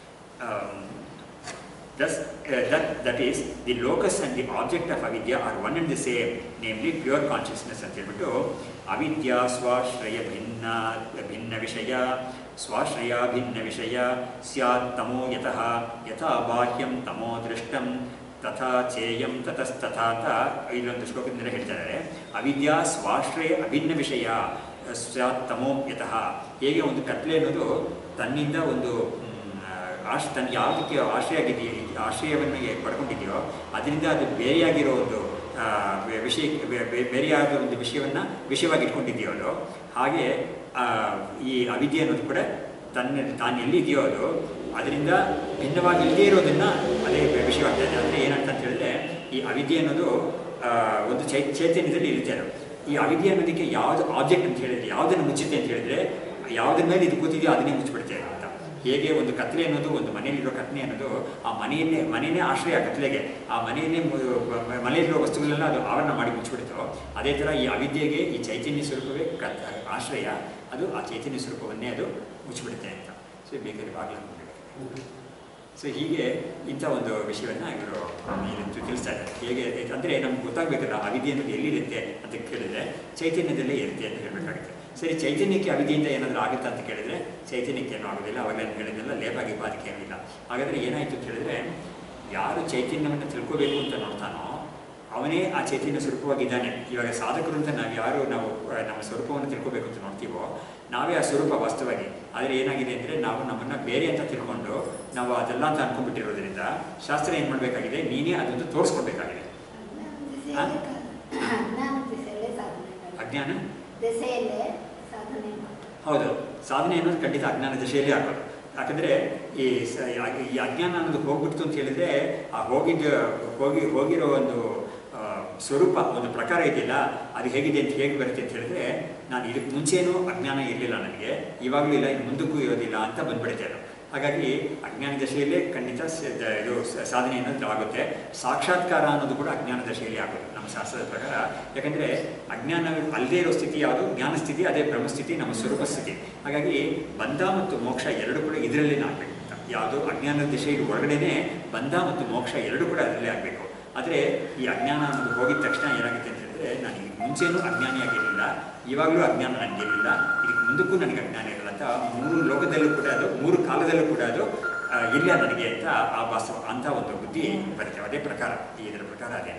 Speaker 2: Thus, uh, that, that is, the locus and the object of avidya are one and the same, namely pure consciousness ಅಂತ ಹೇಳ್ಬಿಟ್ಟು ಅವಿದ್ಯಾ ಸ್ವಾಶ್ರಯ ಭಿನ್ನ ಭಿನ್ನ ವಿಷಯ ಸ್ವಾಶ್ರಯ ಭಿನ್ನ ವಿಷಯ ಸ್ಯಾತ್ ತಮೋ ಯತಃ ಯಥಾ ಬಾಹ್ಯಂ ತಮೋ ದೃಷ್ಟಂ ತಥಾ ಚೇಯಂ ತತಸ್ತಥಾ ಅಂತ ಇಲ್ಲೊಂದು ಶ್ಲೋಕದಿಂದ ಹೇಳ್ತಾರೆ ಅವಿದ್ಯಾ ಸ್ವಾಶ್ರಯ ಅಭಿನ್ನ ವಿಷಯ ಸ್ಯಾತ್ ತಮೋ ಯತಃ ಹೇಗೆ ಒಂದು ಕತ್ಲೆ ಅನ್ನೋದು ತನ್ನಿಂದ ಒಂದು ಆಶ್ ತನ್ನ ಯಾವುದಕ್ಕೆ ಆಶ್ರಯ ಆಗಿದೆಯೋ ಆಶ್ರಯವನ್ನು ಪಡ್ಕೊಂಡಿದೆಯೋ ಅದರಿಂದ ಅದು ಬೇರೆಯಾಗಿರೋ ಒಂದು ಆ, ಬೆ- ವಿಷಯ ಬೆ- ಬೆ- ಬೇರೆಯಾದ ಒಂದು ವಿಷಯವನ್ನು ವಿಷಯವಾಗಿ ಇಟ್ಕೊಂಡಿದೆಯೋ ಅದು ಹಾಗೆ ಆ, ಈ ಅವಿದ್ಯೆ ಅನ್ನೋದು ಕೂಡ ತನ್ನ ತಾನು ಎಲ್ಲಿದೆಯೋ ಅದು ಅದರಿಂದ ಭಿನ್ನವಾಗಿ ಇಲ್ಲದೇ ಇರೋದನ್ನು ಅದೇ ಬೆ- ವಿಷಯವಾಗ್ತಾ ಇದೆ ಅಂದರೆ ಏನಂತ ಅಂತ ಹೇಳಿದ್ರೆ ಈ ಅವಿದ್ಯೆ ಅನ್ನೋದು ಆ, ಒಂದು ಚೈ ಚೈತನ್ಯದಲ್ಲಿ ಇರುತ್ತೆ ಅದು ಈ ಅವಿದ್ಯೆ ಅನ್ನೋದಕ್ಕೆ ಯಾವುದು ಆಬ್ಜೆಕ್ಟ್ ಅಂತ ಹೇಳಿದ್ರೆ ಯಾವುದನ್ನು ಮುಚ್ಚುತ್ತೆ ಅಂತ ಹೇಳಿದ್ರೆ ಯಾವುದ್ರ ಮೇಲೆ ಇದು ಕೂತಿದೆಯೋ ಅದನ್ನೇ ಮುಚ್ಚಿಬಿಡುತ್ತೆ ಅಂತ ಹೇಗೆ ಒಂದು ಕತ್ಲೆ ಅನ್ನೋದು ಒಂದು ಮನೆಯಲ್ಲಿರೋ ಕತ್ಲೆ ಅನ್ನೋದು ಆ ಮನೆಯನ್ನೇ ಮನೆಯೇ ಆಶ್ರಯ ಆ ಕತ್ಲೆಗೆ ಆ ಮನೆಯನ್ನೇ ಮು- ಮ- ಮನೆಯಲ್ಲಿರೋ ವಸ್ತುಗಳೆಲ್ಲ ಅದು ಆವರಣ ಮಾಡಿ ಮುಚ್ಚಿಬಿಡುತ್ತೋ ಅದೇ ಥರ ಈ ಅವಿದ್ಯೆಗೆ ಈ ಚೈತನ್ಯ ಸ್ವರೂಪವೇ ಕತ್ ಆಶ್ರಯ ಅದು ಆ ಚೈತನ್ಯ ಸ್ವರೂಪವನ್ನೇ ಅದು ಮುಚ್ಚಿಬಿಡುತ್ತೆ ಅಂತ ಸೊ ಬೇಕಾದ್ರೆ ಬಾಗಿಲು ಸೊ ಹೀಗೆ ಇಂಥ ಒಂದು ವಿಷಯವನ್ನು ಇವರು ಇಲ್ಲಿ ತಿಳಿಸ್ತಾ ಇದ್ದಾರೆ ಹೇಗೆ ಅಂದರೆ ನಮ್ಗೆ ಗೊತ್ತಾಗಬೇಕಲ್ಲ ಅವಿದ್ಯೆ ಅನ್ನೋದು ಎಲ್ಲಿರುತ್ತೆ ಅಂತ ಕೇಳಿದ್ರೆ ಚೈತನ್ಯದಲ್ಲೇ ಇರುತ್ತೆ ಅಂತ ಹೇಳಬೇಕಾಗುತ್ತೆ ಸರಿ ಚೈತನ್ಯಕ್ಕೆ ಅವಿದ್ಯೆಯಿಂದ ಏನಾದರೂ ಆಗುತ್ತಾ ಅಂತ ಕೇಳಿದ್ರೆ ಚೈತನ್ಯಕ್ಕೆ ಏನೂ ಆಗೋದಿಲ್ಲ ಅವಾಗ ನಾನು ಹೇಳಿದ್ನೆಲ್ಲ ಲೇಪಾಗಿ ಬಾಧಿಕೆ ಏನಿಲ್ಲ ಹಾಗಾದರೆ ಏನಾಯಿತು ಅಂತ ಹೇಳಿದ್ರೆ ಯಾರು ಚೈತನ್ಯವನ್ನು ತಿಳ್ಕೋಬೇಕು ಅಂತ ನೋಡ್ತಾನೋ ಅವನೇ ಆ ಚೈತನ್ಯ ಸ್ವರೂಪವಾಗಿದ್ದಾನೆ ಇವಾಗ ಸಾಧಕರು ಅಂತ ನಾವು ಯಾರು ನಾವು ಆ, ನಮ್ಮ ಸ್ವರೂಪವನ್ನು ತಿಳ್ಕೋಬೇಕು ಅಂತ ನೋಡ್ತೀವೋ ನಾವೇ ಆ ಸ್ವರೂಪ ವಾಸ್ತವಾಗಿ ಆದರೆ ಏನಾಗಿದೆ ಅಂದರೆ ನಾವು ನಮ್ಮನ್ನು ಬೇರೆ ಅಂತ ತಿಳ್ಕೊಂಡು ನಾವು ಅದೆಲ್ಲ ಅಂತ ಅನ್ಕೊಂಡ್ಬಿಟ್ಟಿರೋದ್ರಿಂದ ಶಾಸ್ತ್ರ ಏನು ಮಾಡಬೇಕಾಗಿದೆ ನೀನೇ ಅದನ್ನು ತೋರಿಸ್ಕೊಡ್ಬೇಕಾಗಿದೆ ಆ?
Speaker 3: ಅಜ್ಞಾನ ದಿಸೆಯಲ್ಲೇ ಸಾಧನೆ
Speaker 2: ಅಜ್ಞಾನ
Speaker 3: ದೆಸೆಯಲ್ಲೇ ಸಾಧನೆ ಮಾಡೋದು.
Speaker 2: ಹೌದು ಸಾಧನೆ ಅನ್ನೋದು ಖಂಡಿತ ಅಜ್ಞಾನ ದಶೆಯಲ್ಲಿ ಆಗೋದು ಯಾಕಂದರೆ ಈ ಸ ಈ ಅಜ್ಞಾನ ಅನ್ನೋದು ಹೋಗ್ಬಿಡ್ತು ಅಂತ ಹೇಳಿದ್ರೆ ಆ ಹೋಗಿದ್ದ ಹೋಗಿ ಹೋಗಿರೋ ಒಂದು ಆ, ಸ್ವರೂಪ ಒಂದು ಪ್ರಕಾರ ಇದೆಯಲ್ಲ ಅದು ಹೇಗಿದೆ ಅಂತ ಹೇಗೆ ಬರುತ್ತೆ ಅಂತ ಹೇಳಿದ್ರೆ ನಾನು ಇದಕ್ಕೆ ಮುಂಚೆನೂ ಅಜ್ಞಾನ ಇರಲಿಲ್ಲ ನನಗೆ ಇವಾಗಲೂ ಇಲ್ಲ ಇನ್ನು ಮುಂದಕ್ಕೂ ಇರೋದಿಲ್ಲ ಅಂತ ಬಂದ್ಬಿಡುತ್ತೆ ಅದು ಹಾಗಾಗಿ ಅಜ್ಞಾನ ದಶೆಯಲ್ಲೇ ಖಂಡಿತ ಸ- ದ- ಇದು ಸ- ಸಾಧನೆ ಅನ್ನೋದು ಆಗುತ್ತೆ ಸಾಕ್ಷಾತ್ಕಾರ ಅನ್ನೋದು ಕೂಡ ಅಜ್ಞಾನ ದಶೆಯಲ್ಲಿ ಆಗೋದು ನಮ್ಮ ಶಾಸ್ತ್ರದ ಪ್ರಕಾರ ಯಾಕಂದರೆ ಅಜ್ಞಾನ ಅಲ್ಲದೇ ಇರೋ ಸ್ಥಿತಿ ಯಾವುದು ಜ್ಞಾನ ಸ್ಥಿತಿ ಅದೇ ಬ್ರಹ್ಮಸ್ಥಿತಿ ನಮ್ಮ ಸ್ವರೂಪ ಸ್ಥಿತಿ ಹಾಗಾಗಿ ಬಂಧ ಮತ್ತು ಮೋಕ್ಷ ಎರಡು ಕೂಡ ಇದರಲ್ಲೇ ಆಗಬೇಕು ಅಂತ ಯಾವುದು ಅಜ್ಞಾನದ ದಿಶೆಯಲ್ಲಿ ಒಳಗಡೆನೆ ಬಂಧ ಮತ್ತು ಮೋಕ್ಷ ಎರಡು ಕೂಡ ಅದರಲ್ಲೇ ಆಗಬೇಕು ಆದರೆ ಈ ಅಜ್ಞಾನ ಅನ್ನೋದು ಹೋಗಿದ ತಕ್ಷಣ ಏನಾಗುತ್ತೆ ಅಂತ ಹೇಳಿದ್ರೆ ನಾನು ಇದಕ್ಕೆ ಮುಂಚೆನೂ ಅಜ್ಞಾನಿಯಾಗಿರಲಿಲ್ಲ ಇವಾಗಲೂ ಅಜ್ಞಾನ ನನಗಿರಲಿಲ್ಲ ಇದಕ್ಕೆ ಮುಂದಕ್ಕೂ ನನಗೆ ಅಜ್ಞಾನ ಇರಲ್ಲ ಅಂತ ಮೂರು ಲೋಕದಲ್ಲೂ ಕೂಡ ಅದು ಮೂರು ಕಾಲದಲ್ಲೂ ಕೂಡ ಅದು ಆ, ಇಲ್ಲ ನನಗೆ ಅಂತ ಆ ವಾಸ್ತವ ಅಂತ ಒಂದು ಬುದ್ಧಿ ಬರುತ್ತೆ ಅದೇ ಪ್ರಕಾರ ಈ ಇದರ ಪ್ರಕಾರ ಅದೇ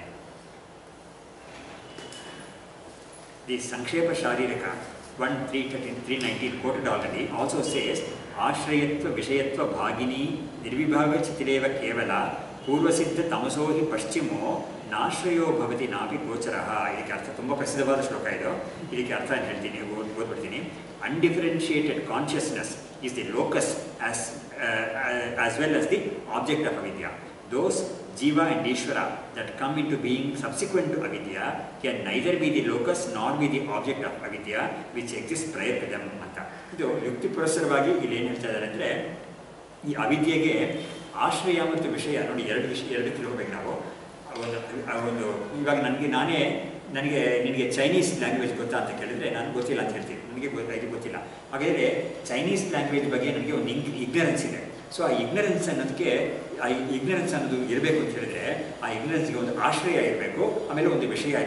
Speaker 2: the Sankshepa Shariraka one three thirty three nineteen quoted already also says ಆಶ್ರಯತ್ವ ವಿಷಯತ್ವ ಭಾಗಿನಿ ನಿರ್ವಿಭಾಗ ಚಿತಿರೇವ ಕೇವಲ ಪೂರ್ವಸಿದ್ಧ ತಮಸೋ ಹಿ ಪಶ್ಚಿಮೋ ನಾಶ್ರಯೋ ಭವತಿ ನಾಪಿ ಗೋಚರ ಇದಕ್ಕೆ ಅರ್ಥ ತುಂಬ ಪ್ರಸಿದ್ಧವಾದ ಶ್ಲೋಕ ಇದು ಇದಕ್ಕೆ ಅರ್ಥ ಏನು ಹೇಳ್ತೀನಿ ಓದ್ ಓದ್ಬಿಡ್ತೀನಿ undifferentiated consciousness is the locus as as well as the object of avidya those jiva and ishvara that come into being subsequent to avidya can neither be the locus nor be the object of avidya which exists prior to them ಅಂತ ಇದು ಯುಕ್ತಿ ಪುರಸ್ಸರವಾಗಿ ಇಲ್ಲಿ ಏನು ಹೇಳ್ತಾ ಇದ್ದಾರೆ ಅಂದರೆ ಈ ಅವಿದ್ಯೆಗೆ ಆಶ್ರಯ ಮತ್ತು ವಿಷಯ ನೋಡಿ ಎರಡು ವಿಷಯ ಎರಡು ತಿಳ್ಕೊಬೇಕು ನಾವು ಆ ಒಂದು ಆ ಒಂದು ಇವಾಗ ನನಗೆ ನಾನೇ ನನಗೆ ನಿನಗೆ ಚೈನೀಸ್ ಲ್ಯಾಂಗ್ವೇಜ್ ಗೊತ್ತಾ ಅಂತ ಕೇಳಿದ್ರೆ ನಾನು ಗೊತ್ತಿಲ್ಲ ಅಂತ ಹೇಳ್ತೀನಿ ನನಗೆ ಗೊತ್ತಾಗಿ ಗೊತ್ತಿಲ್ಲ ಹಾಗಾದರೆ ಚೈನೀಸ್ ಲ್ಯಾಂಗ್ವೇಜ್ ಬಗ್ಗೆ ನನಗೆ ಒಂದು ಇಂಗ್ ಇಗ್ನರೆನ್ಸ್ ಇದೆ ಸೊ ಆ ಇಗ್ನರೆನ್ಸ್ ಅನ್ನೋದಕ್ಕೆ ಆ ಇಗ್ನರೆನ್ಸ್ ಅನ್ನೋದು ಇರಬೇಕು ಅಂತ ಹೇಳಿದ್ರೆ ಆ ಇಗ್ನರೆನ್ಸ್ಗೆ ಒಂದು ಆಶ್ರಯ ಇರಬೇಕು ಆಮೇಲೆ ಒಂದು ವಿಷಯ ಇರಬೇಕು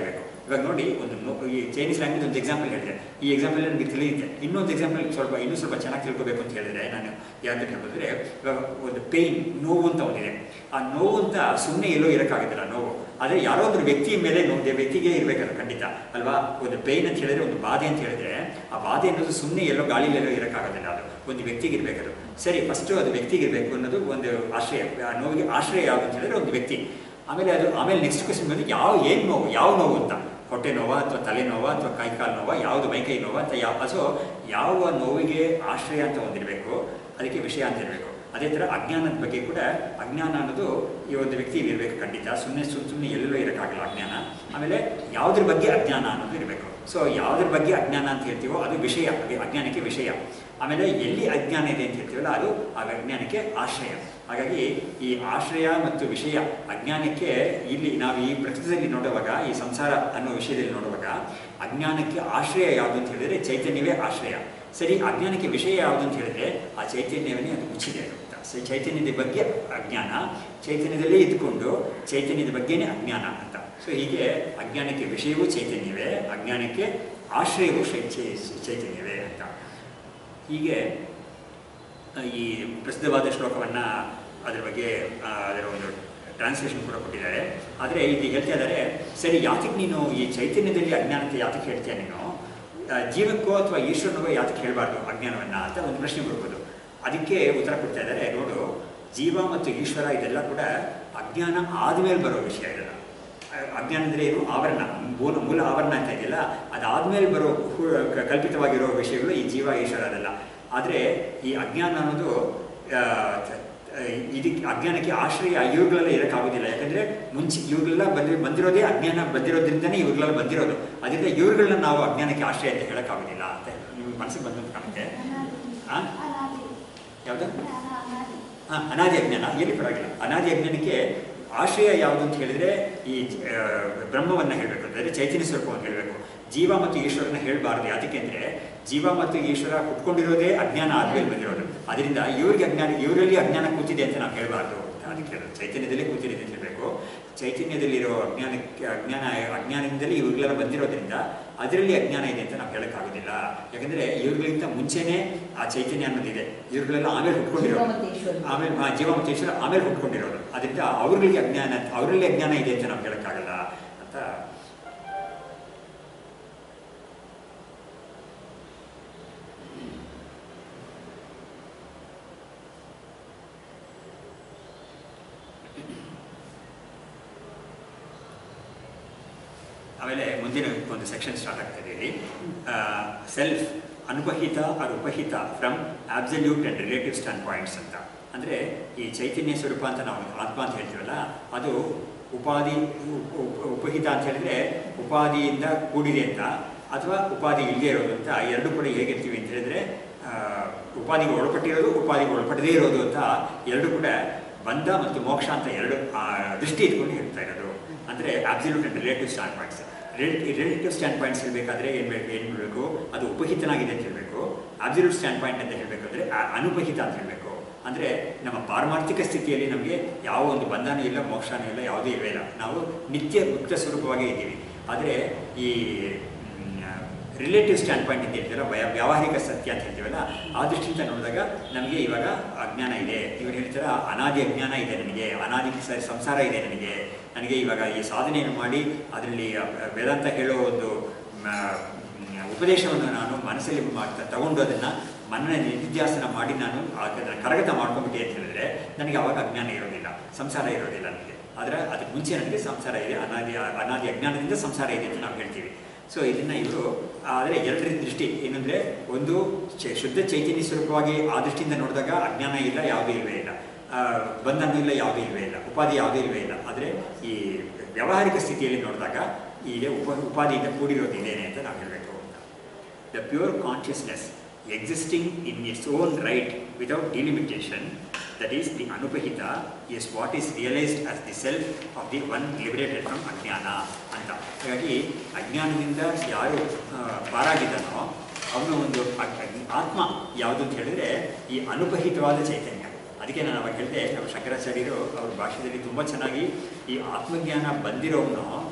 Speaker 2: ಇವಾಗ ನೋಡಿ ಒಂದು ನೋ ಈ ಚೈನೀಸ್ ಲ್ಯಾಂಗ್ವೇಜ್ ಒಂದು ಎಕ್ಸಾಂಪಲ್ ಹೇಳಿದೆ ಈ ಎಕ್ಸಾಂಪಲ್ ನನಗೆ ತಿಳಿಯುತ್ತೆ ಇನ್ನೊಂದು ಎಕ್ಸಾಂಪಲ್ ಸ್ವಲ್ಪ ಇನ್ನೂ ಸ್ವಲ್ಪ ಚೆನ್ನಾಗಿ ತಿಳ್ಕೊಬೇಕು ಅಂತ ಹೇಳಿದ್ರೆ ನಾನು ಯಾಕೆ ಹೇಳ್ಬೋದ್ರೆ ಇವಾಗ ಒಂದು ಪೇಯ್ನ್ ನೋವು ಅಂತ ಒಂದಿದೆ ಆ ನೋವು ಅಂತ ಸುಮ್ಮನೆ ಎಲ್ಲೋ ಇರೋಕ್ಕಾಗೋದಿಲ್ಲ ನೋವು ಆದರೆ ಯಾರೋ ಒಂದು ವ್ಯಕ್ತಿಯ ಮೇಲೆ ನೋವು ವ್ಯಕ್ತಿಗೆ ಇರಬೇಕಲ್ಲ ಖಂಡಿತ ಅಲ್ವಾ ಒಂದು ಪೇಯ್ನ್ ಅಂತ ಹೇಳಿದ್ರೆ ಒಂದು ಬಾಧೆ ಅಂತ ಹೇಳಿದ್ರೆ ಆ ಬಾಧೆ ಅನ್ನೋದು ಸುಮ್ಮನೆ ಎಲ್ಲೋ ಗಾಳಿಲೆಲ್ಲೋ ಇರೋಕ್ಕಾಗೋದಿಲ್ಲ ಅದು ಒಂದು ವ್ಯಕ್ತಿಗೆ ಇರಬೇಕದು ಸರಿ ಫಸ್ಟು ಅದು ವ್ಯಕ್ತಿಗೆ ಇರಬೇಕು ಅನ್ನೋದು ಒಂದು ಆಶ್ರಯ ಆ ನೋವಿಗೆ ಆಶ್ರಯ ಯಾವುದು ಅಂತ ಹೇಳಿದ್ರೆ ಒಂದು ವ್ಯಕ್ತಿ ಆಮೇಲೆ ಅದು ಆಮೇಲೆ ನೆಕ್ಸ್ಟ್ ಕ್ವಶನ್ ಬಂದು ಯಾವ ಏನು ನೋವು ಯಾವ ನೋವು ಅಂತ ಹೊಟ್ಟೆ ನೋವಾ ಅಥವಾ ತಲೆ ನೋವಾ ಅಥವಾ ಕೈಕಾಲು ನೋವಾ ಯಾವುದು ಮೈಕೈ ನೋವಾ ಅಂತ ಯಾವ ಸೊ ಯಾವ ನೋವಿಗೆ ಆಶ್ರಯ ಅಂತ ಒಂದಿರಬೇಕು ಅದಕ್ಕೆ ವಿಷಯ ಅಂತ ಇರಬೇಕು ಅದೇ ಥರ ಅಜ್ಞಾನದ ಬಗ್ಗೆ ಕೂಡ ಅಜ್ಞಾನ ಅನ್ನೋದು ಈ ಒಂದು ವ್ಯಕ್ತಿ ಇರಬೇಕು ಖಂಡಿತ ಸುಮ್ಮನೆ ಸುಮ್ಮನೆ ಸುಮ್ಮನೆ ಎಲ್ಲೆಲ್ಲೋ ಇರೋಕ್ಕಾಗಲ್ಲ ಅಜ್ಞಾನ ಆಮೇಲೆ ಯಾವುದ್ರ ಬಗ್ಗೆ ಅಜ್ಞಾನ ಅನ್ನೋದು ಇರಬೇಕು ಸೊ ಯಾವುದ್ರ ಬಗ್ಗೆ ಅಜ್ಞಾನ ಅಂತ ಹೇಳ್ತೀವೋ ಅದು ವಿಷಯ ಅದು ಅಜ್ಞಾನಕ್ಕೆ ವಿಷಯ ಆಮೇಲೆ ಎಲ್ಲಿ ಅಜ್ಞಾನ ಇದೆ ಅಂತ ಹೇಳ್ತೀವಲ್ಲ ಅದು ಆ ಅಜ್ಞಾನಕ್ಕೆ ಆಶ್ರಯ ಹಾಗಾಗಿ ಈ ಆಶ್ರಯ ಮತ್ತು ವಿಷಯ ಅಜ್ಞಾನಕ್ಕೆ ಇಲ್ಲಿ ನಾವು ಈ ಪ್ರಕೃತಿಯಲ್ಲಿ ನೋಡುವಾಗ ಈ ಸಂಸಾರ ಅನ್ನೋ ವಿಷಯದಲ್ಲಿ ನೋಡುವಾಗ ಅಜ್ಞಾನಕ್ಕೆ ಆಶ್ರಯ ಯಾವುದು ಅಂತ ಹೇಳಿದ್ರೆ ಚೈತನ್ಯವೇ ಆಶ್ರಯ ಸರಿ ಅಜ್ಞಾನಕ್ಕೆ ವಿಷಯ ಯಾವುದು ಅಂತ ಹೇಳಿದ್ರೆ ಆ ಚೈತನ್ಯವನ್ನೇ ಅದು ಮುಚ್ಚಿದೆ ಅದು ಅಂತ ಸೊ ಚೈತನ್ಯದ ಬಗ್ಗೆ ಅಜ್ಞಾನ ಚೈತನ್ಯದಲ್ಲೇ ಇದ್ಕೊಂಡು ಚೈತನ್ಯದ ಬಗ್ಗೆನೇ ಅಜ್ಞಾನ ಅಂತ ಸೊ ಹೀಗೆ ಅಜ್ಞಾನಕ್ಕೆ ವಿಷಯವೂ ಚೈತನ್ಯವೇ ಅಜ್ಞಾನಕ್ಕೆ ಆಶ್ರಯವೂ ಶೈ- ಚೈ- ಚೈತನ್ಯವೇ ಅಂತ ಹೀಗೆ ಆ, ಈ ಪ್ರಸಿದ್ಧವಾದ ಶ್ಲೋಕವನ್ನು ಅದರ ಬಗ್ಗೆ ಆ, ಅದರ ಒಂದು ಟ್ರಾನ್ಸ್ಲೇಷನ್ ಕೂಡ ಕೊಟ್ಟಿದ್ದಾರೆ ಆದರೆ ಇಲ್ಲಿ ಹೇಳ್ತಾ ಇದ್ದಾರೆ ಸರಿ ಯಾತಕ್ಕೆ ನೀನು ಈ ಚೈತನ್ಯದಲ್ಲಿ ಅಜ್ಞಾನಕ್ಕೆ ಯಾತಕ್ಕೆ ಹೇಳ್ತೀಯ ನೀನು ಆ, ಜೀವಕ್ಕೋ ಅಥವಾ ಈಶ್ವರನಿಗೋ ಯಾತಕ್ಕೆ ಹೇಳಬಾರ್ದು ಅಜ್ಞಾನವನ್ನು ಅಂತ ಒಂದು ಪ್ರಶ್ನೆ ಬರ್ಬೋದು ಅದಕ್ಕೆ ಉತ್ತರ ಕೊಡ್ತಾ ಇದ್ದಾರೆ ನೋಡು ಜೀವ ಮತ್ತು ಈಶ್ವರ ಇದೆಲ್ಲ ಕೂಡ ಅಜ್ಞಾನ ಆದಮೇಲೆ ಬರೋ ವಿಷಯ ಇದೆಲ್ಲ ಅ- ಅಜ್ಞಾನ ಅಂದರೆ ಏನು ಆವರಣ ಮೂಲ ಮೂಲ ಆವರಣ ಅಂತ ಇದೆಯಲ್ಲ ಅದಾದಮೇಲೆ ಬರೋ ಹು- ಕ- ಕಲ್ಪಿತವಾಗಿರೋ ವಿಷಯಗಳು ಈ ಜೀವ ಈಶ್ವರ ಅದಲ್ಲ ಆದರೆ ಈ ಅಜ್ಞಾನ ಅನ್ನೋದು ಆ, ತ- ಆ, ಇದಕ್ಕೆ ಅಜ್ಞಾನಕ್ಕೆ ಆಶ್ರಯ ಇವುಗಳೆಲ್ಲ ಇರೋಕ್ಕಾಗೋದಿಲ್ಲ ಯಾಕಂದರೆ ಮುಂಚೆ ಇವುಗಳೆಲ್ಲ ಬಂದಿ ಬಂದಿರೋದೇ ಅಜ್ಞಾನ ಬಂದಿರೋದ್ರಿಂದನೇ ಇವುಗಳೆಲ್ಲ ಬಂದಿರೋದು ಅದರಿಂದ ಇವುಗಳನ್ನ ನಾವು ಅಜ್ಞಾನಕ್ಕೆ ಆಶ್ರಯ ಅಂತ ಹೇಳೋಕ್ಕಾಗೋದಿಲ್ಲ ಅಂತ ನಿಮ್ಗೆ ಮನಸ್ಸಿಗೆ ಬಂದಂತ ಕಾಣುತ್ತೆ ಆ?
Speaker 3: ಅನಾದಿ
Speaker 2: ಯಾವುದು
Speaker 3: ಜ್ಞಾನ ಅನಾದಿ
Speaker 2: ಹಾಂ ಅನಾದಿ ಅಜ್ಞಾನ ಎಲ್ಲಿ ಪರವಾಗಿಲ್ಲ ಅನಾದಿ ಅಜ್ಞಾನಕ್ಕೆ ಆಶ್ರಯ ಯಾವುದು ಅಂತ ಹೇಳಿದ್ರೆ ಈ ಆ, ಬ್ರಹ್ಮವನ್ನು ಹೇಳಬೇಕು ಅಂದರೆ ಚೈತನ್ಯ ಸ್ವರೂಪವನ್ನು ಹೇಳಬೇಕು ಜೀವ ಮತ್ತು ಈಶ್ವರನ ಹೇಳಬಾರ್ದು ಯಾತಕ್ಕೆ ಅಂದರೆ ಜೀವ ಮತ್ತು ಈಶ್ವರ ಕುಟ್ಕೊಂಡಿರೋದೇ ಅಜ್ಞಾನ ಆದ್ಮೇಲೆ ಬಂದಿರೋದು ಅದರಿಂದ ಇವ್ರಿಗೆ ಅಜ್ಞಾನ ಇವರಲ್ಲಿ ಅಜ್ಞಾನ ಕೂತಿದೆ ಅಂತ ನಾವು ಹೇಳಬಾರ್ದು ಅದಕ್ಕೆ ಹೇಳೋದು ಚೈತನ್ಯದಲ್ಲೇ ಕೂತಿದೆ ಅಂತ ಹೇಳಬೇಕು ಚೈತನ್ಯದಲ್ಲಿರೋ ಅಜ್ಞಾನಕ್ಕೆ ಅಜ್ಞಾನ ಅಜ್ಞಾನದಿಂದಲೇ ಇವ್ರಿಗೆಲ್ಲ ಬಂದಿರೋದ್ರಿಂದ ಅದರಲ್ಲಿ ಅಜ್ಞಾನ ಇದೆ ಅಂತ ನಾವು ಹೇಳೋಕ್ಕಾಗೋದಿಲ್ಲ ಯಾಕಂದರೆ ಇವ್ರಿಗಿಂತ ಮುಂಚೆನೇ ಆ ಚೈತನ್ಯ ಅನ್ನೋದಿದೆ ಇವ್ರುಗಳೆಲ್ಲ ಆಮೇಲೆ
Speaker 1: ಜೀವ
Speaker 2: ಹುಟ್ಕೊಂಡಿರೋದು
Speaker 1: ಮತ್ತು ಈಶ್ವರ
Speaker 2: ಆಮೇಲೆ ಆ ಜೀವ ಮತ್ತು ಈಶ್ವರ ಆಮೇಲೆ ಹುಟ್ಕೊಂಡಿರೋದು ಅದರಿಂದ ಅವ್ರಿಗೆ ಅಜ್ಞಾನ ಅವರಲ್ಲಿ ಅಜ್ಞಾನ ಇದೆ ಅಂತ ನಾವು ಹೇಳೋಕ್ಕಾಗಲ್ಲ ಅಂತ ಆಮೇಲೆ ಮುಂದಿನ ಒಂದು ಸೆಕ್ಷನ್ ಸ್ಟಾರ್ಟ್ ಆಗ್ತದೆ ಇಲ್ಲಿ ಸೆಲ್ಫ್ ಅನುಪಹಿತ ಆರ್ ಉಪಹಿತ from absolute and relative standpoints ಅಂತ ಅಂದರೆ ಈ ಚೈತನ್ಯ ಸ್ವರೂಪ ಅಂತ ನಾವು ಆತ್ಮ ಅಂತ ಹೇಳ್ತೀವಲ್ಲ ಅದು ಉಪಾಧಿ ಉಪ- ಉಪ- ಉಪಹಿತ ಅಂತ ಹೇಳಿದ್ರೆ ಉಪಾಧಿಯಿಂದ ಕೂಡಿದೆ ಅಂತ ಅಥವಾ ಉಪಾಧಿ ಇಲ್ಲದೆ ಇರೋದು ಅಂತ ಎರಡು ಕೂಡ ಹೇಗಿರ್ತೀವಿ ಅಂತ ಹೇಳಿದ್ರೆ ಆ, ಉಪಾಧಿಗೆ ಒಳಪಟ್ಟಿರೋದು ಉಪಾಧಿಗೆ ಒಳಪಡದೇ ಇರೋದು ಅಂತ ಎರಡು ಕೂಡ ಬಂಧ ಮತ್ತು ಮೋಕ್ಷ ಅಂತ ಎರಡು ಆ, ದೃಷ್ಟಿ ಇಟ್ಕೊಂಡು ಹೇಳ್ತಾ ಇರೋದು ಅಂದರೆ absolute and relative standpoints relative standpoints ಹೇಳಬೇಕಾದ್ರೆ ಏನು ಬೇಕು ಏನು ಹೇಳಬೇಕು ಅದು ಉಪಹಿತನಾಗಿದೆ ಅಂತ ಹೇಳಬೇಕು ಅಬ್ಸಲ್ಯೂಟ್ ಸ್ಟ್ಯಾಂಡ್ ಪಾಯಿಂಟ್ ಅಂತ ಹೇಳಬೇಕಾದ್ರೆ ಅನುಪಹಿತ ಅಂತ ಹೇಳಬೇಕು ಅಂದರೆ ನಮ್ಮ ಪಾರಮಾರ್ಥಿಕ ಸ್ಥಿತಿಯಲ್ಲಿ ನಮಗೆ ಯಾವ ಒಂದು ಬಂಧನೂ ಇಲ್ಲ ಮೋಕ್ಷನೂ ಇಲ್ಲ ಯಾವುದೂ ಇಲ್ಲವೇ ಇಲ್ಲ ನಾವು ನಿತ್ಯ ಮುಕ್ತ ಸ್ವರೂಪವಾಗೇ ಇದ್ದೀವಿ ಆದರೆ ಈ ರಿಲೇಟಿವ್ ಸ್ಟ್ಯಾಂಡ್ ಪಾಯಿಂಟ್ ಅಂತ ಹೇಳ್ತೀವಲ್ಲ ವ್ಯ ವ್ಯಾವಹಾರಿಕ ಸತ್ಯ ಅಂತ ಹೇಳ್ತೀವಲ್ಲ ಆ ದೃಷ್ಟಿಯಿಂದ ನೋಡಿದಾಗ ನಮಗೆ ಇವಾಗ ಅಜ್ಞಾನ ಇದೆ ಇವರು ಹೇಳ್ತಾರ ಅನಾದಿ ಅಜ್ಞಾನ ಇದೆ ನನಗೆ ಅನಾದಿ ಸ- ಸಂಸಾರ ಇದೆ ನನಗೆ ನನಗೆ ಇವಾಗ ಈ ಸಾಧನೆಯನ್ನು ಮಾಡಿ ಅದರಲ್ಲಿ ವೇದಾಂತ ಹೇಳೋ ಒಂದು ಮ, ಮ್, ಉಪದೇಶವನ್ನು ನಾನು ಮನಸ್ಸಲ್ಲಿ ಮಾಡ್ತಾ ತಗೊಂಡು ಅದನ್ನು ಮನ್ನ ನಿಧಿಧ್ಯಾಸನ ಮಾಡಿ ನಾನು ಅದನ್ನು ಕರಗತ ಮಾಡ್ಕೊಂಡ್ಬಿಟ್ಟೆ ಅಂತ ಹೇಳಿದ್ರೆ ನನಗೆ ಅವಾಗ ಅಜ್ಞಾನ ಇರೋದಿಲ್ಲ ಸಂಸಾರ ಇರೋದಿಲ್ಲ ನನಗೆ ಆದರೆ ಅದಕ್ಕೆ ಮುಂಚೆ ನನಗೆ ಸಂಸಾರ ಇದೆ ಅನಾದಿ ಅನಾದಿ ಅಜ್ಞಾನದಿಂದ ಸಂಸಾರ ಇದೆ ಅಂತ ನಾವು ಹೇಳ್ತೀವಿ ಸೊ ಇದನ್ನು ಇವರು ಆದರೆ ಎರಡರ ದೃಷ್ಟಿ ಏನಂದರೆ ಒಂದು ಚೈ- ಶುದ್ಧ ಚೈತನ್ಯ ಸ್ವರೂಪವಾಗಿ ಆ ದೃಷ್ಟಿಯಿಂದ ನೋಡಿದಾಗ ಅಜ್ಞಾನ ಇಲ್ಲ ಯಾವುದೂ ಇಲ್ಲವೇ ಇಲ್ಲ ಆ, ಬಂಧನೂ ಇಲ್ಲ ಯಾವುದೂ ಇಲ್ಲವೇ ಇಲ್ಲ ಉಪಾಧಿ ಯಾವುದೂ ಇಲ್ಲವೇ ಇಲ್ಲ ಆದರೆ ಈ ವ್ಯಾವಹಾರಿಕ ಸ್ಥಿತಿಯಲ್ಲಿ ನೋಡಿದಾಗ ಈಗ ಉಪ ಉಪಾಧಿಯಿಂದ ಕೂಡಿರೋದಿದ್ದೇನೆ ಅಂತ ನಾವು ಹೇಳಬೇಕು ಅಂತ The pure consciousness existing in its own right without delimitation, that is the Anupahita, is what is realized as the self of the one liberated from Ajnana ಅಂತ ಹಾಗಾಗಿ ಅಜ್ಞಾನದಿಂದ ಯಾರು ಆ, ಪಾರಾಗಿದ್ದಾನೋ ಅವನು ಒಂದು ಅಗ್- ಅಗ್- ಆತ್ಮ ಯಾವುದು ಅಂತ ಹೇಳಿದ್ರೆ ಈ ಅನುಪಹಿತವಾದ ಚೈತನ್ಯ ಅದಕ್ಕೆ ನಾನು ಅವಾಗ ಹೇಳಿದೆ ನಮ್ಮ ಶಂಕರಾಚಾರ್ಯರು ಅವ್ರ ಭಾಷೆಯಲ್ಲಿ ತುಂಬ ಚೆನ್ನಾಗಿ ಈ ಆತ್ಮಜ್ಞಾನ ಬಂದಿರೋವನು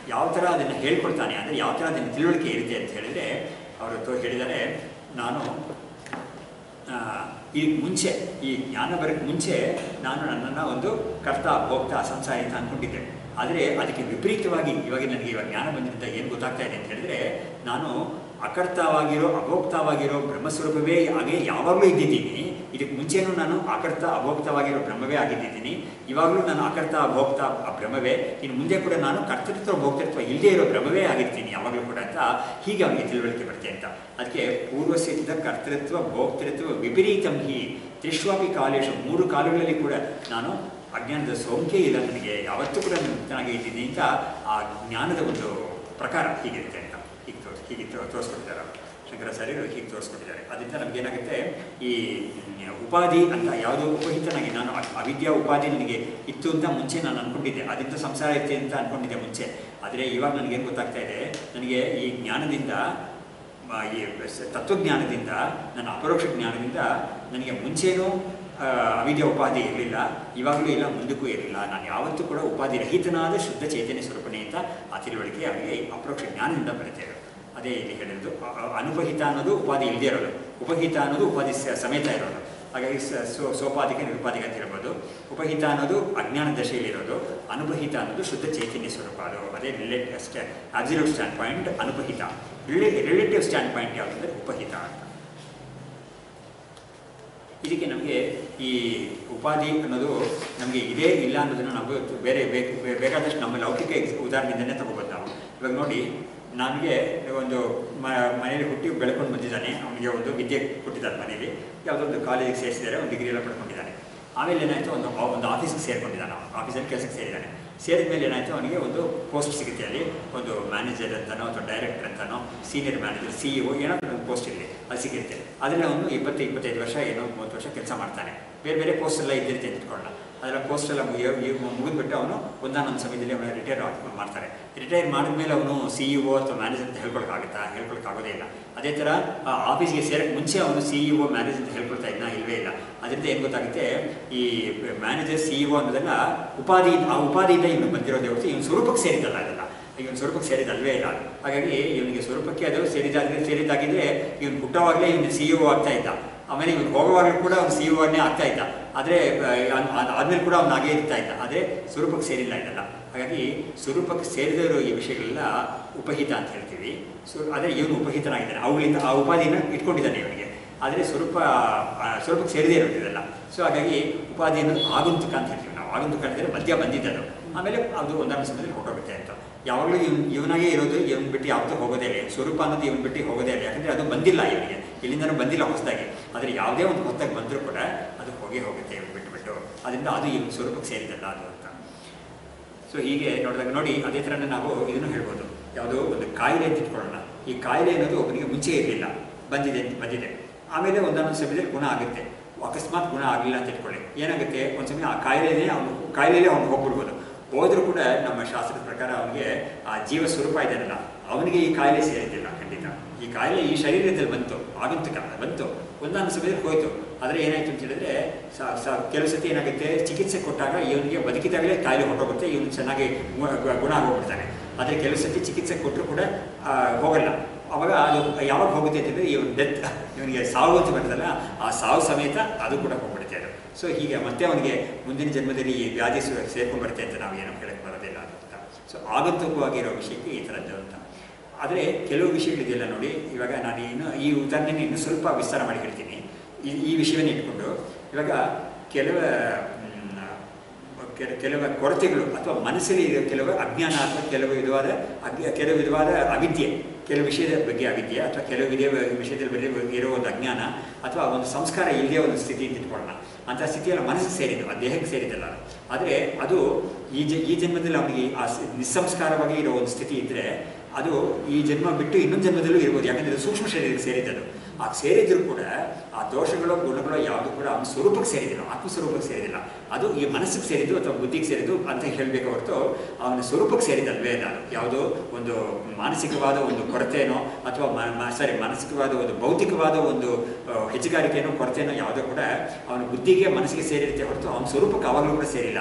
Speaker 2: ಯಾವ ಥರ ಅದನ್ನು ಹೇಳ್ಕೊಳ್ತಾನೆ ಅಂದರೆ ಯಾವ ಥರ ಅದನ್ನು ತಿಳುವಳಿಕೆ ಇರುತ್ತೆ ಅಂತ ಹೇಳಿದರೆ ಅವರು ತೋ ಹೇಳಿದ್ದಾರೆ ನಾನು ಆ, ಈ ಮುಂಚೆ ಈ ಜ್ಞಾನ ಬರೋಕ್ಕೆ ಮುಂಚೆ ನಾನು ನನ್ನನ್ನು ಒಂದು ಕರ್ತ ಭೋಕ್ತ ಸಂಸಾರಿ ಅಂತ ಅಂದ್ಕೊಂಡಿದ್ದೆ ಆದರೆ ಅದಕ್ಕೆ ವಿಪರೀತವಾಗಿ ಇವಾಗ ನನಗೆ ಇವಾಗ ಜ್ಞಾನ ಬಂದಿದ್ದ ಏನು ಗೊತ್ತಾಗ್ತಾ ಇದೆ ಅಂತ ಹೇಳಿದ್ರೆ ನಾನು ಅಕರ್ತವಾಗಿರೋ ಅಭೋಕ್ತವಾಗಿರೋ ಬ್ರಹ್ಮಸ್ವರೂಪವೇ ಹಾಗೆ ಯಾವಾಗಲೂ ಇದ್ದಿದ್ದೀನಿ ಇದಕ್ಕೆ ಮುಂಚೆನೂ ನಾನು ಅಕರ್ತ ಅಭೋಕ್ತವಾಗಿರೋ ಬ್ರಹ್ಮವೇ ಆಗಿದ್ದೀನಿ ಇವಾಗಲೂ ನಾನು ಅಕರ್ತ ಅಭೋಕ್ತ ಆ ಬ್ರಹ್ಮವೇ ಇನ್ನು ಮುಂದೆ ಕೂಡ ನಾನು ಕರ್ತೃತ್ವ ಭೋಕ್ತೃತ್ವ ಇಲ್ಲದೇ ಇರೋ ಬ್ರಹ್ಮವೇ ಆಗಿರ್ತೀನಿ ಯಾವಾಗಲೂ ಕೂಡ ಅಂತ ಹೀಗೆ ಅವನಿಗೆ ತಿಳುವಳಿಕೆ ಬರುತ್ತೆ ಅಂತ ಅದಕ್ಕೆ ಪೂರ್ವಸಿದ್ಧ ಕರ್ತೃತ್ವ ಭೋಕ್ತೃತ್ವ ವಿಪರೀತಂ ಹಿ ತ್ರಿಶ್ವಾಪಿ ಕಾಲೇಶು ಮೂರು ಕಾಲಗಳಲ್ಲಿ ಕೂಡ ನಾನು ಅಜ್ಞಾನದ ಸೋಂಕೇ ಇಲ್ಲ ನನಗೆ ಯಾವತ್ತೂ ಕೂಡ ನಾನು ಮುಕ್ತನಾಗಿ ಇದ್ದೀನಿ ಅಂತ ಆ ಜ್ಞಾನದ ಒಂದು ಪ್ರಕಾರ ಹೀಗಿರುತ್ತೆ ಅಂತ ಹೀಗೆ ತೋರಿಸ್ ಹೀಗೆ ತೋ- ತೋರಿಸ್ಕೊಟ್ಟಿದ್ದಾರೆ ಅವರು. ಶಂಕರಾಚಾರ್ಯರು ಹೀಗೆ ತೋರಿಸ್ಕೊಟ್ಟಿದ್ದಾರೆ ಅದರಿಂದ ನಮಗೇನಾಗುತ್ತೆ ಈ ಮ್, ಉಪಾಧಿ ಅಂತ ಯಾವುದೋ ಉಪಹಿತನಾಗಿ ನಾನು ಅ- ಅವಿದ್ಯಾ ಉಪಾಧಿ ನನಗೆ ಇತ್ತು ಅಂತ ಮುಂಚೆ ನಾನು ಅಂದ್ಕೊಂಡಿದ್ದೆ ಅದರಿಂದ ಸಂಸಾರ ಇತ್ತು ಅಂತ ಅಂದ್ಕೊಂಡಿದ್ದೆ ಮುಂಚೆ ಆದರೆ ಇವಾಗ ನನಗೇನು ಗೊತ್ತಾಗ್ತಾ ಇದೆ ನನಗೆ ಈ ಜ್ಞಾನದಿಂದ ಮ, ಈ ಸ- ತತ್ವಜ್ಞಾನದಿಂದ ನನ್ನ ಅಪರೋಕ್ಷ ಜ್ಞಾನದಿಂದ ನನಗೆ ಮುಂಚೆನೂ ಆ, ಅವಿದ್ಯ ಉಪಾಧಿ ಇರಲಿಲ್ಲ ಇವಾಗಲೂ ಇಲ್ಲ ಮುಂದಕ್ಕೂ ಇರಲಿಲ್ಲ ನಾನು ಯಾವತ್ತೂ ಕೂಡ ಉಪಾಧಿ ರಹಿತನಾದ ಶುದ್ಧ ಚೈತನ್ಯ ಸ್ವರೂಪನೇ ಅಂತ ಆ ತಿಳುವಳಿಕೆ ಅವರಿಗೆ ಅಪರೋಕ್ಷ ಜ್ಞಾನದಿಂದ ಬರುತ್ತೆ ಅದು. ಅದೇ ಇಲ್ಲಿ ಹೇಳಿರೋದು ಅ- ಅ- ಅನುಪಹಿತ ಅನ್ನೋದು ಉಪಾಧಿ ಇಲ್ಲದೆ ಇರೋದು ಉಪಹಿತ ಅನ್ನೋದು ಉಪಾಧಿ ಸ- ಸಮೇತ ಇರೋದು ಹಾಗಾಗಿ ಸ ಸೋ ಸೋಪಾಧಿಕ ನಿರುಪಾಧಿಕ ಅಂತ ಇರ್ಬೋದು ಉಪಹಿತ ಅನ್ನೋದು ಅಜ್ಞಾನ ದಶೆಯಲ್ಲಿರೋದು ಅನುಪಹಿತ ಅನ್ನೋದು ಶುದ್ಧ ಚೈತನ್ಯ ಸ್ವರೂಪ ಅದು ಅದೇ ರಿಲೇಟಿವ್ ಸ್ಟ್ಯಾ ಅಬ್ಸಲ್ಯೂಟ್ ಸ್ಟ್ಯಾಂಡ್ ಪಾಯಿಂಟ್ ಅನುಪಹಿತ ರಿಲೇ ರಿಲೇಟಿವ್ ಸ್ಟ್ಯಾಂಡ್ ಪಾಯಿಂಟ್ ಯಾವುದಂದ್ರೆ ಉಪಹಿತ ಅಂತ ಇದಕ್ಕೆ ನಮಗೆ ಈ ಉಪಾಧಿ ಅನ್ನೋದು ನಮಗೆ ಇದೇ ಇಲ್ಲ ಅನ್ನೋದನ್ನು ನಾವು ಬೇರೆ ಬೇಕು ಬೇ- ಬೇಕಾದಷ್ಟು ನಮ್ಮ ಲೌಕಿಕ ಎಕ್ಸ್- ಉದಾಹರಣೆಯಿಂದನೇ ತಗೋಬೋದು ನಾವು ಇವಾಗ ನೋಡಿ ನನಗೆ ಒಂದು ಮ ಮನೆಯಲ್ಲಿ ಹುಟ್ಟಿ ಬೆಳ್ಕೊಂಡು ಬಂದಿದ್ದಾನೆ ಅವನಿಗೆ ಒಂದು ವಿದ್ಯೆ ಕೊಟ್ಟಿದ್ದಾರೆ ಮನೇಲಿ ಯಾವುದೋ ಒಂದು ಕಾಲೇಜಿಗೆ ಸೇರಿಸಿದ್ದಾರೆ ಒಂದು ಡಿಗ್ರಿ ಎಲ್ಲ ಪಡ್ಕೊಂಡಿದ್ದಾನೆ ಆಮೇಲೆ ಏನಾಯಿತು ಒಂದು ಆ- ಒಂದು ಆಫೀಸಿಗೆ ಸೇರ್ಕೊಂಡಿದ್ದಾನೆ ಅವನು ಆಫೀಸಲ್ಲಿ ಕೆಲಸಕ್ಕೆ ಸೇರಿದ್ದಾನೆ ಸೇರಿದ ಮೇಲೆ ಏನಾಯಿತು ಅವನಿಗೆ ಒಂದು ಪೋಸ್ಟ್ ಸಿಗುತ್ತೆ ಅಲ್ಲಿ ಒಂದು ಮ್ಯಾನೇಜರ್ ಅಂತನೋ ಅಥವಾ ಡೈರೆಕ್ಟರ್ ಅಂತನೋ ಸೀನಿಯರ್ ಮ್ಯಾನೇಜರ್ ಸಿ ಇ ಏನಾದರೂ ಒಂದು ಪೋಸ್ಟ್ ಇರಲಿ ಅದು ಸಿಗುತ್ತೆ ಅದರಲ್ಲಿ ಅವನು ಇಪ್ಪತ್ತು ಇಪ್ಪತ್ತೈದು ವರ್ಷ ಏನೋ ಮೂವತ್ತು ವರ್ಷ ಕೆಲಸ ಮಾಡ್ತಾನೆ ಬೇರೆ ಬೇರೆ ಪೋಸ್ಟ್ ಎಲ್ಲ ಇದ್ದಿರುತ್ತೆ ಅಂತ ಇಟ್ಕೊಳ್ಳೋಣ ಅದರ ಪೋಸ್ಟ್ ಎಲ್ಲ ಮುಗಿದ್ಬಿಟ್ಟು ಅವನು ಒಂದಾನೊಂದು ಸಮಯದಲ್ಲಿ ಅವನು ರಿಟೈರ್ ಮಾಡ್ತಾರೆ ರಿಟೈರ್ ಮಾಡಿದ್ಮೇಲೆ ಅವನು ಸಿ ಇ ಒ ಅಥವಾ ಮ್ಯಾನೇಜರ್ ಅಂತ ಹೇಳ್ಕೊಳಕ್ಕಾಗುತ್ತಾ ಹೇಳ್ಕೊಳಕ್ಕಾಗೋದೇ ಇಲ್ಲ ಅದೇ ಥರ ಆ ಆಫೀಸ್ಗೆ ಸೇರಕ್ಕೆ ಮುಂಚೆ ಅವನು ಸಿ ಇ ಒ ಮ್ಯಾನೇಜರ್ ಅಂತ ಹೇಳ್ಕೊಳ್ತಾ ಇದ್ನ ಇಲ್ವೇ ಇಲ್ಲ ಅದರಿಂದ ಏನು ಗೊತ್ತಾಗುತ್ತೆ ಈ ಮ್ಯಾನೇಜರ್ ಸಿ ಇ ಒ ಅನ್ನೋದೆಲ್ಲ ಉಪಾಧಿ ಆ ಉಪಾಧಿಯಿಂದ ಇವನು ಬಂದಿರೋದೇ ಹೊರತು ಇವನು ಸ್ವರೂಪಕ್ಕೆ ಸೇರಿದ್ದಲ್ಲ ಅದೆಲ್ಲ ಇವನು ಸ್ವರೂಪಕ್ಕೆ ಸೇರಿದಲ್ವೇ ಇಲ್ಲ ಅದು. ಹಾಗಾಗಿ ಇವನಿಗೆ ಸ್ವರೂಪಕ್ಕೆ ಅದು ಸೇರಿದಾಗಿದ್ರೆ ಸೇರಿದಾಗಿದ್ರೆ ಇವನು ಹುಟ್ಟೋವಾಗಲೇ ಇವನು ಸಿ ಇ ಒ ಆಗ್ತಾ ಇದ್ದ ಆಮೇಲೆ ಇವನು ಹೋಗುವಾಗಲೂ ಕೂಡ ಅವ್ನು ಸಿ ಇ ಒನೇ ಆಗ್ತಾ ಇದ್ದ ಆದರೆ ಆದ್ಮೇಲೆ ಕೂಡ ಅವ್ನು ಹಾಗೇ ಇರ್ತಾ ಇದ್ದ ಆದರೆ ಸ್ವರೂಪಕ್ಕೆ ಸೇರಿಲ್ಲ ಇದೆಲ್ಲ ಹಾಗಾಗಿ ಸ್ವರೂಪಕ್ಕೆ ಸೇರಿದ ಇರೋ ಈ ವಿಷಯಗಳೆಲ್ಲ ಉಪಹಿತ ಅಂತ ಹೇಳ್ತೀವಿ ಸೊ ಆದರೆ ಇವನು ಉಪಹಿತನಾಗಿದ್ದಾನೆ ಅವುಗಳಿಂದ ಆ ಉಪಾಧಿನ ಇಟ್ಕೊಂಡಿದ್ದಾನೆ ಇವನಿಗೆ ಆದರೆ ಸ್ವರೂಪ ಆ, ಸ್ವರೂಪಕ್ಕೆ ಸೇರಿದೇ ಇರೋದು ಇದೆಲ್ಲ ಸೊ ಹಾಗಾಗಿ ಉಪಾಧಿ ಅನ್ನೋದು ಆಗಂತುಕ ಅಂತ ಹೇಳ್ತೀವಿ ನಾವು ಆಗಂತುಕ ಅಂದರೆ ಮಧ್ಯ ಬಂದಿದ್ದದು ಆಮೇಲೆ ಅದು ಒಂದೊಂದು ಸಮಯದಲ್ಲಿ ಹೊರಟೋಗುತ್ತೆ ಅಂತ ಯಾವಾಗಲೂ ಇವ್ನು ಇವನಾಗೇ ಇರೋದು ಇವನ್ ಬಿಟ್ಟು ಯಾವತ್ತೂ ಹೋಗೋದೇ ಇಲ್ಲ ಸ್ವರೂಪ ಅನ್ನೋದು ಇವನ್ ಬಿಟ್ಟು ಹೋಗೋದೇ ಇಲ್ಲ ಯಾಕಂದರೆ ಅದು ಬಂದಿಲ್ಲ ಇವನಿಗೆ ಇಲ್ಲಿಂದನೂ ಬಂದಿಲ್ಲ ಹೊಸದಾಗಿ ಆದರೆ ಯಾವುದೇ ಒಂದು ಹೊಸದಾಗಿ ಬಂದರೂ ಕೂಡ ಅದು ಹೋಗೇ ಹೋಗುತ್ತೆ ಇವನು ಬಿಟ್ಟು ಬಿಟ್ಟು ಅದರಿಂದ ಅದು ಇವನ ಸ್ವರೂಪಕ್ಕೆ ಸೇರಿದಲ್ಲ ಅದು ಅಂತ ಸೊ ಹೀಗೆ ನೋಡಿದಾಗ ನೋಡಿ ಅದೇ ಥರನೇ ನಾವು ಇದನ್ನು ಹೇಳ್ಬೋದು ಯಾವುದೋ ಒಂದು ಕಾಯಿಲೆ ಅಂತ ಇಟ್ಕೊಳ್ಳೋಣ ಈ ಕಾಯಿಲೆ ಅನ್ನೋದು ಒಬ್ಬನಿಗೆ ಮುಂಚೆ ಇರಲಿಲ್ಲ ಬಂದಿದೆ ಅಂತ ಬಂದಿದೆ ಆಮೇಲೆ ಒಂದೊಂದು ಸಮಯದಲ್ಲಿ ಗುಣ ಆಗುತ್ತೆ ಅಕಸ್ಮಾತ್ ಗುಣ ಆಗಲಿಲ್ಲ ಅಂತ ಇಟ್ಕೊಳ್ಳಿ ಏನಾಗುತ್ತೆ ಒಂದು ಸಮಯ ಆ ಕಾಯಿಲೆನೇ ಅವನು ಕಾಯಿಲೆಯಲ್ಲೇ ಅವ್ನು ಹೋಗ್ಬಿಡ್ಬೋದು ಹೋದರೂ ಕೂಡ ನಮ್ಮ ಶಾಸ್ತ್ರದ ಪ್ರಕಾರ ಅವನಿಗೆ ಆ ಜೀವ ಸ್ವರೂಪ ಇದೆಯಲ್ಲ ಅವನಿಗೆ ಈ ಕಾಯಿಲೆ ಸೇರಿದ್ದಿಲ್ಲ ಖಂಡಿತ ಈ ಕಾಯಿಲೆ ಈ ಶರೀರದಲ್ಲಿ ಬಂತು ಆಗಂತುಕ ಬಂತು ಒಂದೊಂದು ಸಮಯದಲ್ಲಿ ಹೋಯ್ತು ಆದರೆ ಏನಾಯ್ತು ಅಂತ ಹೇಳಿದ್ರೆ ಸ- ಸ- ಕೆಲವು ಸತಿ ಏನಾಗುತ್ತೆ ಚಿಕಿತ್ಸೆ ಕೊಟ್ಟಾಗ ಇವನಿಗೆ ಬದುಕಿದಾಗಲೇ ಕಾಯಿಲೆ ಹೊರಟೋಗುತ್ತೆ ಇವನು ಚೆನ್ನಾಗಿ ಗು- ಗು- ಗುಣ ಆಗೋಗ್ಬಿಡ್ತಾನೆ ಆದರೆ ಕೆಲವು ಸತಿ ಚಿಕಿತ್ಸೆ ಕೊಟ್ಟರು ಕೂಡ ಆ, ಹೋಗಲ್ಲ ಅವಾಗ ಅದು ಯಾವಾಗ ಹೋಗುತ್ತೆ ಅಂತಂದರೆ ಇವನು ಡೆತ್ ಇವನಿಗೆ ಸಾವು ಅಂತ ಬರ್ತದಲ್ಲ ಆ ಸಾವು ಸಮೇತ ಅದು ಕೂಡ ಹೋಗ್ಬಿಡುತ್ತೆ ಅದು ಸೊ ಹೀಗೆ ಮತ್ತೆ ಅವನಿಗೆ ಮುಂದಿನ ಜನ್ಮದಲ್ಲಿ ಈ ವ್ಯಾಧಿ ಸು- ಸೇರ್ಕೊಂಡ್ಬರುತ್ತೆ ಅಂತ ನಾವು ಏನೋ ಹೇಳಕ್ಕೆ ಬರೋದಿಲ್ಲ ಅಂತ ಸೊ ಆಗಂತುಕವಾಗಿರೋ ವಿಷಯಕ್ಕೆ ಈ ಥರದ್ದು ಅಂತ ಆದರೆ ಕೆಲವು ವಿಷಯಗಳಿದೆಯಲ್ಲ ನೋಡಿ ಇವಾಗ ನಾನು ಇನ್ನು ಈ ಉದಾಹರಣೆನ ಇನ್ನೂ ಸ್ವಲ್ಪ ವಿಸ್ತಾರ ಮಾಡಿ ಹೇಳ್ತೀನಿ ಈ ಈ ವಿಷಯವನ್ನೇ ಇಟ್ಕೊಂಡು ಇವಾಗ ಕೆಲವು ಮ್, ಕೆಲ- ಕೆಲವು ಕೊರತೆಗಳು ಅಥವಾ ಮನಸ್ಸಲ್ಲಿ ಇರೋ ಕೆಲವು ಅಜ್ಞಾನ ಅಥವಾ ಕೆಲವು ವಿಧವಾದ ಅಜ್ಞ ಕೆಲವು ವಿಧವಾದ ಅವಿದ್ಯೆ ಕೆಲವು ವಿಷಯದ ಬಗ್ಗೆ ಅವಿದ್ಯೆ ಅಥವಾ ಕೆಲವು ವಿಧ ವಿಷಯದ ಬಗ್ಗೆ ಇರೋ ಒಂದು ಅಜ್ಞಾನ ಅಥವಾ ಒಂದು ಸಂಸ್ಕಾರ ಇಲ್ಲದೆ ಒಂದು ಸ್ಥಿತಿ ಅಂತ ಇಟ್ಕೊಳ್ಳೋಣ ಅಂಥ ಸ್ಥಿತಿಯೆಲ್ಲ ಮನಸ್ಸಿಗೆ ಸೇರಿದ್ದು ಆ ದೇಹಕ್ಕೆ ಸೇರಿದ್ದಲ್ಲ ಆದರೆ ಅದು ಈ ಜ ಈ ಜನ್ಮದಲ್ಲಿ ಅವನಿಗೆ ಆ ಸ- ನಿಸ್ಸಂಸ್ಕಾರವಾಗಿ ಇರೋ ಒಂದು ಸ್ಥಿತಿ ಇದ್ದರೆ ಅದು ಈ ಜನ್ಮ ಬಿಟ್ಟು ಇನ್ನೊಂದು ಜನ್ಮದಲ್ಲೂ ಇರ್ಬೋದು ಯಾಕಂದರೆ ಅದು ಸೂಕ್ಷ್ಮ ಶರೀರಕ್ಕೆ ಸೇರಿದ್ದದು ಆ ಸೇರಿದ್ರು ಕೂಡ ಆ ದೋಷಗಳು ಗುಣಗಳು ಯಾವುದು ಕೂಡ ಅವನ ಸ್ವರೂಪಕ್ಕೆ ಸೇರಿದಿಲ್ಲ ಆತ್ಮ ಸ್ವರೂಪಕ್ಕೆ ಸೇರಿದಿಲ್ಲ ಅದು ಈ ಮನಸ್ಸಿಗೆ ಸೇರಿದ್ದು ಅಥವಾ ಬುದ್ಧಿಗೆ ಸೇರಿದ್ದು ಅಂತ ಹೇಳಬೇಕು ಹೊರತು ಅವನ ಸ್ವರೂಪಕ್ಕೆ ಸೇರಿದಲ್ವೇ ನಾನು ಯಾವುದೋ ಒಂದು ಮಾನಸಿಕವಾದ ಒಂದು ಕೊರತೆನೋ ಅಥವಾ ಮ- ಮ- ಸಾರಿ ಮಾನಸಿಕವಾದ ಒಂದು ಭೌತಿಕವಾದ ಒಂದು ಆ, ಹೆಚ್ಚುಗಾರಿಕೆನೋ ಕೊರತೆನೋ ಯಾವುದೋ ಕೂಡ ಅವನ ಬುದ್ಧಿಗೆ ಮನಸ್ಸಿಗೆ ಸೇರಿರುತ್ತೆ ಹೊರತು ಅವನ ಸ್ವರೂಪಕ್ಕೆ ಅವಾಗಲೂ ಕೂಡ ಸೇರಿಲ್ಲ ಅದು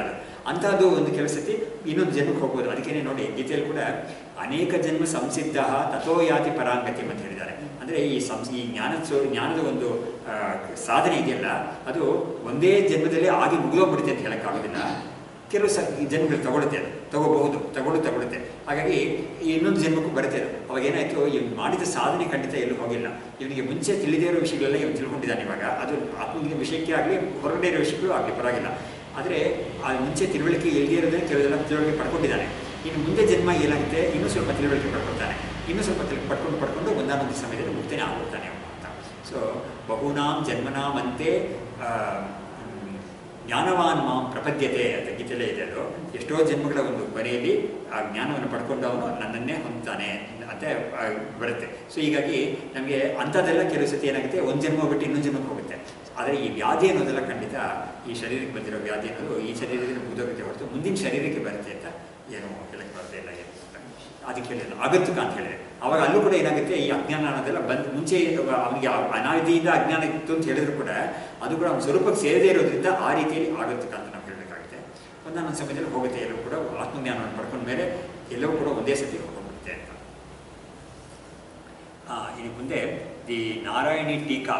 Speaker 2: ಅಂಥದ್ದು ಒಂದು ಕೆಲವು ಸತಿ ಇನ್ನೊಂದು ಜನ್ಮಕ್ಕೆ ಹೋಗ್ಬೋದು ಅದಕ್ಕೇನೆ ನೋಡಿ ಗೀತೆಯಲ್ಲಿ ಕೂಡ ಅನೇಕ ಜನ್ಮ ಸಂಸಿದ್ಧ ತಥೋ ಯಾತಿ ಪರಾಂಗತಿ ಅಂತ ಹೇಳಿದ್ದಾರೆ ಅಂದರೆ ಈ ಸಂಸ್ ಈ ಜ್ಞಾನದ ಸೋ ಜ್ಞಾನದ ಒಂದು ಆ, ಸಾಧನೆ ಇದೆಯಲ್ಲ ಅದು ಒಂದೇ ಜನ್ಮದಲ್ಲಿ ಆಗಿ ಮುಗಿದೋಗ್ಬಿಡುತ್ತೆ ಅಂತ ಹೇಳೋಕ್ಕಾಗೋದಿಲ್ಲ ಕೆಲವು ಸ ಈ ಜನ್ಮಗಳು ತಗೊಳುತ್ತೆ ಅದು ತಗೋಬಹುದು ತಗೊಳ್ಳು ತಗೊಳುತ್ತೆ ಹಾಗಾಗಿ ಈ ಇನ್ನೊಂದು ಜನ್ಮಕ್ಕೂ ಬರುತ್ತೆ ಅದು ಅವಾಗ ಏನಾಯ್ತು ಇವ್ನು ಮಾಡಿದ ಸಾಧನೆ ಖಂಡಿತ ಎಲ್ಲೂ ಹೋಗಿಲ್ಲ ಇವನಿಗೆ ಮುಂಚೆ ತಿಳಿದೇ ಇರೋ ವಿಷಯಗಳೆಲ್ಲ ಇವನು ತಿಳ್ಕೊಂಡಿದ್ದಾನೆ ಇವಾಗ ಅದು ಆತ್ಮಜ್ಞಾನ ವಿಷಯಕ್ಕೆ ಆಗಲಿ ಹೊರಗಡೆ ಇರೋ ವಿಷಯಕ್ಕೂ ಆಗಲಿ ಪರವಾಗಿಲ್ಲ ಆದರೆ ಆ ಮುಂಚೆ ತಿಳುವಳಿಕೆ ಇಲ್ಲದೇ ಇರೋದೇ ಕೆಲವೆಲ್ಲ ತಿಳುವಳಿಕೆ ಪಡ್ಕೊಂಡಿದ್ದಾನೆ ಇನ್ನು ಮುಂದೆ ಜನ್ಮ ಏನಾಗುತ್ತೆ ಇನ್ನೂ ಸ್ವಲ್ಪ ತಿಳುವಳಿಕೆ ಪಡ್ಕೊಳ್ತಾನೆ ಇನ್ನೂ ಸ್ವಲ್ಪ ತಿಳ್ ಪಡ್ಕೊಂಡು ಪಡ್ಕೊಂಡು ಒಂದಾನೊಂದು ಸಮಯದಲ್ಲಿ ಮುಕ್ತನೇ ಆಗ್ಬಿಡ್ತಾನೆ ಅವನು ಅಂತ ಸೊ ಬಹುನಾಂ ಜನ್ಮನಾಮಂತೆ ಆ, ಮ್, ಜ್ಞಾನವಾನ್ ಮಾಂ ಪ್ರಪದ್ಯತೆ ಅಂತ ಗೀತೆಯಲ್ಲೇ ಇದೆ ಅದು ಎಷ್ಟೋ ಜನ್ಮಗಳ ಒಂದು ಕೊನೆಯಲ್ಲಿ ಆ ಜ್ಞಾನವನ್ನು ಪಡ್ಕೊಂಡು ಅವನು ನನ್ನನ್ನೇ ಹೊಂದ್ತಾನೆ ಅಂತ ಆ, ಬರುತ್ತೆ ಸೊ ಹೀಗಾಗಿ ನಮಗೆ ಅಂಥದ್ದೆಲ್ಲ ಕೆಲವು ಸತಿ ಏನಾಗುತ್ತೆ ಒಂದು ಜನ್ಮ ಬಿಟ್ಟು ಇನ್ನೊಂದು ಜನ್ಮಕ್ಕೆ ಹೋಗುತ್ತೆ ಆದರೆ ಈ ವ್ಯಾಧಿ ಅನ್ನೋದೆಲ್ಲ ಖಂಡಿತ ಈ ಶರೀರಕ್ಕೆ ಬಂದಿರೋ ವ್ಯಾಧಿ ಅನ್ನೋದು ಈ ಶರೀರದಿಂದ ಮುಗಿದೋಗುತ್ತೆ ಹೊರತು ಮುಂದಿನ ಶರೀರಕ್ಕೆ ಬರುತ್ತೆ ಅಂತ ಏನು ಹೇಳಕ್ಕೆ ಬರುತ್ತೆ ಇಲ್ಲ ಏನು ಅದಕ್ಕೆ ಹೇಳಿದ್ರು ಆಗತ್ತುಕ ಅಂತ ಹೇಳಿದೆ ಅವಾಗ ಅಲ್ಲೂ ಕೂಡ ಏನಾಗುತ್ತೆ ಈ ಅಜ್ಞಾನ ಅನ್ನೋದೆಲ್ಲ ಬಂದು ಮುಂಚೆ ಅವನಿಗೆ ಅನಾದಿಯಿಂದ ಅಜ್ಞಾನ ಇತ್ತು ಅಂತ ಹೇಳಿದ್ರು ಕೂಡ ಅದು ಕೂಡ ಅವನ ಸ್ವರೂಪಕ್ಕೆ ಸೇರದೇ ಇರೋದ್ರಿಂದ ಆ ರೀತಿಯಲ್ಲಿ ಆಗತ್ತುಕ ಅಂತ ನಾವು ಹೇಳಬೇಕಾಗುತ್ತೆ ಒಂದೊಂದು ಸಮಯದಲ್ಲಿ ಹೋಗುತ್ತೆ ಎಲ್ಲವೂ ಕೂಡ ಆತ್ಮಜ್ಞಾನವನ್ನು ಪಡ್ಕೊಂಡ ಮೇಲೆ ಎಲ್ಲವೂ ಕೂಡ ಒಂದೇ ಸತಿ ಹೋಗ್ಬಿಡುತ್ತೆ ಅಂತ ಆ, ಇನ್ನು ಮುಂದೆ ದಿ ನಾರಾಯಣಿ ಟೀಕಾ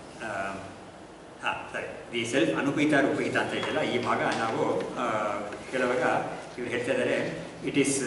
Speaker 2: ಹಾಂ ಸರಿ ದಿ ಸೆಲ್ಫ್ ಅನುಪಹಿತ ರೂಪಹಿತ ಅಂತ ಇದೆಯಲ್ಲ ಈ ಭಾಗ ನಾವು ಆ, ಹೇಳುವಾಗ ಇವ್ರು ಹೇಳ್ತಾ ಇದ್ದಾರೆ it is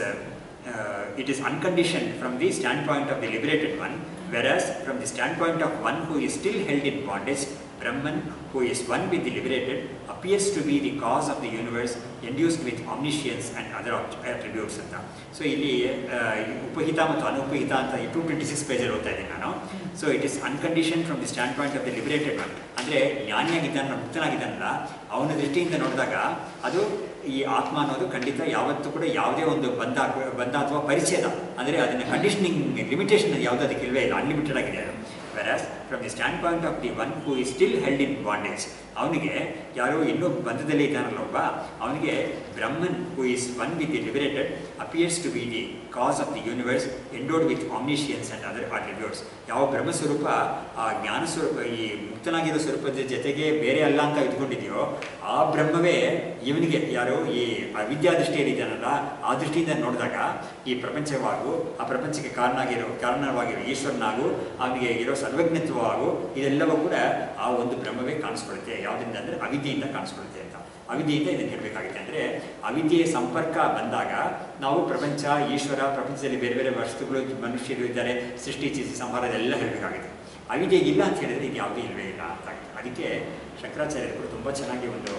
Speaker 2: it is unconditioned from the standpoint of the liberated one versus from the standpoint of one who is still held in bondage Brahman, who is one with the liberated, appears to be the cause of the universe, endued with omniscience and other att- attributes ಅಂತ ಸೊ ಇಲ್ಲಿ ಆ, ಈ ಉಪಹಿತ ಮತ್ತು ಅನುಪಹಿತ ಅಂತ ಈ ಟೂ ಟ್ವೆಂಟಿ ಸಿಕ್ಸ್ ಪೇಜಲ್ಲಿ ಓದ್ತಾ ಇದ್ದೀನಿ ನಾನು so it is unconditioned from the standpoint of the liberated one ಅಂದರೆ ಜ್ಞಾನಿಯಾಗಿದ್ದಾನ ಮುಕ್ತನಾಗಿದ್ದಾನಲ್ಲ ಅವನ ದೃಷ್ಟಿಯಿಂದ ನೋಡಿದಾಗ ಅದು ಈ ಆತ್ಮ ಅನ್ನೋದು ಖಂಡಿತ ಯಾವತ್ತೂ ಕೂಡ ಯಾವುದೇ ಒಂದು ಬಂಧ ಬಂಧ ಅಥವಾ ಪರಿಚ್ಛೇದ ಅಂದರೆ ಅದನ್ನ ಕಂಡೀಷನಿಂಗ್ ಲಿಮಿಟೇಷನ್ ಯಾವುದು ಅದಕ್ಕೆ ಇಲ್ವೇ ಇಲ್ಲ ಅನ್ಲಿಮಿಟೆಡ್ ಆಗಿದೆ ಅದು versus from the standpoint of the one who is still held in bondage ಅವನಿಗೆ ಯಾರೋ ಇನ್ನೂ ಬಂಧದಲ್ಲಿ ಇದ್ದಾನಲ್ಲ ಒಬ್ಬ ಅವನಿಗೆ Brahman who is one with the liberated appears to be the cause of the universe endowed with omniscience and other attributes ಯಾವ ಬ್ರಹ್ಮ ಸ್ವರೂಪ ಆ ಜ್ಞಾನ ಸ್ವರೂಪ ಈ ಮುಕ್ತನಾಗಿರೋ ಸ್ವರೂಪದ ಜೊತೆಗೆ ಬೇರೆ ಅಲ್ಲ ಅಂತ ಇಟ್ಕೊಂಡಿದೆಯೋ ಆ ಬ್ರಹ್ಮವೇ ಇವನಿಗೆ ಯಾರು ಈ ಅವಿದ್ಯಾ ದೃಷ್ಟಿಯಲ್ಲಿ ಇದ್ದಾನಲ್ಲ ಆ ದೃಷ್ಟಿಯಿಂದ ನೋಡಿದಾಗ ಈ ಪ್ರಪಂಚವಾಗೂ ಆ ಪ್ರಪಂಚಕ್ಕೆ ಕಾರಣ ಆಗಿರೋ ಕಾರಣವಾಗಿರೋ ಈಶ್ವರನಾಗೂ ಅವನಿಗೆ ಇರೋ ಸರ್ವಜ್ಞತ್ವವಾಗೂ ಇದೆಲ್ಲವೂ ಕೂಡ ಆ ಒಂದು ಬ್ರಹ್ಮವೇ ಕಾಣಿಸ್ಕೊಳ್ಳುತ್ತೆ ಯಾವುದರಿಂದ ಅಂದರೆ ಅವಿದ್ಯೆಯಿಂದ ಕಾಣಿಸ್ಕೊಳ್ಳುತ್ತೆ ಅಂತ ಅವಿದ್ಯೆಯಿಂದ ಇದನ್ನು ಹೇಳಬೇಕಾಗುತ್ತೆ ಅಂದರೆ ಅವಿದ್ಯೆಯ ಸಂಪರ್ಕ ಬಂದಾಗ ನಾವು ಪ್ರಪಂಚ ಈಶ್ವರ ಪ್ರಪಂಚದಲ್ಲಿ ಬೇರೆ ಬೇರೆ ವಸ್ತುಗಳು ಮನುಷ್ಯರು ಇದ್ದಾರೆ ಸೃಷ್ಟಿ ಚಿಸಿ ಸಂಹಾರ ಎಲ್ಲ ಹೇಳಬೇಕಾಗುತ್ತೆ ಅವಿದ್ಯೆ ಇಲ್ಲ ಅಂತ ಹೇಳಿದ್ರೆ ಇದು ಯಾವುದೂ ಇಲ್ಲವೇ ಇಲ್ಲ ಅಂತ ಆಗುತ್ತೆ ಅದಕ್ಕೆ ಶಂಕರಾಚಾರ್ಯರು ತುಂಬ ಚೆನ್ನಾಗಿ ಒಂದು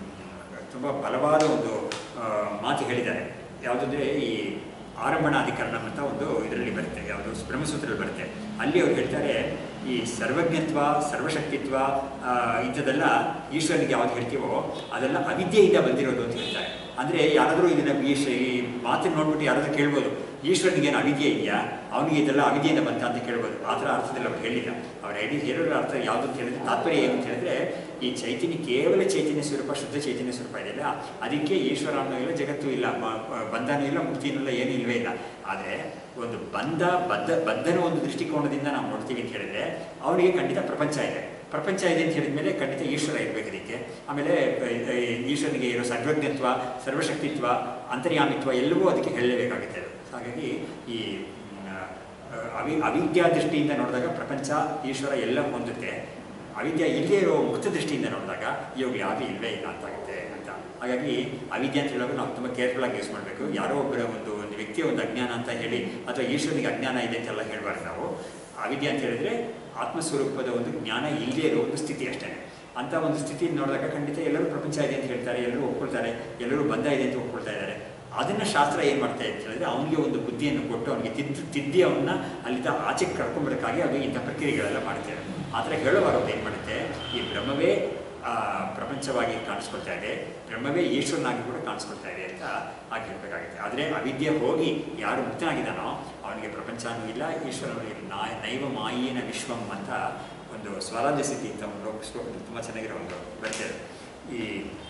Speaker 2: ತುಂಬ ಬಲವಾದ ಒಂದು ಆ, ಮಾತು ಹೇಳಿದ್ದಾರೆ ಯಾವುದಂದ್ರೆ ಈ ಆರಂಭಣಾಧಿಕರಣ ಅಂತ ಒಂದು ಇದರಲ್ಲಿ ಬರುತ್ತೆ ಯಾವುದು ಬ್ರಹ್ಮಸೂತ್ರದಲ್ಲಿ ಬರುತ್ತೆ ಅಲ್ಲಿ ಅವ್ರು ಹೇಳ್ತಾರೆ ಈ ಸರ್ವಜ್ಞತ್ವ ಸರ್ವಶಕ್ತಿತ್ವ ಆ, ಇಂಥದ್ದೆಲ್ಲ ಈಶ್ವರನಿಗೆ ಯಾವ್ದು ಹೇಳ್ತೀವೋ ಅದೆಲ್ಲ ಅವಿದ್ಯೆಯಿಂದ ಬಂದಿರೋದು ಅಂತ ಹೇಳ್ತಾರೆ ಅಂದರೆ ಯಾರಾದರೂ ಇದನ್ನ ಈ ಶ- ಈ ಮಾತನ್ನು ನೋಡ್ಬಿಟ್ಟು ಯಾರಾದರೂ ಕೇಳ್ಬೋದು ಈಶ್ವರನಿಗೆ ಏನು ಅವಿದ್ಯೆ ಇದೆಯಾ ಅವನಿಗೆ ಇದೆಲ್ಲ ಅವಿದ್ಯೆಯಿಂದ ಬಂತ ಅಂತ ಕೇಳ್ಬೋದು ಆ ಥರ ಅರ್ಥದಲ್ಲಿ ಅವ್ರು ಹೇಳಿಲ್ಲ ಅವ್ರು ಹೇಳಿ ಹೇಳಿರೋ ಅರ್ಥ ಯಾವುದು ಅಂತ ಹೇಳಿದ್ರೆ ತಾತ್ಪರ್ಯ ಏನು ಅಂತ ಹೇಳಿದ್ರೆ ಈ ಚೈತನ್ಯ ಕೇವಲ ಚೈತನ್ಯ ಸ್ವರೂಪ ಶುದ್ಧ ಚೈತನ್ಯ ಸ್ವರೂಪ ಇದೆಯಲ್ಲ ಅದಕ್ಕೆ ಈಶ್ವರ ಅನ್ನೋ ಇಲ್ಲ ಜಗತ್ತು ಇಲ್ಲ ಮ- ಮ- ಬಂಧನೂ ಇಲ್ಲ ಮುಕ್ತಿನೂ ಇಲ್ಲ ಏನೂ ಇಲ್ವೇ ಇಲ್ಲ ಆದರೆ ಒಂದು ಬಂಧ ಬದ್ಧ ಬದ್ಧನ ಒಂದು ದೃಷ್ಟಿಕೋನದಿಂದ ನಾವು ನೋಡ್ತೀವಿ ಅಂತ ಹೇಳಿದ್ರೆ ಅವನಿಗೆ ಖಂಡಿತ ಪ್ರಪಂಚ ಇದೆ ಪ್ರಪಂಚ ಇದೆ ಅಂತ ಹೇಳಿದ ಮೇಲೆ ಖಂಡಿತ ಈಶ್ವರ ಇರಬೇಕು ಅದಕ್ಕೆ ಆಮೇಲೆ ಅಹ್, ಅಹ್, ಈಶ್ವರನಿಗೆ ಇರೋ ಸರ್ವಜ್ಞತ್ವ ಸರ್ವಶಕ್ತಿತ್ವ ಅಂತರ್ಯಾಮಿತ್ವ ಎಲ್ಲವೂ ಅದಕ್ಕೆ ಹೇಳಲೇಬೇಕಾಗುತ್ತೆ ಅದು ಹಾಗಾಗಿ ಈ ಮ್, ಅಹ್, ಅವಿ ಅವಿದ್ಯಾ ದೃಷ್ಟಿಯಿಂದ ನೋಡಿದಾಗ ಪ್ರಪಂಚ ಈಶ್ವರ ಎಲ್ಲ ಹೊಂದುತ್ತೆ ಅವಿದ್ಯೆ ಇಲ್ಲೇ ಇರೋ ಮುಕ್ತ ದೃಷ್ಟಿಯಿಂದ ನೋಡಿದಾಗ ಇವಾಗ ಯಾವುದು ಇಲ್ಲವೇ ಇಲ್ಲ ಅಂತಾಗುತ್ತೆ ಅಂತ ಹಾಗಾಗಿ ಅವಿದ್ಯೆ ಅಂತ ಹೇಳುವಾಗ ನಾವು ತುಂಬ ಕೇರ್ಫುಲ್ ಆಗಿ ಯೂಸ್ ಮಾಡಬೇಕು ಯಾರೋ ಒಬ್ಬರ ಒಂದು ಒಂದು ವ್ಯಕ್ತಿಯ ಒಂದು ಅಜ್ಞಾನ ಅಂತ ಹೇಳಿ ಅಥವಾ ಈಶ್ವರನಿಗೆ ಅಜ್ಞಾನ ಇದೆ ಅಂತೆಲ್ಲ ಹೇಳಬಾರ್ದು ನಾವು ಅವಿದ್ಯೆ ಅಂತ ಹೇಳಿದ್ರೆ ಆತ್ಮಸ್ವರೂಪದ ಒಂದು ಜ್ಞಾನ ಇಲ್ಲದೇ ಇರೋ ಒಂದು ಸ್ಥಿತಿ ಅಷ್ಟೇ ಅಂತ ಒಂದು ಸ್ಥಿತಿ ನೋಡಿದಾಗ ಖಂಡಿತ ಎಲ್ಲರೂ ಪ್ರಪಂಚ ಇದೆ ಅಂತ ಹೇಳ್ತಾರೆ ಎಲ್ಲರೂ ಒಪ್ಕೊಳ್ತಾರೆ ಎಲ್ಲರೂ ಬಂಧ ಇದೆ ಅಂತ ಒಪ್ಕೊಳ್ತಾ ಇದ್ದಾರೆ ಅದನ್ನ ಶಾಸ್ತ್ರ ಏನು ಮಾಡ್ತಾ ಇದೆ ಅಂತ ಹೇಳಿದ್ರೆ ಅವನಿಗೆ ಒಂದು ಬುದ್ಧಿಯನ್ನು ಕೊಟ್ಟು ಅವನಿಗೆ ತಿದ್ದು ತಿದ್ದಿ ಅವನ್ನ ಅಲ್ಲಿಂದ ಆಚೆಗೆ ಕರ್ಕೊಂಡ್ಬರಕ್ಕಾಗಿ ಅದು ಇಂಥ ಪ್ರಕ್ರಿಯೆಗಳೆಲ್ಲ ಮಾಡ್ತೇವೆ ಆ ಥರ ಹೇಳುವಾಗ ಅವ್ರು ಏನು ಮಾಡುತ್ತೆ ಈ ಬ್ರಹ್ಮವೇ ಆ, ಪ್ರಪಂಚವಾಗಿ ಕಾಣಿಸ್ಕೊಳ್ತಾ ಇದೆ ಬ್ರಹ್ಮವೇ ಈಶ್ವರನಾಗಿ ಕೂಡ ಕಾಣಿಸ್ಕೊಳ್ತಾ ಇದೆ ಅಂತ ಆಗಿ ಹೇಳಬೇಕಾಗುತ್ತೆ ಆದರೆ ಅವಿದ್ಯೆ ಹೋಗಿ ಯಾರು ಮುಕ್ತನಾಗಿದ್ದಾನೋ ಅವನಿಗೆ ಪ್ರಪಂಚನೂ ಇಲ್ಲ ಈಶ್ವರನೂ ಇಲ್ಲ ನಾ- ನೈವ ಮಾಯೇನ ವಿಶ್ವಂ ಅಂತ ಒಂದು ಸ್ವರಾಜ್ಯ ಸ್ಥಿತಿ ಅಂತ ಒಂದು ಶ್ಲೋಕದಲ್ಲಿ ತುಂಬ ಚೆನ್ನಾಗಿರೋ ಒಂದು ಬರ್ತದೆ ಈ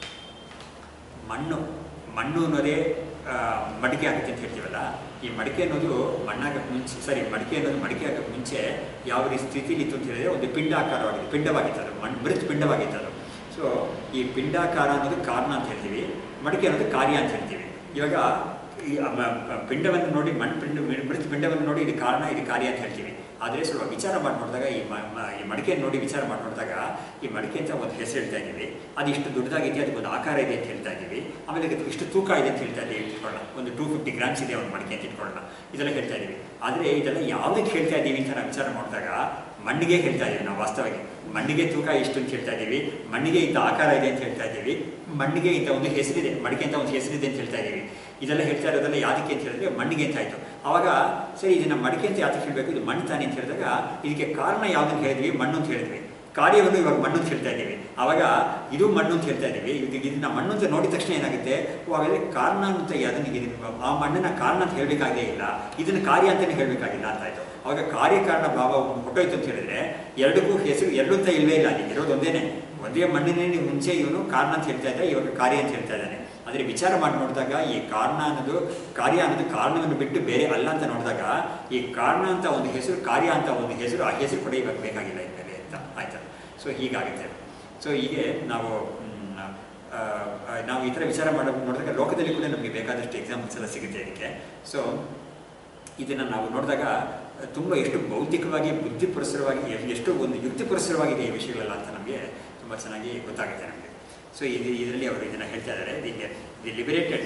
Speaker 2: ಮಣ್ಣು ಮಣ್ಣು ಅನ್ನೋದೇ ಆ, ಮಡಿಕೆ ಆಗುತ್ತೆ ಅಂತ ಹೇಳ್ತೀವಲ್ಲ ಈ ಮಡಿಕೆ ಅನ್ನೋದು ಮಣ್ಣಾಗಕ್ಕೆ ಮುಂಚೆ ಸರಿ ಮಡಿಕೆ ಅನ್ನೋದು ಮಡಿಕೆ ಆಗಕ್ಕೆ ಮುಂಚೆ ಯಾವ ರೀತಿ ಸ್ಥಿತಿಲಿ ಇತ್ತು ಅಂತ ಹೇಳಿದ್ರೆ ಒಂದು ಪಿಂಡ ಆಕಾರವಾಗಿದೆ ಪಿಂಡವಾಗಿತ್ತು ಅದು ಮಣ್ಣು ಮೃತ್ ಪಿಂಡವಾಗಿತ್ತು ಅದು ಸೊ ಸೊ ಈ ಪಿಂಡಾಕಾರ ಅನ್ನೋದು ಕಾರಣ ಅಂತ ಹೇಳ್ತೀವಿ ಮಡಿಕೆ ಅನ್ನೋದು ಕಾರ್ಯ ಅಂತ ಹೇಳ್ತೀವಿ ಇವಾಗ ಈ ಮ- ಮ- ಪಿಂಡವನ್ನು ನೋಡಿ ಮಣ್ಣು ಪಿಂಡ ಮೃತ ಪಿಂಡವನ್ನು ನೋಡಿ ಇದು ಕಾರಣ ಇದು ಕಾರ್ಯ ಅಂತ ಹೇಳ್ತೀವಿ ಆದರೆ ಸ್ವಲ್ಪ ವಿಚಾರ ಮಾಡಿ ನೋಡಿದಾಗ ಈ ಮ- ಮ- ಈ ಮಡಿಕೆಯನ್ನು ನೋಡಿ ವಿಚಾರ ಮಾಡಿ ನೋಡಿದಾಗ ಈ ಮಡಿಕೆ ಅಂತ ಒಂದು ಹೆಸರು ಹೇಳ್ತಾ ಇದ್ದೀವಿ ಅದು ಇಷ್ಟು ದೊಡ್ಡದಾಗಿದೆ ಅದಕ್ಕೊಂದು ಆಕಾರ ಇದೆ ಅಂತ ಹೇಳ್ತಾ ಇದ್ದೀವಿ ಆಮೇಲೆ ಅದಕ್ಕೆ ಇಷ್ಟು ತೂಕ ಇದೆ ಅಂತ ಹೇಳ್ತಾ ಇದ್ದೀವಿ ಇಟ್ಕೊಳ್ಳೋಣ ಒಂದು ಟೂ ಫಿಫ್ಟಿ ಗ್ರಾಮ್ಸ್ ಇದೆ ಒಂದು ಮಡಿಕೆ ಅಂತ ಇಟ್ಕೊಳ್ಳೋಣ ಇದೆಲ್ಲ ಹೇಳ್ತಾ ಇದ್ದೀವಿ ಆದರೆ ಇದೆಲ್ಲ ಯಾವುದಕ್ಕೆ ಹೇಳ್ತಾ ಇದ್ದೀವಿ ಅಂತ ನಾವು ವಿಚಾರ ಮಾಡಿದಾಗ ಮಣ್ಣಿಗೆ ಹೇಳ್ತಾ ಇದ್ದೀವಿ ನಾವು ವಾಸ್ತವವಾಗಿ ಮಣ್ಣಿಗೆ ತೂಕ ಇಷ್ಟು ಅಂತ ಹೇಳ್ತಾ ಇದ್ದೀವಿ ಮಣ್ಣಿಗೆ ಇಂಥ ಆಕಾರ ಇದೆ ಅಂತ ಹೇಳ್ತಾ ಇದ್ದೀವಿ ಮಣ್ಣಿಗೆ ಇಂಥ ಒಂದು ಹೆಸರಿದೆ ಮಡಿಕೆ ಅಂತ ಒಂದು ಹೆಸರಿದೆ ಅಂತ ಹೇಳ್ತಾ ಇದ್ದೀವಿ ಇದೆಲ್ಲ ಹೇಳ್ತಾ ಇರೋದೆಲ್ಲ ಯಾದಕ್ಕೆ ಅಂತ ಹೇಳಿದ್ರೆ ಮಣ್ಣಿಗೆ ಅಂತ ಆಯಿತು ಅವಾಗ ಸರಿ ಇದನ್ನ ಮಡಿಕೆ ಅಂತ ಯಾತಕ್ಕೆ ಹೇಳಬೇಕು ಇದು ಮಣ್ಣು ತಾನೆ ಅಂತ ಹೇಳಿದಾಗ ಇದಕ್ಕೆ ಕಾರಣ ಯಾವುದನ್ನು ಹೇಳಿದ್ವಿ ಮಣ್ಣು ಅಂತ ಹೇಳಿದ್ವಿ ಕಾರ್ಯವನ್ನು ಇವಾಗ ಮಣ್ಣು ಅಂತ ಹೇಳ್ತಾ ಇದ್ದೀವಿ ಆವಾಗ ಇದು ಮಣ್ಣು ಅಂತ ಹೇಳ್ತಾ ಇದ್ದೀವಿ ಇದು ಇದನ್ನ ಮಣ್ಣು ಅಂತ ನೋಡಿದ ತಕ್ಷಣ ಏನಾಗುತ್ತೆ ಓ ಅವೆಲ್ಲ ಕಾರಣ ಅಂತ ಅದನ್ನ ಇದನ್ನ ಆ ಮಣ್ಣನ್ನ ಕಾರಣ ಅಂತ ಹೇಳಬೇಕಾಗೇ ಇಲ್ಲ ಇದನ್ನ ಕಾರ್ಯ ಅಂತಲೇ ಹೇಳಬೇಕಾಗಿಲ್ಲ ಅಂತ ಆಯ್ತು ಅವಾಗ ಕಾರ್ಯಕಾರಣ ಭಾವ ಹೊಟ್ಟೋಯ್ತು ಅಂತ ಹೇಳಿದ್ರೆ ಎರಡಕ್ಕೂ ಹೆಸರು ಎರಡು ಅಂತ ಇಲ್ವೇ ಇಲ್ಲ ಅಲ್ಲಿ ಇರೋದು ಒಂದೇನೆ ಒಂದೇ ಮಣ್ಣಿನೇ ಮುಂಚೆ ಇವನು ಕಾರಣ ಅಂತ ಹೇಳ್ತಾ ಇದ್ದ ಇವಾಗ ಕಾರ್ಯ ಅಂತ ಹೇಳ್ತಾ ಇದ್ದಾನೆ ಆದರೆ ವಿಚಾರ ಮಾಡಿ ನೋಡಿದಾಗ ಈ ಕಾರಣ ಅನ್ನೋದು ಕಾರ್ಯ ಅನ್ನೋದು ಕಾರಣವನ್ನು ಬಿಟ್ಟು ಬೇರೆ ಅಲ್ಲ ಅಂತ ನೋಡಿದಾಗ ಈ ಕಾರಣ ಅಂತ ಒಂದು ಹೆಸರು ಕಾರ್ಯ ಅಂತ ಒಂದು ಹೆಸರು ಆ ಹೆಸರು ಕೂಡ ಇವಾಗ ಬೇಕಾಗಿಲ್ಲ ಇದ್ಮೇಲೆ ಅಂತ ಆಯ್ತಾ ಸೊ ಹೀಗಾಗುತ್ತೆ ಸೊ ಹೀಗೆ ನಾವು ಮ್, ಆ, ಆ, ನಾವು ಈ ಥರ ವಿಚಾರ ಮಾಡೋ ನೋಡಿದಾಗ ಲೋಕದಲ್ಲಿ ಕೂಡ ನಮಗೆ ಬೇಕಾದಷ್ಟು ಎಕ್ಸಾಂಪಲ್ಸ್ ಎಲ್ಲ ಸಿಗುತ್ತೆ ಇದಕ್ಕೆ ಸೊ ಇದನ್ನು ನಾವು ನೋಡಿದಾಗ ತುಂಬ ಎಷ್ಟು ಬೌದ್ಧಿಕವಾಗಿ ಬುದ್ಧಿಪುರಸ್ಸರವಾಗಿ ಎ- ಎಷ್ಟು ಒಂದು ಯುಕ್ತಿಪುರಸ್ಸರವಾಗಿದೆ ಈ ವಿಷಯಗಳೆಲ್ಲ ಅಂತ ನಮಗೆ ತುಂಬ ಚೆನ್ನಾಗಿ ಗೊತ್ತಾಗುತ್ತೆ ನಮಗೆ ಸೊ ಇದು ಇದರಲ್ಲಿ ಅವರು ಇದನ್ನು ಹೇಳ್ತಾ ಇದ್ದಾರೆ the the liberated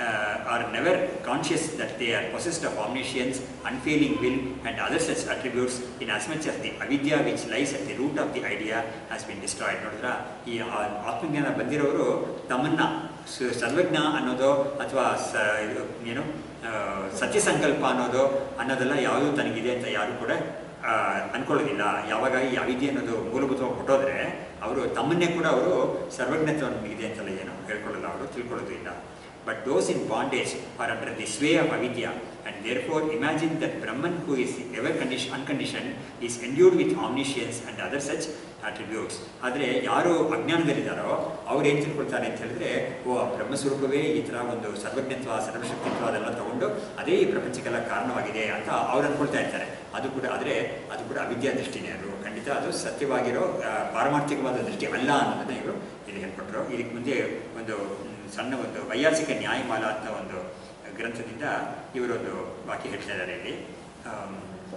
Speaker 2: are never conscious that they are possessed of omniscience unfeeling will and other such attributes in as much as the avidya which lies at the root of the idea has been destroyed ನೋಡಿದ್ರ ಈ ಆ- ಆತ್ಮಜ್ಞಾನ ಬಂದಿರೋರು ತಮ್ಮನ್ನ ಸ- ಸರ್ವಜ್ಞ ಅನ್ನೋದು ಅಥವಾ ಸ ಇದು ಏನು ಆ, ಸತ್ಯ ಸಂಕಲ್ಪ ಅನ್ನೋದು ಅನ್ನೋದೆಲ್ಲ ಯಾವುದೂ ತನಗಿದೆ ಅಂತ ಯಾರು ಕೂಡ ಆ, ಅನ್ಕೊಳ್ಳೋದಿಲ್ಲ ಯಾವಾಗ ಈ ಅವಿದ್ಯೆ ಅನ್ನೋದು ಮೂಲಭೂತವಾಗಿ ಹೊಟ್ಟೋದ್ರೆ ಅವರು ತಮ್ಮನ್ನೇ ಕೂಡ ಅವರು ಸರ್ವಜ್ಞತ್ವ ಇದೆ ಅಂತೆಲ್ಲ ಏನು ಹೇಳ್ಕೊಳ್ಳಲ್ಲ ಅವರು ತಿಳ್ಕೊಳ್ಳೋದು ಇಲ್ಲ but those in bondage are under the sway of avidya and therefore imagine that Brahman who is ever condition, unconditioned is endued with omniscience and other such attributes. ಆದರೆ ಯಾರು ಅಜ್ಞಾನದಲ್ಲಿದ್ದಾರೋ ಅವ್ರು ಏನು ತಿಳ್ಕೊಳ್ತಾರೆ ಅಂತ ಹೇಳಿದ್ರೆ ಓ ಆ ಬ್ರಹ್ಮಸ್ವರೂಪವೇ ಈ ಥರ ಒಂದು ಸರ್ವಜ್ಞತ್ವ ಸರ್ವಶಕ್ತಿತ್ವ ಅದೆಲ್ಲ ತಗೊಂಡು ಅದೇ ಈ ಪ್ರಪಂಚಕ್ಕೆಲ್ಲ ಕಾರಣವಾಗಿದೆ ಅಂತ ಅವ್ರು ಅನ್ಕೊಳ್ತಾ ಇರ್ತಾರೆ ಅದು ಕೂಡ ಆದರೆ ಅದು ಕೂಡ ಅವಿದ್ಯಾ ದೃಷ್ಟಿನೇ ಅದು ಖಂಡಿತ ಅದು ಸತ್ಯವಾಗಿರೋ ಆ, ಪಾರಮಾರ್ಥಿಕವಾದ ದೃಷ್ಟಿ ಅಲ್ಲ ಅನ್ನೋದನ್ನ ಇವರು ಇಲ್ಲಿ ಹೇಳ್ಕೊಟ್ರು ಇದಕ್ಕೆ ಮುಂದೆ ಒಂದು ಮ್, ಸಣ್ಣ ಒಂದು ವೈಯಾಸಿಕ ನ್ಯಾಯಮಾಲ ಅಂತ ಒಂದು ಗ್ರಂಥದಿಂದ ಇವರೊಂದು ವಾಕ್ಯ ಹೇಳ್ತಾ ಇದ್ದಾರೆ ಇಲ್ಲಿ ಆಮ್,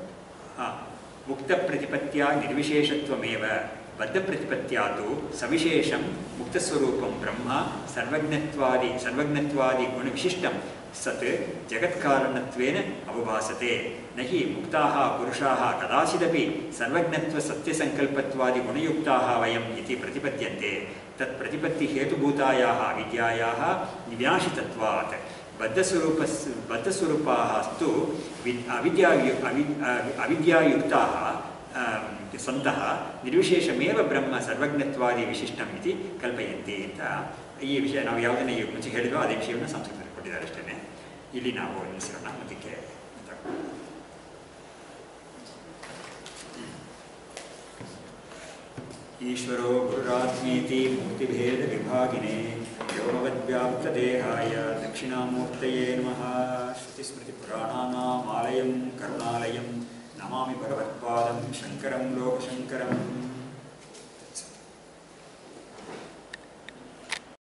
Speaker 2: ಆ, ಮುಕ್ತ ಪ್ರತಿಪತ್ಯ ನಿರ್ವಿಶೇಷತ್ವಮೇವ ಬದ್ಧ ಪ್ರತಿಪತ್ಯಾತು ಸವಿಶೇಷಂ ಮುಕ್ತಸ್ವರೂಪಂ ಬ್ರಹ್ಮ ಸರ್ವಜ್ಞತ್ವಾದಿ ಸರ್ವಜ್ಞತ್ವಾದಿ ಗುಣವಿಶಿಷ್ಟಂ ಸತ್ ಜಗತ್ಕಾರಣತ್ವೇನ ಅವಭಾಸತೆ ನಹಿ ಮುಕ್ತಾಃ ಪುರುಷಾಃ ಕದಾಚಿದಪಿ ಸರ್ವಜ್ಞತ್ವ ಸತ್ಯಸಂಕಲ್ಪತ್ವಾದಿ ಗುಣಯುಕ್ತಾಃ ವಯಂ ಇತಿ ಪ್ರತಿಪದ್ಯಂತೆ ತತ್ ಪ್ರತಿಪತ್ತಿ ಹೇತುಭೂತಾಯಾಃ ವಿದ್ಯಾಯಾಃ ವಿನಾಶಿತತ್ವಾತ್ ಬದ್ಧಸ್ವರೂಪಸ್ ಬದ್ಧಸ್ವರೂಪಾः स्तु वि अविद्यायु अवि अविद्यायुक्ताः ಆಮ್, ಸಂತಹ ನಿರ್ವಿಶೇಷಮೇವ ಬ್ರಹ್ಮ ಸರ್ವಜ್ಞತ್ವಾದಿ ವಿಶಿಷ್ಟಂ ಇತಿ ಕಲ್ಪಯಂತಿ ಅಂತ ಈ ವಿಷಯ ನಾವು ಯಾವುದನ್ನ ಈ ಮುಂಚೆ ಹೇಳಿದ್ವೋ ಅದೇ ವಿಷಯವನ್ನು ಸಂಸ್ಕೃತದಲ್ಲಿ ಕೊಟ್ಟಿದ್ದಾರೆ ಅಷ್ಟೇ ಇಲ್ಲಿ ನಾವು ನಿಲ್ಲಿಸೋಣ ಅದಕ್ಕೆ ಈಶ್ವರೋ ಗುರುರಾತ್ಮೀತಿ ಮುಕ್ತಿಭೇದ ವಿಭಾಗಿನೇ ವ್ಯೋಮವದ್ವ್ಯಾಪ್ತದೇಹಾಯ ದಕ್ಷಿಣಾಮೂರ್ತಯೇ ನಮಃ ಶ್ರುತಿಸ್ಮೃತಿಪುರಾಣಾನಾಮಾಲಯಂ ಕರುಣಾಲಯಂ ನಮಾಮಿ ಭಗವತ್ಪಾದಂ ಶಂಕರಂ ಲೋಕಶಂಕರಂ